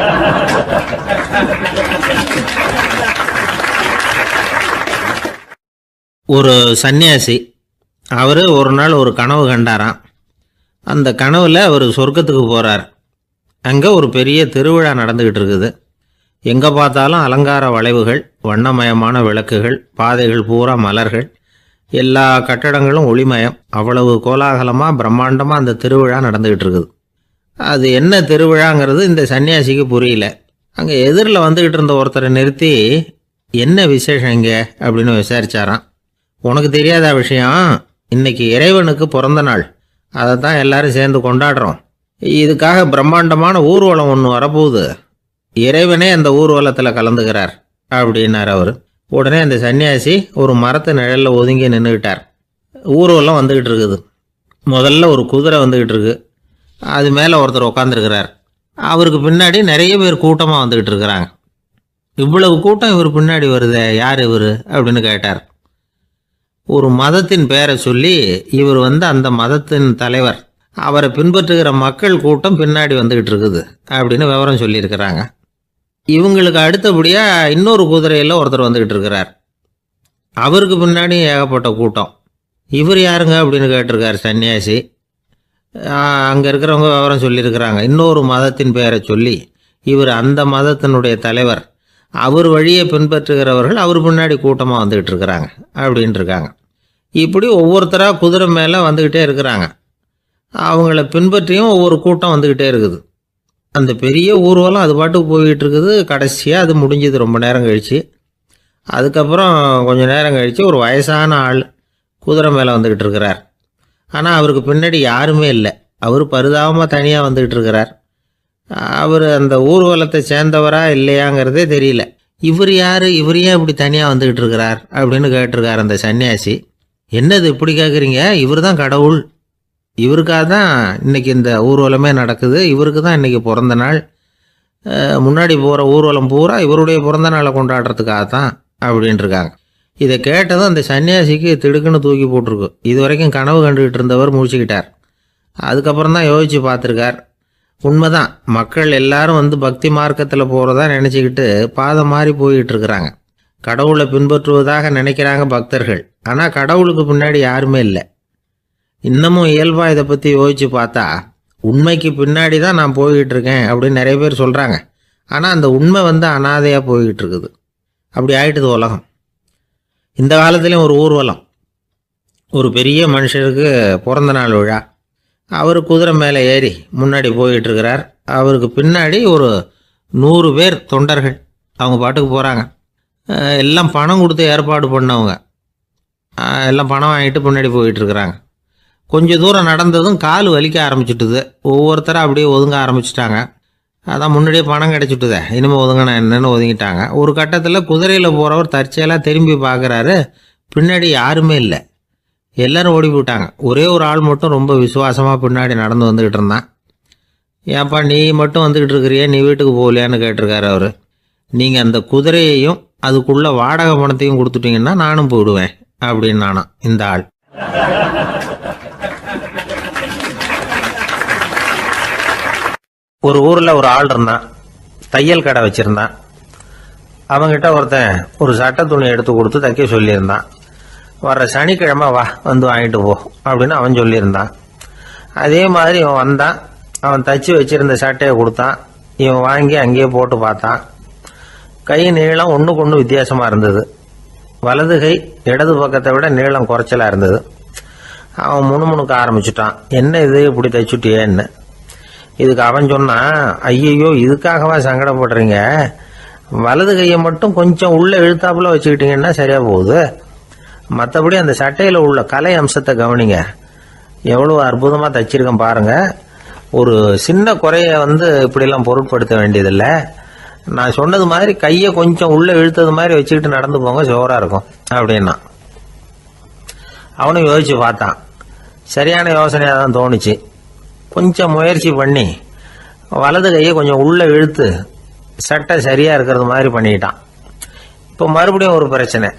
ஒரு சன்னியாசி அவர் ஒரு நாள் ஒரு கனவு கண்டாராம் அந்த கனவில் அவர் சொர்க்கத்துக்கு போகிறார் அங்கே ஒரு பெரிய திருவிழா நடந்துக்கிட்டு இருக்குது எங்கே பார்த்தாலும் அலங்கார வளைவுகள் வண்ணமயமான விளக்குகள் பாதைகள் பூரா மலர்கள் எல்லா கட்டடங்களும் ஒளிமயம் அவ்வளவு கோலாகலமாக பிரம்மாண்டமாக அந்த திருவிழா நடந்துக்கிட்டு இருக்குது அது என்ன திருவிழாங்கிறது இந்த சன்னியாசிக்கு புரியல அங்கே எதிரில் வந்துக்கிட்டு இருந்த ஒருத்தரை நிறுத்தி என்ன விசேஷம் இங்கே அப்படின்னு விசாரிச்சாராம் உனக்கு தெரியாத விஷயம் இன்னைக்கு இறைவனுக்கு பிறந்த நாள் அதை தான் எல்லாரும் சேர்ந்து கொண்டாடுறோம் இதுக்காக பிரம்மாண்டமான ஊர்வலம் ஒன்று வரப்போகுது இறைவனே அந்த ஊர்வலத்தில் கலந்துக்கிறார் அப்படின்னார் அவர் உடனே அந்த சன்னியாசி ஒரு மரத்து நிழலில் ஒதுங்கி நின்றுக்கிட்டார் ஊர்வலம் வந்துக்கிட்டு இருக்குது முதல்ல ஒரு குதிரை வந்துக்கிட்டு இருக்கு அது மேலே ஒருத்தர் உட்காந்துருக்கிறார் அவருக்கு பின்னாடி நிறைய பேர் கூட்டமாக வந்துக்கிட்டு இருக்கிறாங்க இவ்வளவு கூட்டம் இவர் பின்னாடி வருதே யார் இவர் அப்படின்னு கேட்டார் ஒரு மதத்தின் பெயரை சொல்லி இவர் வந்து அந்த மதத்தின் தலைவர் அவரை பின்பற்றுகிற மக்கள் கூட்டம் பின்னாடி வந்துகிட்டு இருக்குது அப்படின்னு விவரம் சொல்லியிருக்கிறாங்க இவங்களுக்கு அடுத்தபடியாக இன்னொரு குதிரையில் ஒருத்தர் வந்துக்கிட்டு இருக்கிறார் அவருக்கு பின்னாடி ஏகப்பட்ட கூட்டம் இவர் யாருங்க அப்படின்னு கேட்டிருக்கார் சன்னியாசி அங்கே இருக்கிறவங்க விவரம் சொல்லியிருக்கிறாங்க இன்னொரு மதத்தின் பெயரை சொல்லி இவர் அந்த மதத்தினுடைய தலைவர் அவர் வழியை பின்பற்றுகிறவர்கள் அவர் பின்னாடி கூட்டமாக வந்துக்கிட்டு இருக்கிறாங்க அப்படின்ட்டு இருக்காங்க இப்படி ஒவ்வொருத்தராக குதிரை மேலே வந்துக்கிட்டே இருக்கிறாங்க அவங்கள பின்பற்றியும் ஒவ்வொரு கூட்டம் வந்துக்கிட்டே இருக்குது அந்த பெரிய ஊர்வலம் அது பாட்டுக்கு போய்கிட்டு இருக்குது கடைசியாக அது முடிஞ்சது ரொம்ப நேரம் கழித்து அதுக்கப்புறம் கொஞ்சம் நேரம் கழித்து ஒரு வயசான ஆள் குதிரை மேலே வந்துக்கிட்டு இருக்கிறார் ஆனால் அவருக்கு பின்னாடி யாருமே இல்லை அவர் பரிதாபமாக தனியாக வந்துக்கிட்டு இருக்கிறார் அவர் அந்த ஊர்வலத்தை சேர்ந்தவரா இல்லையாங்கிறதே தெரியல இவர் யார் இவர் ஏன் இப்படி தனியாக வந்துக்கிட்டு இருக்கிறார் அப்படின்னு கேட்டிருக்கார் அந்த சன்னியாசி என்னது இப்படி கேட்குறீங்க இவர் தான் கடவுள் இவருக்காக தான் இன்னைக்கு இந்த ஊர்வலமே நடக்குது இவருக்கு தான் இன்னைக்கு பிறந்த நாள் அஹ், முன்னாடி போகிற ஊர்வலம் பூரா இவருடைய பிறந்த நாளை கொண்டாடுறதுக்காக தான் அப்படின்ட்டு இருக்காங்க இதை கேட்டதும் அந்த சன்னியாசிக்கு திடுக்குன்னு தூக்கி போட்டிருக்கு இது வரைக்கும் கனவு கண்டுகிட்டு இருந்தவர் முடிச்சுக்கிட்டார் அதுக்கப்புறம் தான் யோசித்து பார்த்துருக்கார் உண்மைதான் மக்கள் எல்லாரும் வந்து பக்தி மார்க்கத்தில் போகிறதா நினச்சிக்கிட்டு பாதம் மாறி போயிட்டு இருக்கிறாங்க கடவுளை பின்பற்றுவதாக நினைக்கிறாங்க பக்தர்கள் ஆனால் கடவுளுக்கு பின்னாடி யாருமே இல்லை இன்னமும் இயல்பாக இதை பற்றி யோசித்து பார்த்தா உண்மைக்கு பின்னாடி தான் நான் போய்கிட்டு இருக்கேன் அப்படின்னு நிறைய பேர் சொல்கிறாங்க ஆனால் அந்த உண்மை வந்து அனாதையாக போய்கிட்டு இருக்குது அப்படி ஆயிட்டுது உலகம் இந்த காலத்துலேயும் ஒரு ஊர்வலம் ஒரு பெரிய மனுஷருக்கு பிறந்த நாள் விழா அவர் குதிரை மேலே ஏறி முன்னாடி போயிட்டு இருக்கிறார் அவருக்கு பின்னாடி ஒரு நூறு பேர் தொண்டர்கள் அவங்க பாட்டுக்கு போகிறாங்க எல்லாம் பணம் கொடுத்து ஏற்பாடு பண்ணவங்க அஹ், எல்லாம் பணம் வாங்கிட்டு முன்னாடி போயிட்டு இருக்கிறாங்க கொஞ்சம் தூரம் நடந்ததும் கால் வலிக்க ஆரம்பிச்சுட்டுது ஒவ்வொருத்தரும் அப்படியே ஒதுங்க ஆரம்பிச்சிட்டாங்க அதான் முன்னாடியே பணம் கிடச்சிட்டுதே இனிமேல் ஒதுங்கினா என்னன்னு ஒதுங்கிட்டாங்க ஒரு கட்டத்தில் குதிரையில் போகிறவர் தற்செயலாக திரும்பி பார்க்குறாரு பின்னாடி யாருமே இல்லை எல்லாரும் ஓடி போயிட்டாங்க ஒரே ஒரு ஆள் மட்டும் ரொம்ப விசுவாசமாக பின்னாடி நடந்து வந்துக்கிட்டு இருந்தான் ஏன்ப்பா நீ மட்டும் வந்துக்கிட்டு இருக்கிறியே நீ வீட்டுக்கு போகலையான்னு கேட்டிருக்காரு அவர் நீங்கள் அந்த குதிரையையும் அதுக்குள்ள வாடகை பணத்தையும் கொடுத்துட்டீங்கன்னா நானும் போயிடுவேன் அப்படின்னு நானாம் இந்த ஆள் ஒரு ஊரில் ஒரு ஆள் இருந்தான் தையல் கடை வச்சுருந்தான் அவங்கிட்ட ஒருத்தன் ஒரு சட்டை துணி எடுத்து கொடுத்து தைக்க சொல்லியிருந்தான் வர்ற சனிக்கிழமை வா வந்து வாங்கிட்டு போ அப்படின்னு அவன் சொல்லியிருந்தான் அதே மாதிரி இவன் வந்தான் அவன் தச்சு வச்சிருந்த சட்டையை கொடுத்தான் இவன் வாங்கி அங்கேயே போட்டு பார்த்தான் கை நீளம் ஒன்றுக்கு ஒன்று வித்தியாசமாக இருந்தது வலது கை இடது பக்கத்தை விட நீளம் குறைச்சலாக இருந்தது அவன் முணுமுணுக்க ஆரம்பிச்சிட்டான் என்ன இது இப்படி தைச்சுட்டியேன்னு இதுக்கு அவன் சொன்னான் ஐயையோ இதுக்காகவா சங்கடப்படுறீங்க வலது கையை மட்டும் கொஞ்சம் உள்ள இழுத்தாப்புல வச்சுக்கிட்டீங்கன்னா சரியா போகுது மற்றபடி அந்த சட்டையில் உள்ள கலை அம்சத்தை கவனிங்க எவ்வளோ அற்புதமாக தைச்சிருக்கேன் பாருங்க ஒரு சின்ன குறைய வந்து இப்படிலாம் பொருட்படுத்த வேண்டியதில்லை நான் சொன்னது மாதிரி கையை கொஞ்சம் உள்ள இழுத்தது மாதிரி வச்சுக்கிட்டு நடந்து போங்க ஜோராக இருக்கும் அப்படின்னா அவனும் யோசிச்சு பார்த்தான் சரியான யோசனையாக தான் தோணுச்சு கொஞ்சம் முயற்சி பண்ணி வலது கையை கொஞ்சம் உள்ளே இழுத்து சட்டை சரியாக இருக்கிறது மாதிரி பண்ணிக்கிட்டான் இப்போ மறுபடியும் ஒரு பிரச்சனை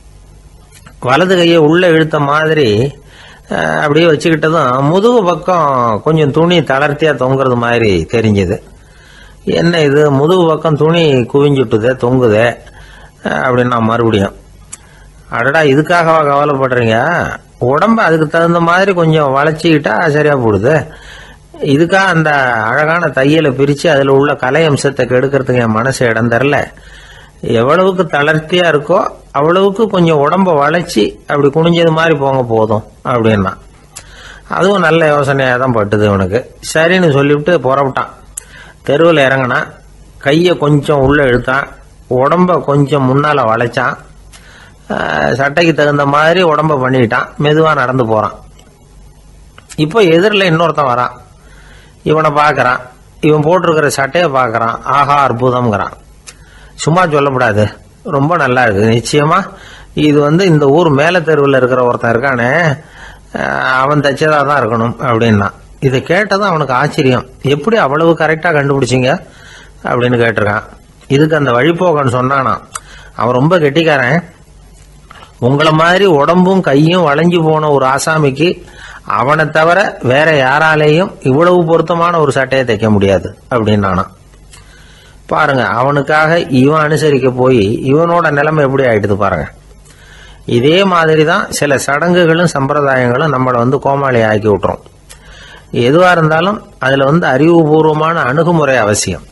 வலது கையை உள்ளே இழுத்த மாதிரி அஹ், அப்படியே வச்சுக்கிட்டதும் முதுகு பக்கம் கொஞ்சம் துணி தளர்த்தியாக தொங்குறது மாதிரி தெரிஞ்சுது என்ன இது முதுகு பக்கம் துணி குவிஞ்சுட்டுதே தொங்குதே அஹ், அப்படின்னா மறுபடியும் அடடா இதுக்காகவா கவலைப்படுறீங்க உடம்ப அதுக்கு தகுந்த மாதிரி கொஞ்சம் வளைச்சிக்கிட்டா சரியா போடுது இதுக்காக அந்த அழகான தையலை பிரித்து அதில் உள்ள கலை அம்சத்தை கெடுக்கிறதுக்கு என் மனசு இடம் தரல எவ்வளவுக்கு தளர்த்தியா இருக்கோ அவ்வளவுக்கு கொஞ்சம் உடம்ப வளைச்சி அப்படி குனிஞ்சது மாதிரி போங்க போதும் அப்படின்னா அதுவும் நல்ல யோசனையாக தான் பட்டுது இவனுக்கு சரின்னு சொல்லிவிட்டு புறப்பட்டான் தெருவில் இறங்கினான் கையை கொஞ்சம் உள்ளே இழுத்தான் உடம்ப கொஞ்சம் முன்னால் வளைச்சான் ஆஹ் சட்டைக்கு தகுந்த மாதிரி உடம்ப பண்ணிக்கிட்டான் மெதுவாக நடந்து போகிறான் இப்போ எதிரில் இன்னொருத்தன் வரான் இவனை பார்க்கறான் இவன் போட்டிருக்கிற சட்டையை பார்க்கறான் ஆஹா அற்புதம்ங்கிறான் சும்மா சொல்லக்கூடாது ரொம்ப நல்லா இருக்கு நிச்சயமா இது வந்து இந்த ஊர் மேல தெருவில் இருக்கிற ஒருத்தன் இருக்கானே அஹ் அவன் தச்சதா தான் இருக்கணும் அப்படின்னா இதை கேட்டதும் அவனுக்கு ஆச்சரியம் எப்படி அவ்வளவு கரெக்டாக கண்டுபிடிச்சிங்க அப்படின்னு கேட்டிருக்கான் இதுக்கு அந்த வழிபோக்கன் சொன்னானா அவன் ரொம்ப கெட்டிக்காரன் உங்களை மாதிரி உடம்பும் கையும் வளைஞ்சு போன ஒரு ஆசாமிக்கு அவனை தவிர வேற யாராலேயும் இவ்வளவு பொருத்தமான ஒரு சட்டையை தைக்க முடியாது அப்படின்னானா பாருங்க அவனுக்காக இவன் அனுசரிக்க போய் இவனோட நிலைமை எப்படி ஆயிடுது பாருங்க இதே மாதிரி தான் சில சடங்குகளும் சம்பிரதாயங்களும் நம்மளை வந்து கோமாளி ஆக்கி விட்டுரும் எதுவா இருந்தாலும் அதுல வந்து அறிவுபூர்வமான அணுகுமுறை அவசியம்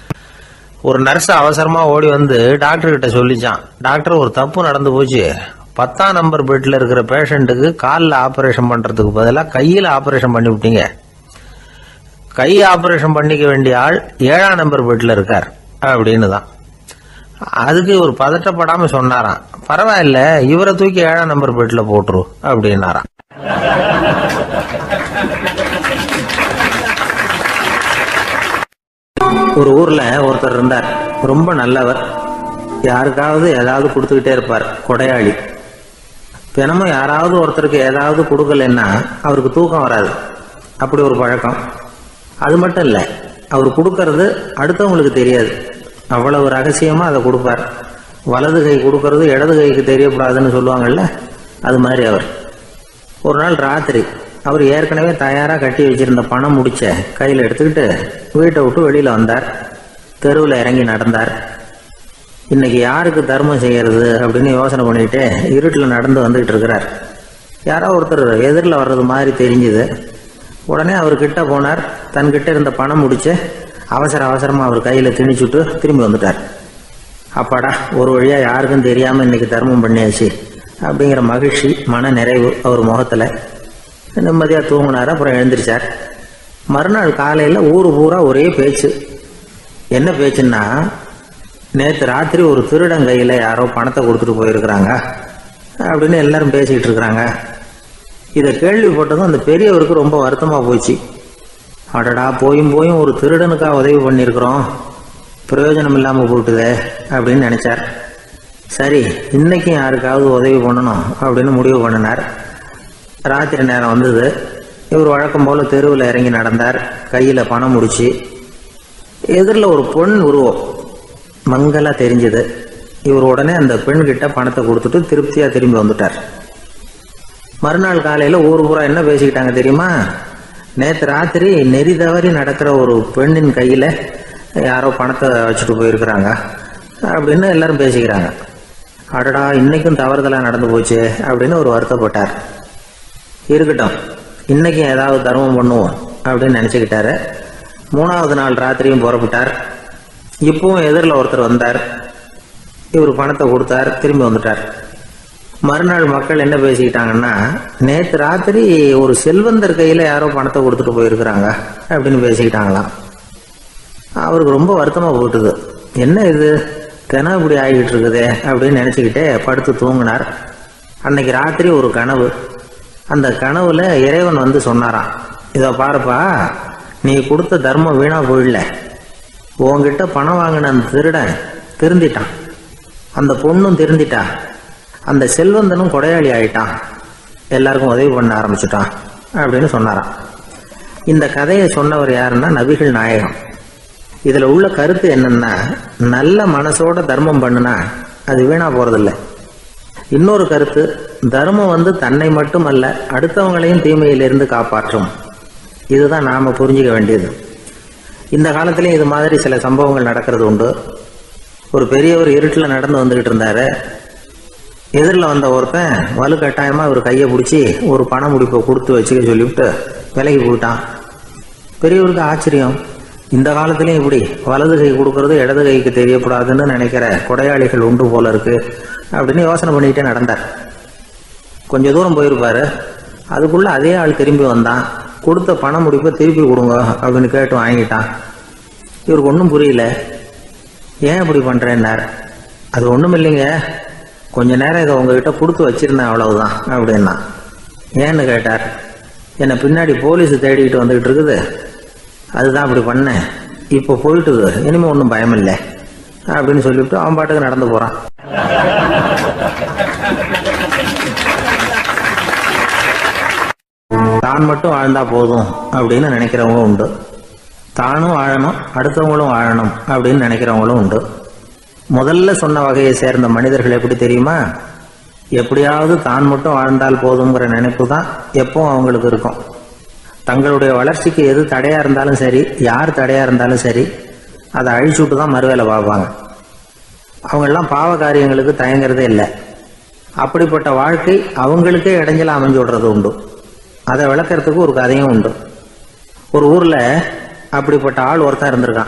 ஒரு நர்ஸ் அவசரமா ஓடி வந்து டாக்டர் கிட்ட சொல்லிச்சான் டாக்டர் ஒரு தப்பு நடந்து போச்சு பத்தாம் நம்பர் பெட்டில் இருக்கிற பேஷண்ட்டுக்கு காலில் ஆப்ரேஷன் பண்ணுறதுக்கு பதிலாக கையில் ஆப்ரேஷன் பண்ணி விட்டீங்க கை ஆப்ரேஷன் பண்ணிக்க வேண்டிய ஆள் ஏழாம் நம்பர் பெட்டில் இருக்கார் அப்படின்னு தான் அதுக்கு ஒரு பதட்டப்படாமல் சொன்னாராம் பரவாயில்ல இவரை தூக்கி ஏழாம் நம்பர் பெட்டில் போட்டுரு அப்படின்னாராம் ஒரு ஊர்ல ஒருத்தர் இருந்தார் ரொம்ப நல்லவர் யாருக்காவது ஏதாவது கொடுத்துக்கிட்டே இருப்பார் கொடையாளி தினமும் யாராவது ஒருத்தருக்கு ஏதாவது கொடுக்கலன்னா அவருக்கு தூக்கம் வராது அப்படி ஒரு பழக்கம் அது மட்டும் இல்லை அவர் கொடுக்கறது அடுத்தவங்களுக்கு தெரியாது அவ்வளவு ரகசியமா அதை கொடுப்பார் வலது கை கொடுக்கறது இடது கைக்கு தெரியக்கூடாதுன்னு சொல்லுவாங்கல்ல அது மாதிரி அவர் ஒரு நாள் ராத்திரி அவர் ஏற்கனவே தயாராக கட்டி வச்சிருந்த பணம் முடிச்ச கையில் எடுத்துக்கிட்டு வீட்டை விட்டு வெளியில் வந்தார் தெருவில் இறங்கி நடந்தார் இன்னைக்கு யாருக்கு தர்மம் செய்யறது அப்படின்னு யோசனை பண்ணிட்டு இருட்டில் நடந்து வந்துகிட்டு இருக்கிறார் யாரோ ஒருத்தர் எதிரில் வர்றது மாதிரி தெரிஞ்சுது உடனே அவர் கிட்ட போனார் தன்கிட்ட இருந்த பணம் முடிச்சு அவசர அவசரமாக அவர் கையில் திணிச்சுட்டு திரும்பி வந்துட்டார் அப்பாடா ஒரு வழியா யாருக்கும் தெரியாம இன்னைக்கு தர்மம் பண்ணியாச்சு அப்படிங்கிற மகிழ்ச்சி மன நிறைவு அவர் முகத்துல நிம்மதியா தூங்கினார் அப்புறம் எழுந்திருச்சார் மறுநாள் காலையில ஊரு பூரா ஒரே பேச்சு என்ன பேச்சுன்னா நேற்று ராத்திரி ஒரு திருடன் கையில யாரோ பணத்தை கொடுத்துட்டு போயிருக்கிறாங்க அப்படின்னு எல்லாரும் பேசிக்கிட்டு இருக்கிறாங்க இதை கேள்விப்பட்டதும் அந்த பெரியவருக்கு ரொம்ப வருத்தமா போச்சு அடடா போயும் போயும் ஒரு திருடனுக்கா உதவி பண்ணியிருக்கிறோம் பிரயோஜனம் இல்லாமல் போட்டுதே அப்படின்னு நினைச்சார் சரி இன்னைக்கும் யாருக்காவது உதவி பண்ணணும் அப்படின்னு முடிவு பண்ணினார் ராத்திரி நேரம் வந்தது இவர் வழக்கம் போல தெருவில் இறங்கி நடந்தார் கையில் பணம் முடிச்சு எதிரில் ஒரு பொன் உருவம் மங்கலா தெரிஞ்சது இவர் உடனே அந்த பெண் கிட்ட பணத்தை கொடுத்துட்டு திருப்தியா திரும்பி வந்துட்டார் மறுநாள் காலையில ஊர் பூரா என்ன பேசிக்கிட்டாங்க தெரியுமா நேற்று ராத்திரி நெறி தவறி நடக்கிற ஒரு பெண்ணின் கையில யாரோ பணத்தை வச்சுட்டு போயிருக்கிறாங்க அப்படின்னு எல்லாரும் பேசிக்கிறாங்க அடடா இன்னைக்கும் தவறுதலா நடந்து போச்சு அப்படின்னு ஒரு வருத்தப்பட்டார் இருக்கட்டும் இன்னைக்கும் ஏதாவது தர்மம் பண்ணுவோம் அப்படின்னு நினச்சிக்கிட்டாரு மூணாவது நாள் ராத்திரியும் புறப்பட்டார் இப்பவும் எதிரில் ஒருத்தர் வந்தார் இவர் பணத்தை கொடுத்தார் திரும்பி வந்துட்டார் மறுநாள் மக்கள் என்ன பேசிக்கிட்டாங்கன்னா நேற்று ராத்திரி ஒரு செல்வந்தர் கையில் யாரோ பணத்தை கொடுத்துட்டு போயிருக்கிறாங்க அப்படின்னு பேசிக்கிட்டாங்களாம் அவருக்கு ரொம்ப வருத்தமாக போட்டுது என்ன இது தினம் இப்படி ஆகிட்டு இருக்குதே அப்படின்னு நினச்சிக்கிட்டே படுத்து தூங்கினார் அன்னைக்கு ராத்திரி ஒரு கனவு அந்த கனவுல இறைவன் வந்து சொன்னாராம் இதை பாருப்பா நீ கொடுத்த தர்மம் வீணா போயிடல உன்கிட்ட பணம் வாங்கின அந்த திருடன் திருந்திட்டான் அந்த பொண்ணும் திருந்திட்டா அந்த செல்வந்தனும் கொடையாளி ஆயிட்டான் எல்லாருக்கும் உதவி பண்ண ஆரம்பிச்சிட்டான் அப்படின்னு சொன்னாராம் இந்த கதையை சொன்னவர் யாருன்னா நபிகள் நாயகம் இதுல உள்ள கருத்து என்னன்னா நல்ல மனசோட தர்மம் பண்ணுனா அது வீணா போறதில்ல இன்னொரு கருத்து தர்மம் வந்து தன்னை மட்டுமல்ல அடுத்தவங்களையும் தீமையிலிருந்து காப்பாற்றும் இதுதான் நாம புரிஞ்சுக்க வேண்டியது இந்த காலத்திலயும் இது மாதிரி சில சம்பவங்கள் நடக்கிறது உண்டு ஒரு பெரியவர் இருட்டில் நடந்து வந்துகிட்டு இருந்தாரு எதிரில் வந்த ஒருத்தன் வலு கட்டாயமா இவர் கையை பிடிச்சி ஒரு பண முடிப்பை கொடுத்து வச்சுக்க சொல்லிவிட்டு விலகி போயிட்டான் பெரியவருக்கு ஆச்சரியம் இந்த காலத்திலயும் இப்படி வலது கை கொடுக்கறது இடது கைக்கு தெரியக்கூடாதுன்னு நினைக்கிற கொடையாளிகள் உண்டு போல இருக்கு அப்படின்னு யோசனை பண்ணிக்கிட்டே நடந்தார் கொஞ்ச தூரம் போயிருப்பாரு அதுக்குள்ள அதே ஆள் திரும்பி வந்தான் கொடுத்த பண முடிப்பை திருப்பி கொடுங்க அப்படின்னு கேட்டு வாங்கிட்டான் இவருக்கு ஒன்றும் புரியல ஏன் இப்படி பண்றேன்னார் அது ஒன்றும் இல்லைங்க கொஞ்ச நேரம் இதை உங்ககிட்ட கொடுத்து வச்சிருந்தேன் அவ்வளவுதான் அப்படின்னா ஏன்னு கேட்டார் என்னை பின்னாடி போலீஸ் தேடிக்கிட்டு வந்துகிட்டு இருக்குது அதுதான் அப்படி பண்ணேன் இப்போ போயிட்டுது இனிமே ஒன்றும் பயம் இல்லை அப்படின்னு சொல்லிவிட்டு அவன் பாட்டுக்கு நடந்து போறான் தான் மட்டும் வாழ்ந்தா போதும் அப்படின்னு நினைக்கிறவங்க உண்டு தானும் வாழணும் அடுத்தவங்களும் வாழணும் அப்படின்னு நினைக்கிறவங்களும் உண்டு முதல்ல சொன்ன வகையை சேர்ந்த மனிதர்கள் எப்படி தெரியுமா எப்படியாவது தான் மட்டும் வாழ்ந்தால் போதுங்கிற நினைப்பு தான் எப்பவும் அவங்களுக்கு இருக்கும் தங்களுடைய வளர்ச்சிக்கு எது தடையா இருந்தாலும் சரி யார் தடையா இருந்தாலும் சரி அதை அழிச்சுட்டு தான் மறுவேலை பார்ப்பாங்க அவங்கெல்லாம் பாவ காரியங்களுக்கு தயங்குறதே இல்லை அப்படிப்பட்ட வாழ்க்கை அவங்களுக்கே இடைஞ்சல அமைஞ்சு விடுறது உண்டு அதை விளக்கறதுக்கு ஒரு கதையும் உண்டு ஒரு ஊர்ல அப்படிப்பட்ட ஆள் ஒருத்தன் இருந்திருக்கான்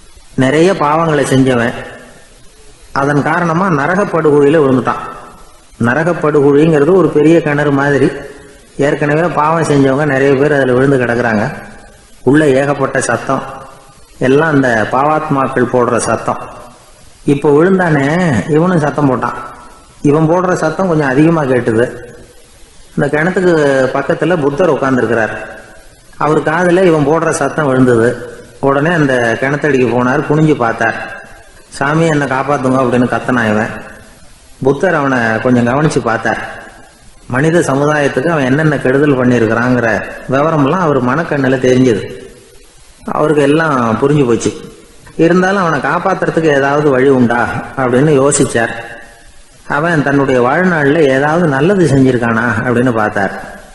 நிறைய பாவங்களை செஞ்சவன் அதன் காரணமா நரக படுகொலியில விழுந்துட்டான் நரகப்படுகுழிங்கிறது ஒரு பெரிய கிணறு மாதிரி ஏற்கனவே பாவம் செஞ்சவங்க நிறைய பேர் அதில் விழுந்து கிடக்குறாங்க உள்ள ஏகப்பட்ட சத்தம் எல்லாம் அந்த பாவாத்மாக்கள் போடுற சத்தம் இப்போ விழுந்தானே இவனும் சத்தம் போட்டான் இவன் போடுற சத்தம் கொஞ்சம் அதிகமாக கேட்டுது இந்த கிணத்துக்கு பக்கத்தில் புத்தர் உட்காந்துருக்கிறார் அவர் காதில் இவன் போடுற சத்தம் விழுந்தது உடனே அந்த கிணத்தடிக்கு போனார் குனிஞ்சு பார்த்தார் சாமி என்னை காப்பாத்துங்க அப்படின்னு கத்தனான் இவன் புத்தர் அவனை கொஞ்சம் கவனிச்சு பார்த்தார் மனித சமுதாயத்துக்கு அவன் என்னென்ன கெடுதல் பண்ணியிருக்கிறாங்கிற விவரமெல்லாம் அவர் மனக்கண்ணில் தெரிஞ்சது அவருக்கு எல்லாம் புரிஞ்சு போச்சு இருந்தாலும் அவனை காப்பாத்துறதுக்கு ஏதாவது வழி உண்டா அப்படின்னு யோசிச்சார் அவன் தன்னுடைய வாழ்நாளில் ஏதாவது நல்லது செஞ்சிருக்கானா அப்படின்னு பார்த்தார்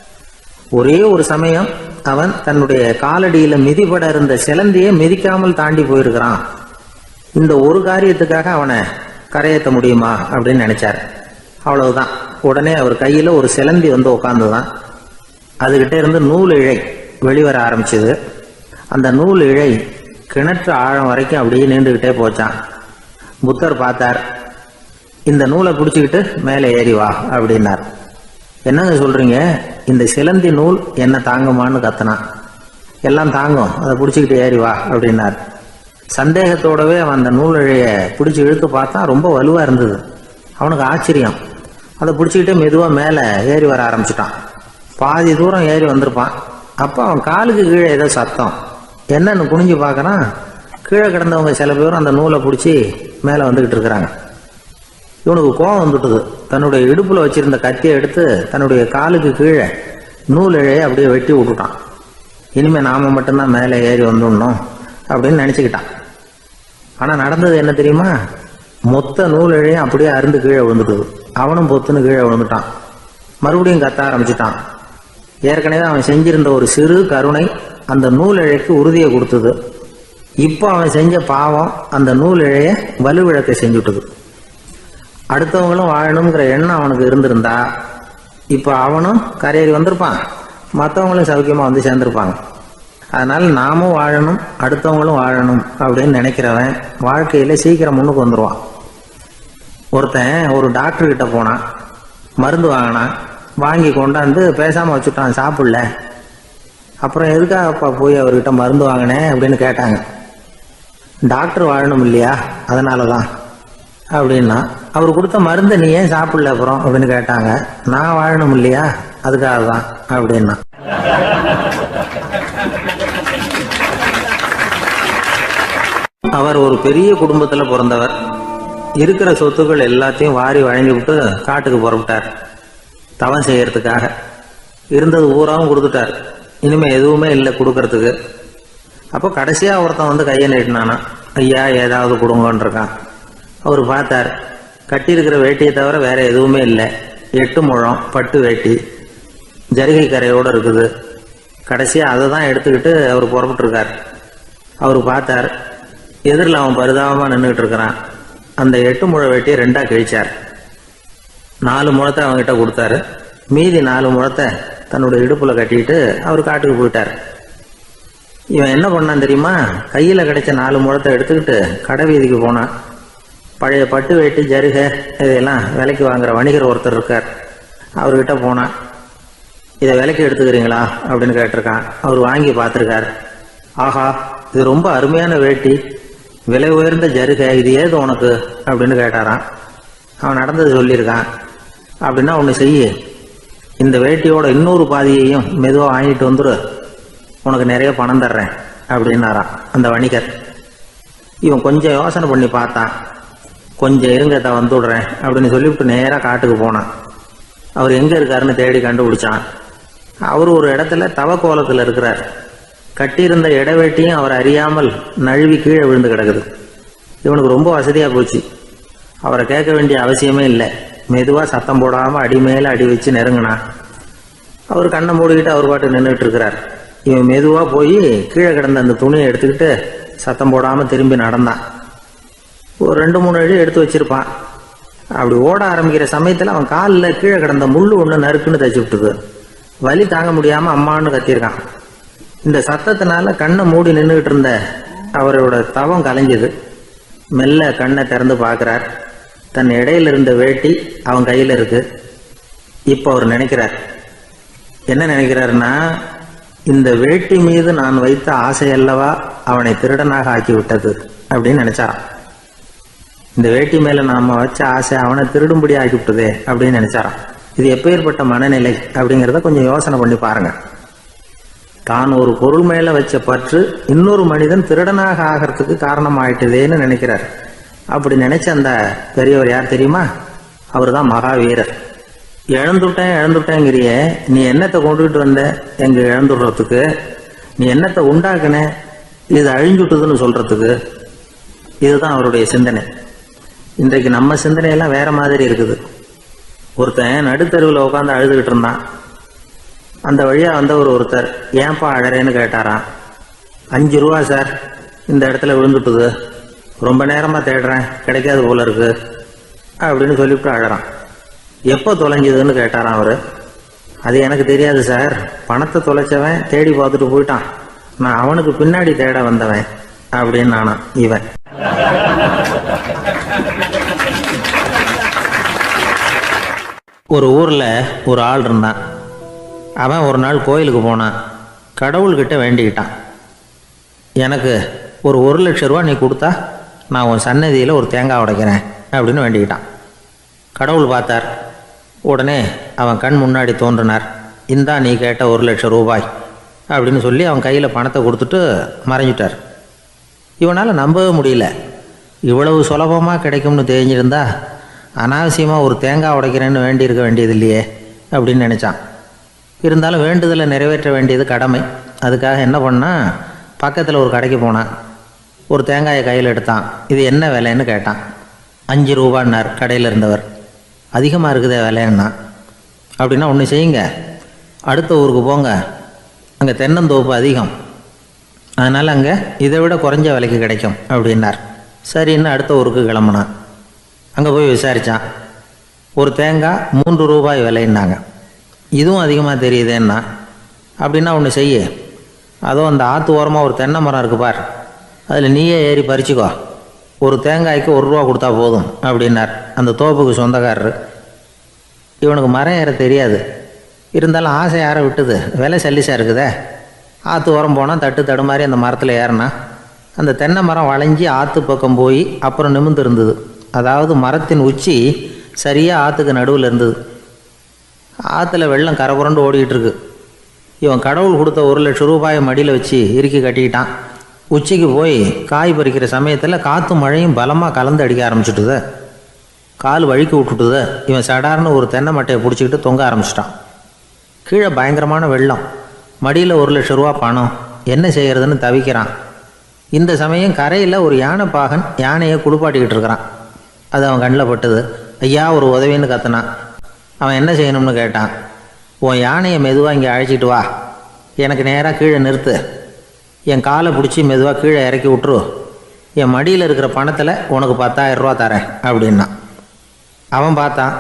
ஒரே ஒரு சமயம் அவன் தன்னுடைய காலடியில மிதிபட இருந்த சிலந்தியை மிதிக்காமல் தாண்டி போயிருக்கிறான் இந்த ஒரு காரியத்துக்காக அவனை கரையேற்ற முடியுமா அப்படின்னு நினைச்சார் அவ்வளவுதான் உடனே அவர் கையில ஒரு சிலந்தி வந்து உட்காந்துதான் அதுகிட்ட இருந்து நூல் இழை வெளிவர ஆரம்பிச்சது அந்த நூல் இழை கிணற்று ஆழம் வரைக்கும் அப்படியே நீண்டுகிட்டே போச்சான் புத்தர் பார்த்தார் இந்த நூலை பிடிச்சிக்கிட்டு மேலே ஏறி வா அப்படின்னார் என்னங்க சொல்றீங்க இந்த சிலந்தி நூல் என்ன தாங்குமான்னு கத்துனான் எல்லாம் தாங்கும் அதை பிடிச்சிக்கிட்டு ஏறி வா அப்படின்னார் சந்தேகத்தோடவே அவன் அந்த நூல் இழைய பிடிச்சி இழுத்து பார்த்தா ரொம்ப வலுவா இருந்தது அவனுக்கு ஆச்சரியம் அதை பிடிச்சிக்கிட்டு மெதுவாக மேலே ஏறி வர ஆரம்பிச்சிட்டான் பாதி தூரம் ஏறி வந்திருப்பான் அப்போ அவன் காலுக்கு கீழே ஏதோ சத்தம் என்னன்னு குனிஞ்சு பார்க்கறான் கீழே கிடந்தவங்க சில பேரும் அந்த நூலை பிடிச்சி மேலே வந்துக்கிட்டு இருக்கிறாங்க இவனுக்கு கோபம் வந்துட்டுது தன்னுடைய இடுப்புல வச்சிருந்த கத்தியை எடுத்து தன்னுடைய காலுக்கு கீழே நூல் இழையை அப்படியே வெட்டி விட்டுட்டான் இனிமே நாம மட்டும்தான் மேலே ஏறி வந்துடணும் அப்படின்னு நினச்சிக்கிட்டான் ஆனால் நடந்தது என்ன தெரியுமா மொத்த நூல் இழையும் அப்படியே அருந்து கீழே விழுந்துட்டுது அவனும் பொத்துன்னு கீழே விழுந்துட்டான் மறுபடியும் கத்த ஆரம்பிச்சிட்டான் ஏற்கனவே அவன் செஞ்சிருந்த ஒரு சிறு கருணை அந்த நூல் இழைக்கு உறுதியை கொடுத்தது இப்போ அவன் செஞ்ச பாவம் அந்த நூல் இழைய வலுவிழக்க செஞ்சுட்டுது அடுத்தவங்களும் வாழணுங்கிற எண்ணம் அவனுக்கு இருந்திருந்தா இப்போ அவனும் கரையேறி வந்திருப்பான் மற்றவங்களும் சௌக்கியமாக வந்து சேர்ந்துருப்பாங்க அதனால நாமும் வாழணும் அடுத்தவங்களும் வாழணும் அப்படின்னு நினைக்கிறவன் வாழ்க்கையில சீக்கிரம் முன்னுக்கு வந்துடுவான் ஒருத்தன் ஒரு டாக்டர் கிட்ட போனான் மருந்து வாங்கினான் வாங்கி கொண்டாந்து பேசாம வச்சுட்டான் சாப்பிடல அப்புறம் எதுக்காகப்பா போய் அவர்கிட்ட மருந்து வாங்கினேன் அப்படின்னு கேட்டாங்க டாக்டர் வாழணும் இல்லையா அதனால தான் அப்படின்னா அவர் கொடுத்த மருந்தை நீ ஏன் சாப்பிடல அப்புறம் அப்படின்னு கேட்டாங்க நான் வாழணும் இல்லையா அதுக்காக தான் அப்படின்னா அவர் ஒரு பெரிய குடும்பத்துல பிறந்தவர் இருக்கிற சொத்துக்கள் எல்லாத்தையும் வாரி வழங்கி விட்டு காட்டுக்கு புறப்பட்டார் தவம் செய்யறதுக்காக இருந்தது ஊராவும் கொடுத்துட்டார் இனிமே எதுவுமே இல்லை கொடுக்கறதுக்கு அப்போ கடைசியா ஒருத்தன் வந்து கையை நீட்டினானா ஐயா ஏதாவது கொடுங்கன்னு இருக்கான் அவர் பார்த்தார் கட்டியிருக்கிற வேட்டியை தவிர வேற எதுவுமே இல்லை எட்டு முழம் பட்டு வேட்டி ஜரிகை கரையோடு இருக்குது கடைசியா அதை தான் எடுத்துக்கிட்டு அவர் புறப்பட்டுருக்கார் அவர் பார்த்தார் எதிரில் அவன் பரிதாபமாக நின்றுட்டு இருக்கிறான் அந்த எட்டு முழ வெட்டியை ரெண்டா கிழிச்சார் நாலு முழத்தை அவன்கிட்ட கொடுத்தாரு மீதி நாலு முழத்தை தன்னுடைய இடுப்புல கட்டிட்டு அவர் காட்டுக்கு போயிட்டார் இவன் என்ன பண்ணான் தெரியுமா கையில கிடைச்ச நாலு முழத்தை எடுத்துக்கிட்டு கடை வீதிக்கு போனான் பழைய பட்டு வேட்டி ஜருகை இதையெல்லாம் விலைக்கு வாங்குற வணிகர் ஒருத்தர் இருக்கார் அவர்கிட்ட போனான் இதை விலைக்கு எடுத்துக்கிறீங்களா அப்படின்னு கேட்டிருக்கான் அவர் வாங்கி பார்த்துருக்கார் ஆஹா இது ரொம்ப அருமையான வேட்டி விலை உயர்ந்த ஜருகை இது ஏது உனக்கு அப்படின்னு கேட்டாராம் அவன் நடந்தது சொல்லியிருக்கான் அப்படின்னா ஒன்று செய்யு இந்த வேட்டியோட இன்னொரு பாதியையும் மெதுவாக வாங்கிட்டு வந்துரு உனக்கு நிறைய பணம் தர்றேன் அப்படின்னாராம் அந்த வணிகர் இவன் கொஞ்சம் யோசனை பண்ணி பார்த்தான் கொஞ்சம் இருங்க தான் வந்து விடுறேன் அப்படின்னு சொல்லிவிட்டு நேராக காட்டுக்கு போனான் அவர் எங்கே இருக்காருன்னு தேடி கண்டுபிடிச்சான் அவர் ஒரு இடத்துல தவக்கோலத்தில் இருக்கிறார் கட்டியிருந்த இடவேட்டியும் அவர் அறியாமல் நழுவி கீழே விழுந்து கிடக்குது இவனுக்கு ரொம்ப வசதியாக போச்சு அவரை கேட்க வேண்டிய அவசியமே இல்லை மெதுவாக சத்தம் போடாமல் அடி மேலே அடி வச்சு நெருங்கினான் அவர் கண்ணை மூடிக்கிட்டு அவர் பாட்டு நின்றுட்டு இருக்கிறார் இவன் மெதுவாக போய் கீழே கிடந்த அந்த துணியை எடுத்துக்கிட்டு சத்தம் போடாமல் திரும்பி நடந்தான் ஒரு ரெண்டு மூணு அடி எடுத்து வச்சிருப்பான் அப்படி ஓட ஆரம்பிக்கிற சமயத்தில் அவன் காலில் கீழே கிடந்த முள்ளு ஒன்று நறுக்குன்னு தச்சு விட்டுது வலி தாங்க முடியாமல் அம்மான்னு கத்தியிருக்கான் இந்த சத்தத்தினால கண்ணை மூடி நின்றுகிட்டு இருந்த அவரோட தவம் கலைஞ்சது மெல்ல கண்ணை திறந்து பார்க்குறார் தன் இடையில இருந்த வேட்டி அவன் கையில் இருக்கு இப்போ அவர் நினைக்கிறார் என்ன நினைக்கிறாருன்னா இந்த வேட்டி மீது நான் வைத்த ஆசை அல்லவா அவனை திருடனாக ஆக்கி விட்டது அப்படின்னு நினைச்சாராம் இந்த வேட்டி மேல நாம வச்ச ஆசை அவனை திருடும்படி ஆக்கி விட்டதே அப்படின்னு நினைச்சாராம் இது எப்பேற்பட்ட மனநிலை அப்படிங்கிறத கொஞ்சம் யோசனை பண்ணி பாருங்க தான் ஒரு பொருள் மேல வச்ச பற்று இன்னொரு மனிதன் திருடனாக ஆகிறதுக்கு காரணம் ஆயிட்டுதேன்னு நினைக்கிறார் அப்படி நினைச்ச அந்த பெரியவர் யார் தெரியுமா அவர் தான் மகாவீரர் இழந்துட்டேன் இழந்துட்டேங்கிறியே நீ என்னத்தை கொண்டுகிட்டு வந்த எங்க இழந்துடுறதுக்கு நீ என்னத்தை உண்டாக்குன இது அழிஞ்சுட்டுதுன்னு சொல்றதுக்கு இதுதான் அவருடைய சிந்தனை இன்றைக்கு நம்ம சிந்தனையெல்லாம் வேற மாதிரி இருக்குது ஒருத்தன் நடுத்தருவில் உட்காந்து அழுதுகிட்டு இருந்தான் அந்த வழியா வந்தவர் ஒருத்தர் ஏன்பா அழறேன்னு கேட்டாராம் அஞ்சு ரூபா சார் இந்த இடத்துல விழுந்துட்டுது ரொம்ப நேரமா தேடுறேன் கிடைக்காது போல இருக்கு அப்படின்னு சொல்லிவிட்டு அழறான் எப்போ தொலைஞ்சதுன்னு கேட்டாராம் அவரு அது எனக்கு தெரியாது சார் பணத்தை தொலைச்சவன் தேடி பார்த்துட்டு போயிட்டான் நான் அவனுக்கு பின்னாடி தேட வந்தவன் அப்படின்னு நானா இவன் ஒரு ஊரில் ஒரு ஆள் இருந்தான் அவன் ஒரு நாள் கோயிலுக்கு போனான் கடவுள்கிட்ட வேண்டிக்கிட்டான் எனக்கு ஒரு ஒரு லட்ச ரூபா நீ கொடுத்தா நான் உன் சன்னதியில் ஒரு தேங்காய் உடைக்கிறேன் அப்படின்னு வேண்டிக்கிட்டான் கடவுள் பார்த்தார் உடனே அவன் கண் முன்னாடி தோன்றினார் இந்தா நீ கேட்ட ஒரு லட்சம் ரூபாய் அப்படின்னு சொல்லி அவன் கையில் பணத்தை கொடுத்துட்டு மறைஞ்சிட்டார் இவனால் நம்பவே முடியல இவ்வளவு சுலபமாக கிடைக்கும்னு தெரிஞ்சிருந்தா அனாவசியமாக ஒரு தேங்காய் உடைக்கிறேன்னு வேண்டியிருக்க வேண்டியது இல்லையே அப்படின்னு நினச்சான் இருந்தாலும் வேண்டுதலை நிறைவேற்ற வேண்டியது கடமை அதுக்காக என்ன பண்ணான் பக்கத்தில் ஒரு கடைக்கு போனான் ஒரு தேங்காயை கையில் எடுத்தான் இது என்ன விலைன்னு கேட்டான் அஞ்சு ரூபான்னார் கடையில் இருந்தவர் அதிகமாக இருக்குதே விலைன்னா அப்படின்னா ஒன்று செய்யுங்க அடுத்த ஊருக்கு போங்க அங்கே தென்னந்தோப்பு அதிகம் அதனால் அங்கே இதை விட குறைஞ்ச விலைக்கு கிடைக்கும் அப்படின்னார் சரின்னு அடுத்த ஊருக்கு கிளம்புனான் அங்கே போய் விசாரித்தான் ஒரு தேங்காய் மூன்று ரூபாய் விலைன்னாங்க இதுவும் அதிகமாக தெரியுதேன்னா அப்படின்னா ஒன்று செய்ய அதோ அந்த ஆற்று ஓரமாக ஒரு தென்னை மரம் இருக்கு பார் அதில் நீயே ஏறி பறிச்சுக்கோ ஒரு தேங்காய்க்கு ஒரு ரூபா கொடுத்தா போதும் அப்படின்னார் அந்த தோப்புக்கு சொந்தக்காரரு இவனுக்கு மரம் ஏற தெரியாது இருந்தாலும் ஆசை யார விட்டுது விலை சல்லிசா இருக்குதே ஆற்று ஓரம் போனால் தட்டு தடுமாறி அந்த மரத்தில் ஏறினா அந்த தென்னை மரம் வளைஞ்சி ஆற்று பக்கம் போய் அப்புறம் நிமிர்ந்து இருந்தது அதாவது மரத்தின் உச்சி சரியாக ஆற்றுக்கு நடுவில் இருந்தது ஆற்றுல வெள்ளம் கரை புரண்டு ஓடிக்கிட்டு இருக்கு இவன் கடவுள் கொடுத்த ஒரு லட்சம் ரூபாயை மடியில் வச்சு இறுக்கி கட்டிக்கிட்டான் உச்சிக்கு போய் காய் பறிக்கிற சமயத்தில் காற்றும் மழையும் பலமாக கலந்து அடிக்க ஆரம்பிச்சுட்டுது கால் வழுக்கி விட்டுட்டுது இவன் சடார்னு ஒரு தென்னை மட்டையை பிடிச்சிக்கிட்டு தொங்க ஆரம்பிச்சிட்டான் கீழே பயங்கரமான வெள்ளம் மடியில் ஒரு லட்சம் ரூபா பணம் என்ன செய்யறதுன்னு தவிக்கிறான் இந்த சமயம் கரையில் ஒரு யானை பாகன் யானையை குளிப்பாட்டிக்கிட்டு இருக்கிறான் அது அவன் கண்ணில் பட்டுது ஐயா ஒரு உதவின்னு கத்துனான் அவன் என்ன செய்யணும்னு கேட்டான் உன் யானையை மெதுவாக இங்கே அழைச்சிட்டு வா எனக்கு நேராக கீழே நிறுத்து என் காலை பிடிச்சி மெதுவாக கீழே இறக்கி விட்ரு என் மடியில் இருக்கிற பணத்தில் உனக்கு பத்தாயிரம் ரூபா தரேன் அப்படின்னா அவன் பார்த்தான்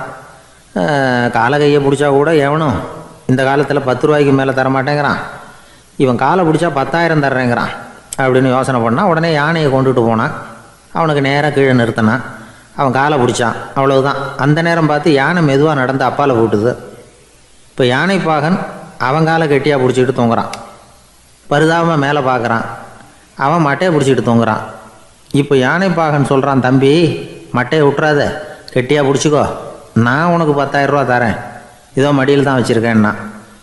அஹ், காலை கையை பிடிச்சா கூட எவனும் இந்த காலத்தில் பத்து ரூபாய்க்கு மேலே தரமாட்டேங்கிறான் இவன் காலை பிடிச்சா பத்தாயிரம் தர்றேங்கிறான் அப்படின்னு யோசனை பண்ணான் உடனே யானையை கொண்டுட்டு போனான் அவனுக்கு நேராக கீழே நிறுத்தினான் அவன் காலை பிடிச்சான் அவ்வளவுதான் அந்த நேரம் பார்த்து யானை மெதுவாக நடந்து அப்பால் போட்டுது இப்போ யானை பாகன் அவன் காலை கெட்டியாக பிடிச்சிக்கிட்டு தூங்குறான் பரிதாபமாக மேலே பார்க்குறான் அவன் மட்டையை பிடிச்சிக்கிட்டு தூங்குறான் இப்போ யானை பாகன் சொல்கிறான் தம்பி மட்டையை விட்றாத கெட்டியாக பிடிச்சிக்கோ நான் உனக்கு பத்தாயிரம் ரூபா தரேன் இதோ மடியில் தான் வச்சுருக்கேன்னா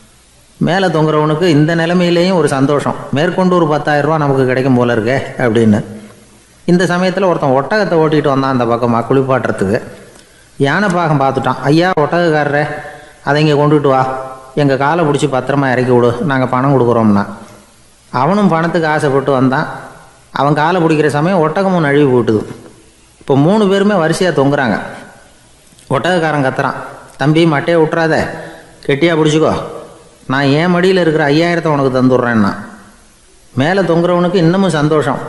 மேலே தொங்குறவனுக்கு இந்த நிலைமையிலேயும் ஒரு சந்தோஷம் மேற்கொண்டு ஒரு பத்தாயிரம் ரூபா நமக்கு கிடைக்கும் போல இருக்கே அப்படின்னு இந்த சமயத்தில் ஒருத்தன் ஒட்டகத்தை ஓட்டிகிட்டு வந்தான் அந்த பக்கமாக குளிப்பாட்டுறதுக்கு யானை பாகம் பார்த்துட்டான் ஐயா ஒட்டகக்காரரே அதை இங்கே கொண்டுட்டு வா எங்கள் காலை பிடிச்சி பத்திரமா இறக்கி விடு நாங்கள் பணம் கொடுக்குறோம்னா அவனும் பணத்துக்கு ஆசைப்பட்டு வந்தான் அவன் காலை பிடிக்கிற சமயம் ஒட்டகமும் நழுவி போட்டுது இப்போ மூணு பேருமே வரிசையாக தொங்குறாங்க ஒட்டகக்காரன் கத்துறான் தம்பி மட்டையை விட்றாத கெட்டியாக பிடிச்சிக்கோ நான் என் மடியில் இருக்கிற ஐயாயிரத்தை உனக்கு தந்துடுறேன்னா மேலே தொங்குறவனுக்கு இன்னமும் சந்தோஷம்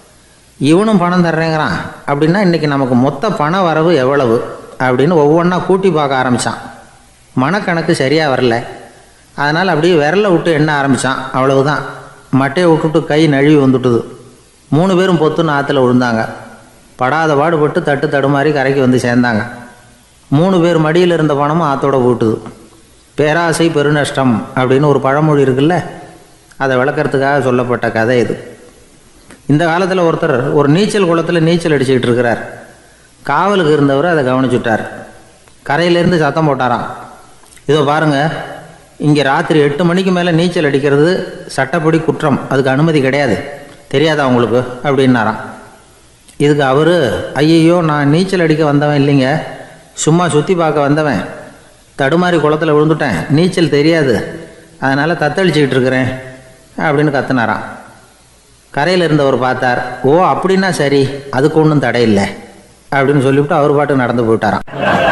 இவனும் பணம் தர்றேங்கிறான் அப்படின்னா இன்றைக்கி நமக்கு மொத்த பண வரவு எவ்வளவு அப்படின்னு ஒவ்வொன்றா கூட்டி பார்க்க ஆரம்பித்தான் மனக்கணக்கு சரியாக வரல அதனால் அப்படியே விரலை விட்டு எண்ண ஆரம்பித்தான் அவ்வளவுதான் மட்டையை விட்டுட்டு கை நழுவி வந்துட்டுது மூணு பேரும் பொத்துன்னு ஆற்றுல விழுந்தாங்க படாத பாடுபட்டு தட்டு தடுமாறி கரைக்கு வந்து சேர்ந்தாங்க மூணு பேர் மடியில் இருந்த பணமும் ஆத்தோட போட்டுது பேராசை பெருநஷ்டம் அப்படின்னு ஒரு பழமொழி இருக்குல்ல அதை விளக்கறதுக்காக சொல்லப்பட்ட கதை இது இந்த காலத்தில் ஒருத்தர் ஒரு நீச்சல் குளத்தில் நீச்சல் அடிச்சுக்கிட்டு இருக்கிறார் காவலுக்கு இருந்தவர் அதை கவனிச்சுட்டார் கரையிலேருந்து சத்தம் போட்டாராம் இதோ பாருங்க இங்கே ராத்திரி எட்டு மணிக்கு மேலே நீச்சல் அடிக்கிறது சட்டப்படி குற்றம் அதுக்கு அனுமதி கிடையாது தெரியாதா உங்களுக்கு அப்படின்னாராம் இதுக்கு அவர் ஐயையோ நான் நீச்சல் அடிக்க வந்தவன் இல்லைங்க சும்மா சுற்றி பார்க்க வந்தவன் தடுமாறி குளத்துல விழுந்துட்டேன் நீச்சல் தெரியாது அதனால் தத்தளிச்சுக்கிட்டு இருக்கிறேன் அப்படின்னு கத்துனாராம் கரையில் இருந்தவர் பார்த்தார் ஓ அப்படின்னா சரி அதுக்கு ஒன்றும் தடை இல்லை அப்படின்னு சொல்லிவிட்டு அவர் பாட்டு நடந்து போயிட்டாராம்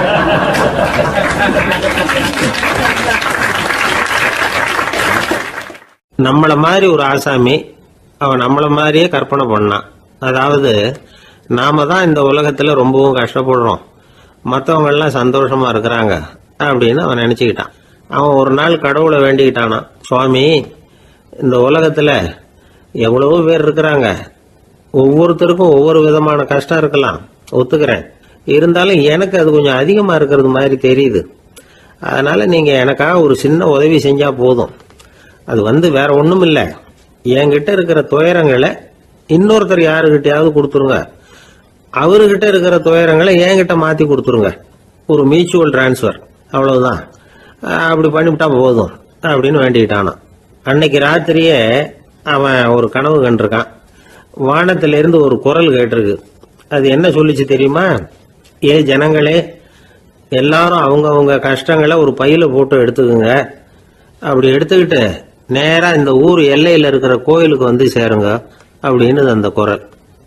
நம்மள மாதிரி ஒரு ஆசாமி அவன் நம்மள மாதிரியே கற்பனை பண்ணான் அதாவது நாம தான் இந்த உலகத்துல ரொம்பவும் கஷ்டப்படுறோம் மற்றவங்க எல்லாம் சந்தோஷமா இருக்கிறாங்க அப்படின்னு அவன் நினைச்சுக்கிட்டான் அவன் ஒரு நாள் கடவுளை வேண்டிக்கிட்டானா சுவாமி இந்த உலகத்துல எவ்வளவோ பேர் இருக்கிறாங்க ஒவ்வொருத்தருக்கும் ஒவ்வொரு விதமான கஷ்டம் இருக்கலாம் ஒத்துக்கிறேன் இருந்தாலும் எனக்கு அது கொஞ்சம் அதிகமா இருக்கிறது மாதிரி தெரியுது அதனால நீங்க எனக்காக ஒரு சின்ன உதவி செஞ்சா போதும் அது வந்து வேற ஒண்ணும் இல்ல என்கிட்ட இருக்கிற துயரங்களை இன்னொருத்தர் யாருகிட்டயாவது கொடுத்துருங்க அவர்கிட்ட இருக்கிற துயரங்களை என்கிட்ட மாத்தி கொடுத்துருங்க ஒரு மியூச்சுவல் டிரான்ஸ்ஃபர் அவ்வளவுதான் அஹ் அப்படி பண்ணிவிட்டா போதும் அப்படின்னு வேண்டிக்கிட்டானான் அன்னைக்கு ராத்திரியே அவன் ஒரு கனவு கண்டிருக்கான் வானத்துல இருந்து ஒரு குரல் கேட்டிருக்கு அது என்ன சொல்லுச்சு தெரியுமா ஏ ஜனங்களே எல்லாரும் அவங்க அவங்க கஷ்டங்களை ஒரு பையில போட்டு எடுத்துக்குங்க அப்படி எடுத்துக்கிட்டு நேரா இந்த ஊர் எல்லையில இருக்கிற கோயிலுக்கு வந்து சேருங்க அப்படின்னு அந்த குரல்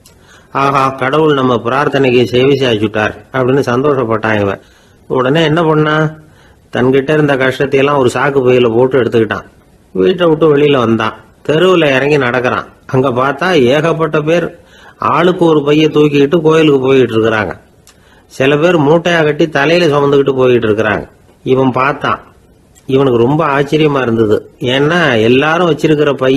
ஆஹா கடவுள் நம்ம பிரார்த்தனைக்கு சேவை சாய்ச்சுட்டார் அப்படின்னு சந்தோஷப்பட்டான் இவன் உடனே என்ன பண்ணான் தன்கிட்ட இருந்த கஷ்டத்தையெல்லாம் ஒரு சாக்கு பையில போட்டு எடுத்துக்கிட்டான் வீட்டை விட்டு வெளியில வந்தான் தெருவில் இறங்கி நடக்கிறான் அங்க பார்த்தா ஏகப்பட்ட பேர் ஆளுக்கு ஒரு பைய தூக்கிக்கிட்டு கோயிலுக்கு போயிட்டு இருக்கிறாங்க சில பேர் மூட்டையா கட்டி தலையில சுமந்துக்கிட்டு போயிட்டு இருக்கிறாங்க இவன் பார்த்தான் இவனுக்கு ரொம்ப ஆச்சரியமா இருந்தது ஏன்னா எல்லாரும் வச்சிருக்கிற பை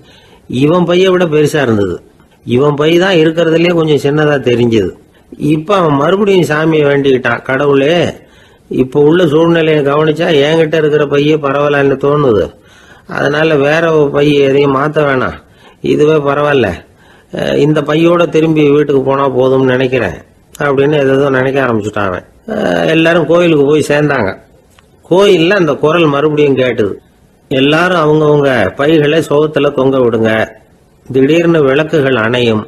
இவன் பையை விட பெருசா இருந்தது இவன் பை தான் இருக்கிறதுலயே கொஞ்சம் சின்னதா தெரிஞ்சது இப்ப அவன் மறுபடியும் சாமியை வேண்டிக்கிட்டான் கடவுளே இப்ப உள்ள சூழ்நிலையை கவனிச்சா என்கிட்ட இருக்கிற பையே பரவாயில்லன்னு தோணுது அதனால வேற ஒரு பை எதையும் மாத்த வேணாம் இதுவே பரவாயில்ல அஹ் இந்த பையோட திரும்பி வீட்டுக்கு போனா போதும்னு நினைக்கிறேன் அப்படின்னு ஏதோ நினைக்க ஆரம்பிச்சுட்டான் அவன் அஹ் எல்லாரும் கோயிலுக்கு போய் சேர்ந்தாங்க கோயில்ல அந்த குரல் மறுபடியும் கேட்டுது எல்லாரும் அவங்கவங்க பைகளை சோகத்துல தொங்க விடுங்க திடீர்னு விளக்குகள் அணையும்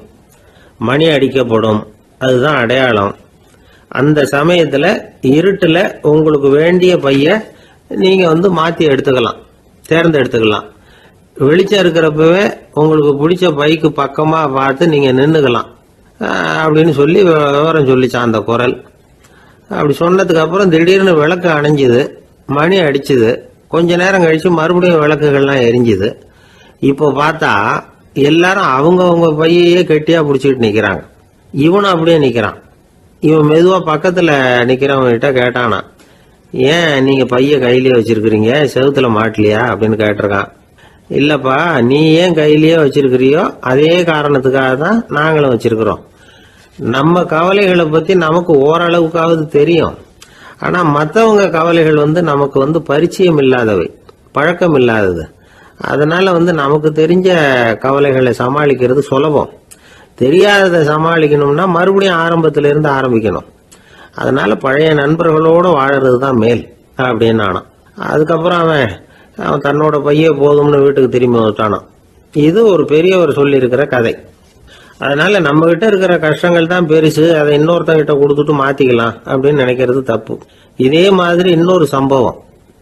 மணி அடிக்கப்படும் அதுதான் அடையாளம் அந்த சமயத்துல இருட்டுல உங்களுக்கு வேண்டிய பைய நீங்க வந்து மாத்தி எடுத்துக்கலாம் தேர்ந்தெடுத்துக்கலாம் வெளிச்சம் இருக்கிறப்பவே உங்களுக்கு பிடிச்ச பைக்கு பக்கமா பார்த்து நீங்க நின்னுக்கலாம் ஆஹ் அப்படின்னு சொல்லி விவரம் சொல்லிச்சான் அந்த குரல் அப்படி சொன்னதுக்கு அப்புறம் திடீர்னு விளக்கு அணைஞ்சுது மணி அடிச்சுது கொஞ்ச நேரம் கழிச்சு மறுபடியும் விளக்குகள்லாம் எரிஞ்சுது இப்போ பார்த்தா எல்லாரும் அவங்கவங்க பையையே கெட்டியா பிடிச்சிட்டு நிக்கிறாங்க இவனும் அப்படியே நிக்கிறான் இவன் மெதுவா பக்கத்துல நிக்கிறவன்கிட்ட கேட்டானா ஏன் நீங்க பைய கையிலேயே வச்சிருக்கிறீங்க செவுத்துல மாட்டலையா அப்படின்னு கேட்டிருக்கான் இல்லப்பா நீ ஏன் கையிலேயே வச்சிருக்கிறியோ அதே காரணத்துக்காக தான் நாங்களும் வச்சிருக்கிறோம் நம்ம கவலைகளை பத்தி நமக்கு ஓரளவுக்காவது தெரியும் ஆனா மத்தவங்க கவலைகள் வந்து நமக்கு வந்து பரிச்சயம் இல்லாதவை பழக்கம் இல்லாதது அதனால வந்து நமக்கு தெரிஞ்ச கவலைகளை சமாளிக்கிறது சுலபம் தெரியாததை சமாளிக்கணும்னா மறுபடியும் ஆரம்பத்துல இருந்து ஆரம்பிக்கணும் அதனால பழைய நண்பர்களோட வாழறது தான் மேல் அப்படின்னு ஆனான் அதுக்கப்புறம் அவன் அவன் தன்னோட பைய போதும்னு வீட்டுக்கு திரும்பி வந்துட்டானான் இது ஒரு பெரியவர் சொல்லியிருக்கிற கதை அதனால நம்ம கிட்ட இருக்கிற கஷ்டங்கள் தான் பெருசு அதை இன்னொருத்தங்கிட்ட கொடுத்துட்டு மாத்திக்கலாம் அப்படின்னு நினைக்கிறது தப்பு இதே மாதிரி இன்னொரு சம்பவம்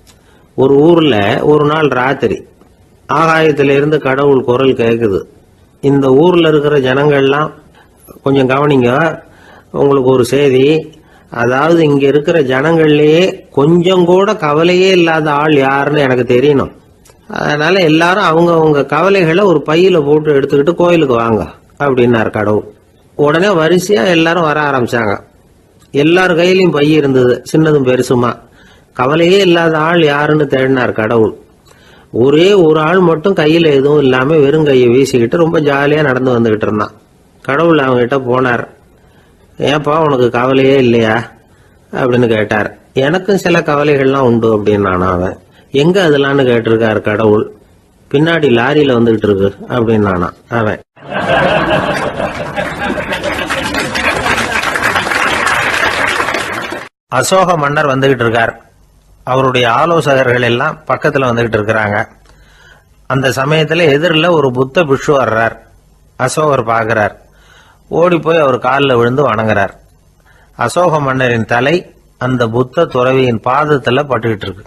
ஒரு ஊர்ல ஒரு நாள் ராத்திரி ஆகாயத்துல இருந்து கடவுள் குரல் கேக்குது இந்த ஊர்ல இருக்கிற ஜனங்கள்லாம் கொஞ்சம் கவனிங்க உங்களுக்கு ஒரு செய்தி அதாவது இங்க இருக்கிற ஜனங்கள்லயே கொஞ்சம் கூட கவலையே இல்லாத ஆள் யாருன்னு எனக்கு தெரியணும் அதனால எல்லாரும் அவங்க அவங்க கவலைகளை ஒரு பையில போட்டு எடுத்துக்கிட்டு கோயிலுக்கு வாங்க அப்படின்னாரு கடவுள் உடனே வரிசையா எல்லாரும் வர ஆரம்பிச்சாங்க எல்லார் கையிலயும் பை இருந்தது சின்னதும் பெருசுமா கவலையே இல்லாத ஆள் யாருன்னு தேடினார் கடவுள் ஒரே ஒரு ஆள் மட்டும் கையில எதுவும் இல்லாம வெறும் கையை வீசிக்கிட்டு ரொம்ப ஜாலியா நடந்து வந்துகிட்டு இருந்தான் கடவுள் அவங்ககிட்ட போனார் ஏன்பா உனக்கு கவலையே இல்லையா அப்படின்னு கேட்டார் எனக்கும் சில கவலைகள்லாம் உண்டு அப்படின்னு அவன் எங்க அதெல்லாம்னு கேட்டிருக்காரு கடவுள் பின்னாடி லாரியில வந்துகிட்டு இருக்கு அப்படின்னு அவன் அசோக மன்னர் வந்துகிட்டு இருக்கார் அவருடைய ஆலோசகர்கள் எல்லாம் பக்கத்துல வந்துகிட்டு இருக்கிறாங்க அந்த சமயத்துல எதிரில் ஒரு புத்த பிக்ஷு வர்றார் அசோகர் பார்க்கறார் ஓடி போய் அவர் காலில் விழுந்து வணங்குறார் அசோக மன்னரின் தலை அந்த புத்த துறவியின் பாதத்துல பட்டுக்கிட்டு இருக்கு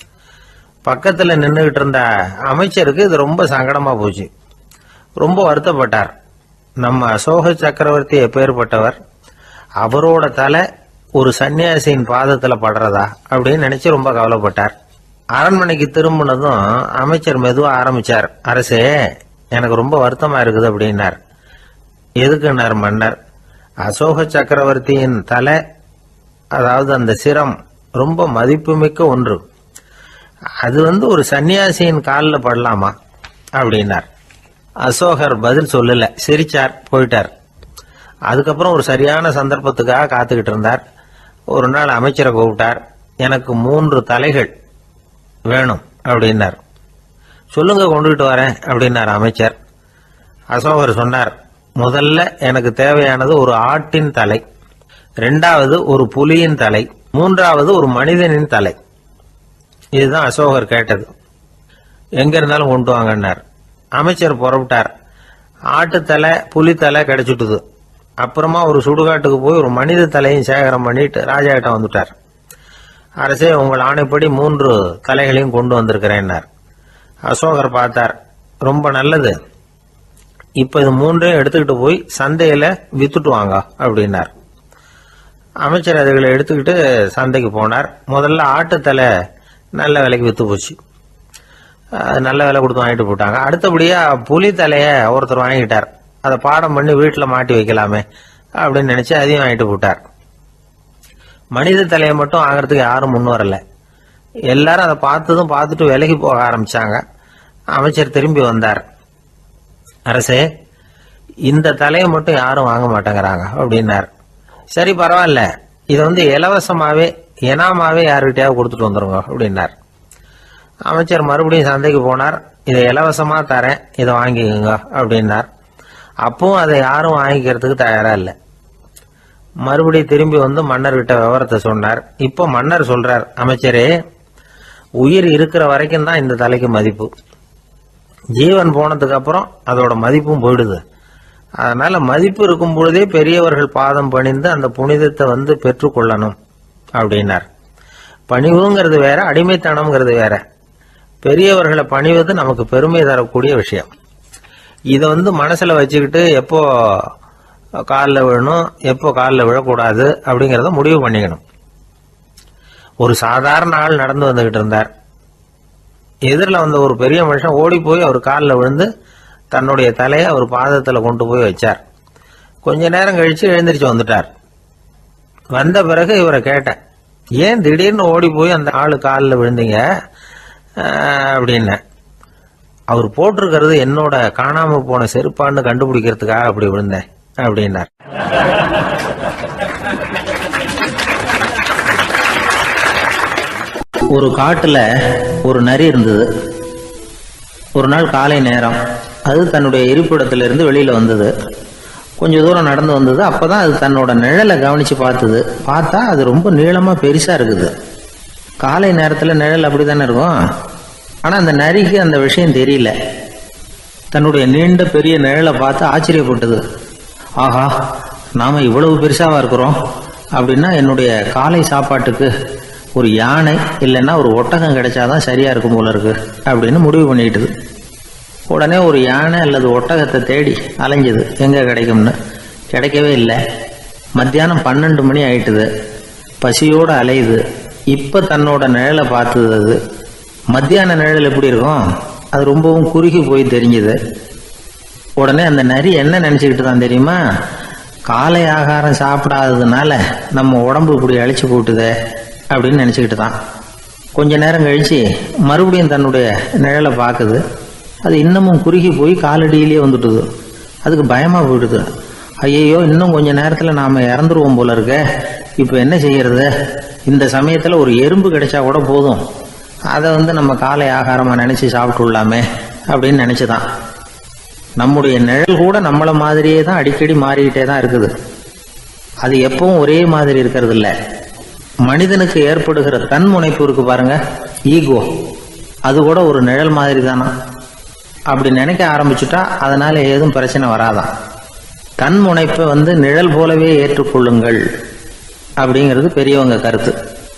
பக்கத்துல நின்றுகிட்டு இருந்த அமைச்சருக்கு இது ரொம்ப சங்கடமா போச்சு ரொம்ப வருத்தப்பட்டார் நம்ம அசோக சக்கரவர்த்தி எப்பேற்பட்டவர் அவரோட தலை ஒரு சன்னியாசியின் பாதத்துல படுறதா அப்படின்னு நினைச்சு ரொம்ப கவலைப்பட்டார் அரண்மனைக்கு திரும்பினதும் அமைச்சர் மெதுவா ஆரம்பிச்சார் அரசே எனக்கு ரொம்ப வருத்தமா இருக்குது அப்படின்னார் எதுக்குன்னார் மன்னர் அசோக சக்கரவர்த்தியின் தலை அதாவது அந்த சிரம் ரொம்ப மதிப்புமிக்க ஒன்று அது வந்து ஒரு சன்னியாசியின் காலில் படலாமா அப்படின்னார் அசோகர் பதில் சொல்லல சிரிச்சார் போயிட்டார் அதுக்கப்புறம் ஒரு சரியான சந்தர்ப்பத்துக்காக காத்துக்கிட்டு இருந்தார் ஒரு நாள் அமைச்சரை கூப்பிட்டார் எனக்கு மூன்று தலைகள் வேணும் அப்படின்னார் சொல்லுங்க கொண்டுகிட்டு வரேன் அப்படின்னார் அமைச்சர் அசோகர் சொன்னார் முதல்ல எனக்கு தேவையானது ஒரு ஆட்டின் தலை ரெண்டாவது ஒரு புலியின் தலை மூன்றாவது ஒரு மனிதனின் தலை இதுதான் அசோகர் கேட்டது எங்க இருந்தாலும் கொண்டு வாங்கன்னார் அமைச்சர் புறப்பட்டார் ஆட்டுத்தலை புலித்தலை கிடைச்சிட்டுது அப்புறமா ஒரு சுடுகாட்டுக்கு போய் ஒரு மனித தலையும் சேகரம் பண்ணிட்டு ராஜா கிட்ட வந்துட்டார் அரசே உங்கள் ஆணைப்படி மூன்று தலைகளையும் கொண்டு வந்திருக்கிறேன்னார் அசோகர் பார்த்தார் ரொம்ப நல்லது இப்ப இது மூன்றையும் எடுத்துக்கிட்டு போய் சந்தையில வித்துட்டு வாங்க அப்படின்னார் அமைச்சர் அதுகளை எடுத்துக்கிட்டு சந்தைக்கு போனார் முதல்ல ஆட்டுத்தலை நல்ல விலைக்கு வித்து போச்சு அது நல்ல விலை கொடுத்து வாங்கிட்டு போட்டாங்க அடுத்தபடியா புலி தலைய ஒருத்தர் வாங்கிட்டார் அதை பாடம் பண்ணி வீட்டில் மாட்டி வைக்கலாமே அப்படின்னு நினைச்சு அதையும் வாங்கிட்டு போட்டார் மனித தலையை மட்டும் வாங்குறதுக்கு யாரும் முன் வரல எல்லாரும் அதை பார்த்ததும் பார்த்துட்டு விலைக்கு போக ஆரம்பிச்சாங்க அமைச்சர் திரும்பி வந்தார் அரசே இந்த தலையை மட்டும் யாரும் வாங்க மாட்டேங்கிறாங்க அப்படின்னார் சரி பரவாயில்ல இதை வந்து இலவசமாவே இனாமாவே யாருக்கிட்டயாவது கொடுத்துட்டு வந்துருங்க அப்படின்னார் அமைச்சர் மறுபடியும் சந்தைக்கு போனார் இதை இலவசமா தரேன் இதை வாங்கிக்கோங்க அப்படின்னார் அப்பவும் அதை யாரும் வாங்கிக்கிறதுக்கு தயாரா இல்லை மறுபடியும் திரும்பி வந்து மன்னர்கிட்ட விவரத்தை சொன்னார் இப்போ மன்னர் சொல்றார் அமைச்சரே உயிர் இருக்கிற வரைக்கும் தான் இந்த தலைக்கு மதிப்பு ஜீவன் போனதுக்கு அப்புறம் அதோட மதிப்பும் போயிடுது அதனால மதிப்பு இருக்கும் பொழுதே பெரியவர்கள் பாதம் பணிந்து அந்த புனிதத்தை வந்து பெற்றுக்கொள்ளணும் அப்படின்னார் பணிவுங்கிறது வேற அடிமைத்தனம்ங்கிறது வேற பெரியவர்களை பணிவது நமக்கு பெருமை தரக்கூடிய விஷயம் இதை வந்து மனசுல வச்சுக்கிட்டு எப்போ காலில் விழணும் எப்போ காலில் விழக்கூடாது அப்படிங்கிறத முடிவு பண்ணிக்கணும் ஒரு சாதாரண ஆள் நடந்து வந்துகிட்டு இருந்தார் எதிரில் வந்த ஒரு பெரிய மனுஷன் ஓடி போய் அவர் காலில் விழுந்து தன்னுடைய தலையை அவர் பாதத்தில் கொண்டு போய் வச்சார் கொஞ்ச நேரம் கழிச்சு எழுந்திரிச்சு வந்துட்டார் வந்த பிறகு இவரை கேட்டேன் ஏன் திடீர்னு ஓடி போய் அந்த ஆளு காலில் விழுந்தீங்க ஆஹ், அப்படின்னேன் அவர் போட்டிருக்கிறது என்னோட காணாம போன செருப்பான்னு கண்டுபிடிக்கிறதுக்காக அப்படி விழுந்தேன் அப்படின்னார் ஒரு காட்டுல ஒரு நரி இருந்தது ஒரு நாள் காலை நேரம் அது தன்னுடைய இருப்பிடத்திலிருந்து வெளியில வந்தது கொஞ்ச தூரம் நடந்து வந்தது அப்பதான் அது தன்னோட நிழலை கவனிச்சு பார்த்தது பார்த்தா அது ரொம்ப நீளமா பெருசா இருக்குது காலை நேரத்துல நிழல் அப்படித்தானே இருக்கும் ஆனா அந்த நரிக்கு அந்த விஷயம் தெரியல தன்னுடைய நீண்ட பெரிய நிழலை பார்த்து ஆச்சரியப்பட்டது ஆஹா நாம இவ்வளவு பெருசாவா இருக்கிறோம் அப்படின்னா என்னுடைய காலை சாப்பாட்டுக்கு ஒரு யானை இல்லைன்னா ஒரு ஒட்டகம் கிடைச்சாதான் சரியா இருக்கும் போல இருக்கு அப்படின்னு முடிவு பண்ணிக்கிட்டது உடனே ஒரு யானை அல்லது ஒட்டகத்தை தேடி அலைஞ்சது எங்க கிடைக்கும்னு கிடைக்கவே இல்லை மத்தியானம் பன்னெண்டு மணி ஆயிட்டுது பசியோட அலையுது இப்ப தன்னோட நிழலை பார்த்தது அது மத்தியான நிழல் எப்படி இருக்கும் அது ரொம்பவும் குறுகி போய் தெரிஞ்சுது உடனே அந்த நரி என்ன நினைச்சுக்கிட்டு தான் தெரியுமா காலை ஆகாரம் சாப்பிடாததுனால நம்ம உடம்பு இப்படி அழிச்சு போட்டுதே அப்படின்னு நினைச்சுக்கிட்டு தான் கொஞ்ச நேரம் கழிச்சு மறுபடியும் தன்னுடைய நிழலை பார்க்குது அது இன்னமும் குறுகி போய் காலடியிலேயே வந்துட்டுது அதுக்கு பயமா போயிடுது ஐயையோ இன்னும் கொஞ்ச நேரத்தில் நாம் இறந்துருவோம் போல இருக்க இப்போ என்ன செய்யறது இந்த சமயத்தில் ஒரு எறும்பு கிடைச்சா கூட போதும் அதை வந்து நம்ம காலை ஆகாரமாக நினச்சி சாப்பிட்டுள்ளாமே அப்படின்னு நினச்சிதான் நம்முடைய நிழல் கூட நம்மளை மாதிரியே தான் அடிக்கடி மாறிக்கிட்டே தான் இருக்குது அது எப்பவும் ஒரே மாதிரி இருக்கிறது இல்ல மனிதனுக்கு ஏற்படுகிற தன்முனைப்பு இருக்கு பாருங்க ஈகோ அது கூட ஒரு நிழல் மாதிரி தானா அப்படி நினைக்க ஆரம்பிச்சுட்டா அதனால ஏதும் பிரச்சனை வராதான் தன்முனைப்பை வந்து நிழல் போலவே ஏற்றுக்கொள்ளுங்கள் அப்படிங்கிறது பெரியவங்க கருத்து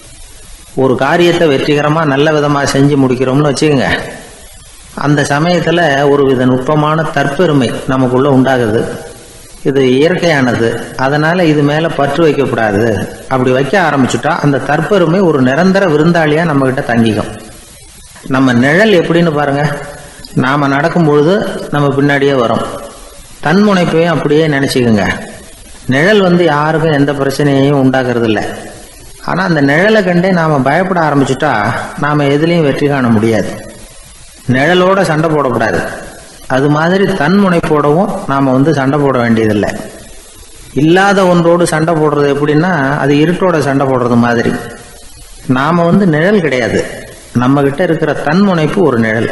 ஒரு காரியத்தை வெற்றிகரமாக நல்ல விதமாக செஞ்சு முடிக்கிறோம்னு வச்சுக்கோங்க அந்த சமயத்தில் ஒரு வித நுட்பமான தற்பெருமை நமக்குள்ள உண்டாகுது இது இயற்கையானது அதனால இது மேலே பற்று வைக்கக்கூடாது அப்படி வைக்க ஆரம்பிச்சுட்டா அந்த தற்பெருமை ஒரு நிரந்தர விருந்தாளியாக நம்மக்கிட்ட தங்கிக்கும் நம்ம நிழல் எப்படின்னு பாருங்க நாம நடக்கும் பொழுது நம்ம பின்னாடியே வரும் தன்முனைப்பையும் அப்படியே நினச்சிக்கோங்க நிழல் வந்து யாருக்கும் எந்த பிரச்சனையையும் உண்டாக்குறது இல்லை ஆனால் அந்த நிழலை கண்டே நாம் பயப்பட ஆரம்பிச்சுட்டா நாம் எதுலேயும் வெற்றி காண முடியாது நிழலோட சண்டை போடக்கூடாது அது மாதிரி தன்முனைப்போடவும் நாம் வந்து சண்டை போட வேண்டியதில்லை இல்லாத ஒன்றோடு சண்டை போடுறது எப்படின்னா அது இருட்டோட சண்டை போடுறது மாதிரி நாம் வந்து நிழல் கிடையாது நம்ம கிட்ட இருக்கிற தன்முனைப்பு ஒரு நிழல்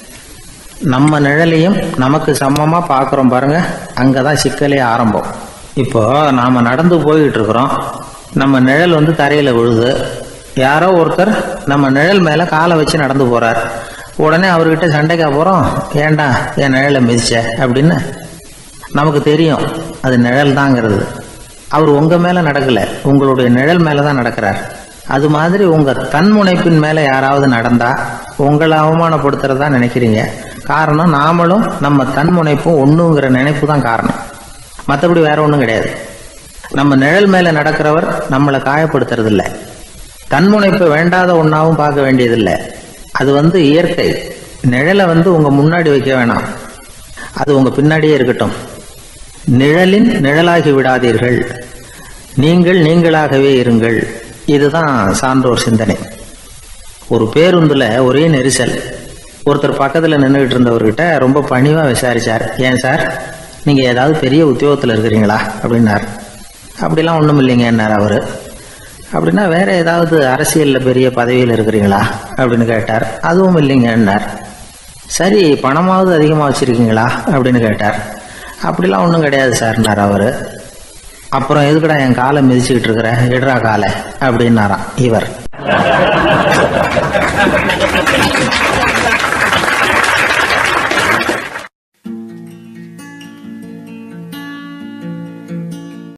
நம்ம நிழலையும் நமக்கு சமமாக பார்க்குறோம் பாருங்க அங்கே தான் சிக்கலே ஆரம்பம் இப்போ நாம் நடந்து போய்கிட்டு இருக்கிறோம் நம்ம நிழல் வந்து தரையில் விழுது யாரோ ஒருத்தர் நம்ம நிழல் மேலே காலை வச்சு நடந்து போகிறார் உடனே அவர்கிட்ட சண்டைக்கா போகிறோம் ஏன்டா என் நிழலை மிதிச்ச அப்படின்னு நமக்கு தெரியும் அது நிழல் தாங்கிறது அவர் உங்கள் மேலே நடக்கலை உங்களுடைய நிழல் மேலே தான் நடக்கிறார் அது மாதிரி உங்கள் தன்முனைப்பின் மேலே யாராவது நடந்தா உங்களை அவமானப்படுத்துறதா நினைக்கிறீங்க காரணம் நாமளும் நம்ம தன்முனைப்பும் ஒன்றுங்கிற நினைப்பு தான் காரணம் மற்றபடி வேற ஒன்றும் கிடையாது நம்ம நிழல் மேலே நடக்கிறவர் நம்மளை காயப்படுத்துறதில்ல தன்முனைப்பு வேண்டாத ஒன்றாவும் பார்க்க வேண்டியதில்லை அது வந்து இயற்கை நிழலை வந்து உங்கள் முன்னாடி வைக்க வேணாம் அது உங்கள் பின்னாடியே இருக்கட்டும் நிழலின் நிழலாகி விடாதீர்கள் நீங்கள் நீங்களாகவே இருங்கள் இதுதான் சான்றோர் சிந்தனை ஒரு பேருந்துல ஒரே நெரிசல் ஒருத்தர் பக்கத்தில் நின்றுகிட்டு இருந்தவர்கிட்ட ரொம்ப பணிவாக விசாரிச்சார் ஏன் சார் நீங்கள் ஏதாவது பெரிய உத்தியோகத்தில் இருக்கிறீங்களா அப்படின்னார் அப்படிலாம் ஒன்றும் இல்லைங்கன்னார் அவர் அப்படின்னா வேற ஏதாவது அரசியலில் பெரிய பதவியில் இருக்கிறீங்களா அப்படின்னு கேட்டார் அதுவும் இல்லைங்கன்னார் சரி பணமாவது அதிகமாக வச்சுருக்கீங்களா அப்படின்னு கேட்டார் அப்படிலாம் ஒன்றும் கிடையாது சார்னார் அவர் அப்புறம் எதுக்குடா என் காலை மிதிச்சுக்கிட்டு இருக்கிற எடுறா காலை அப்படின்னாராம் இவர்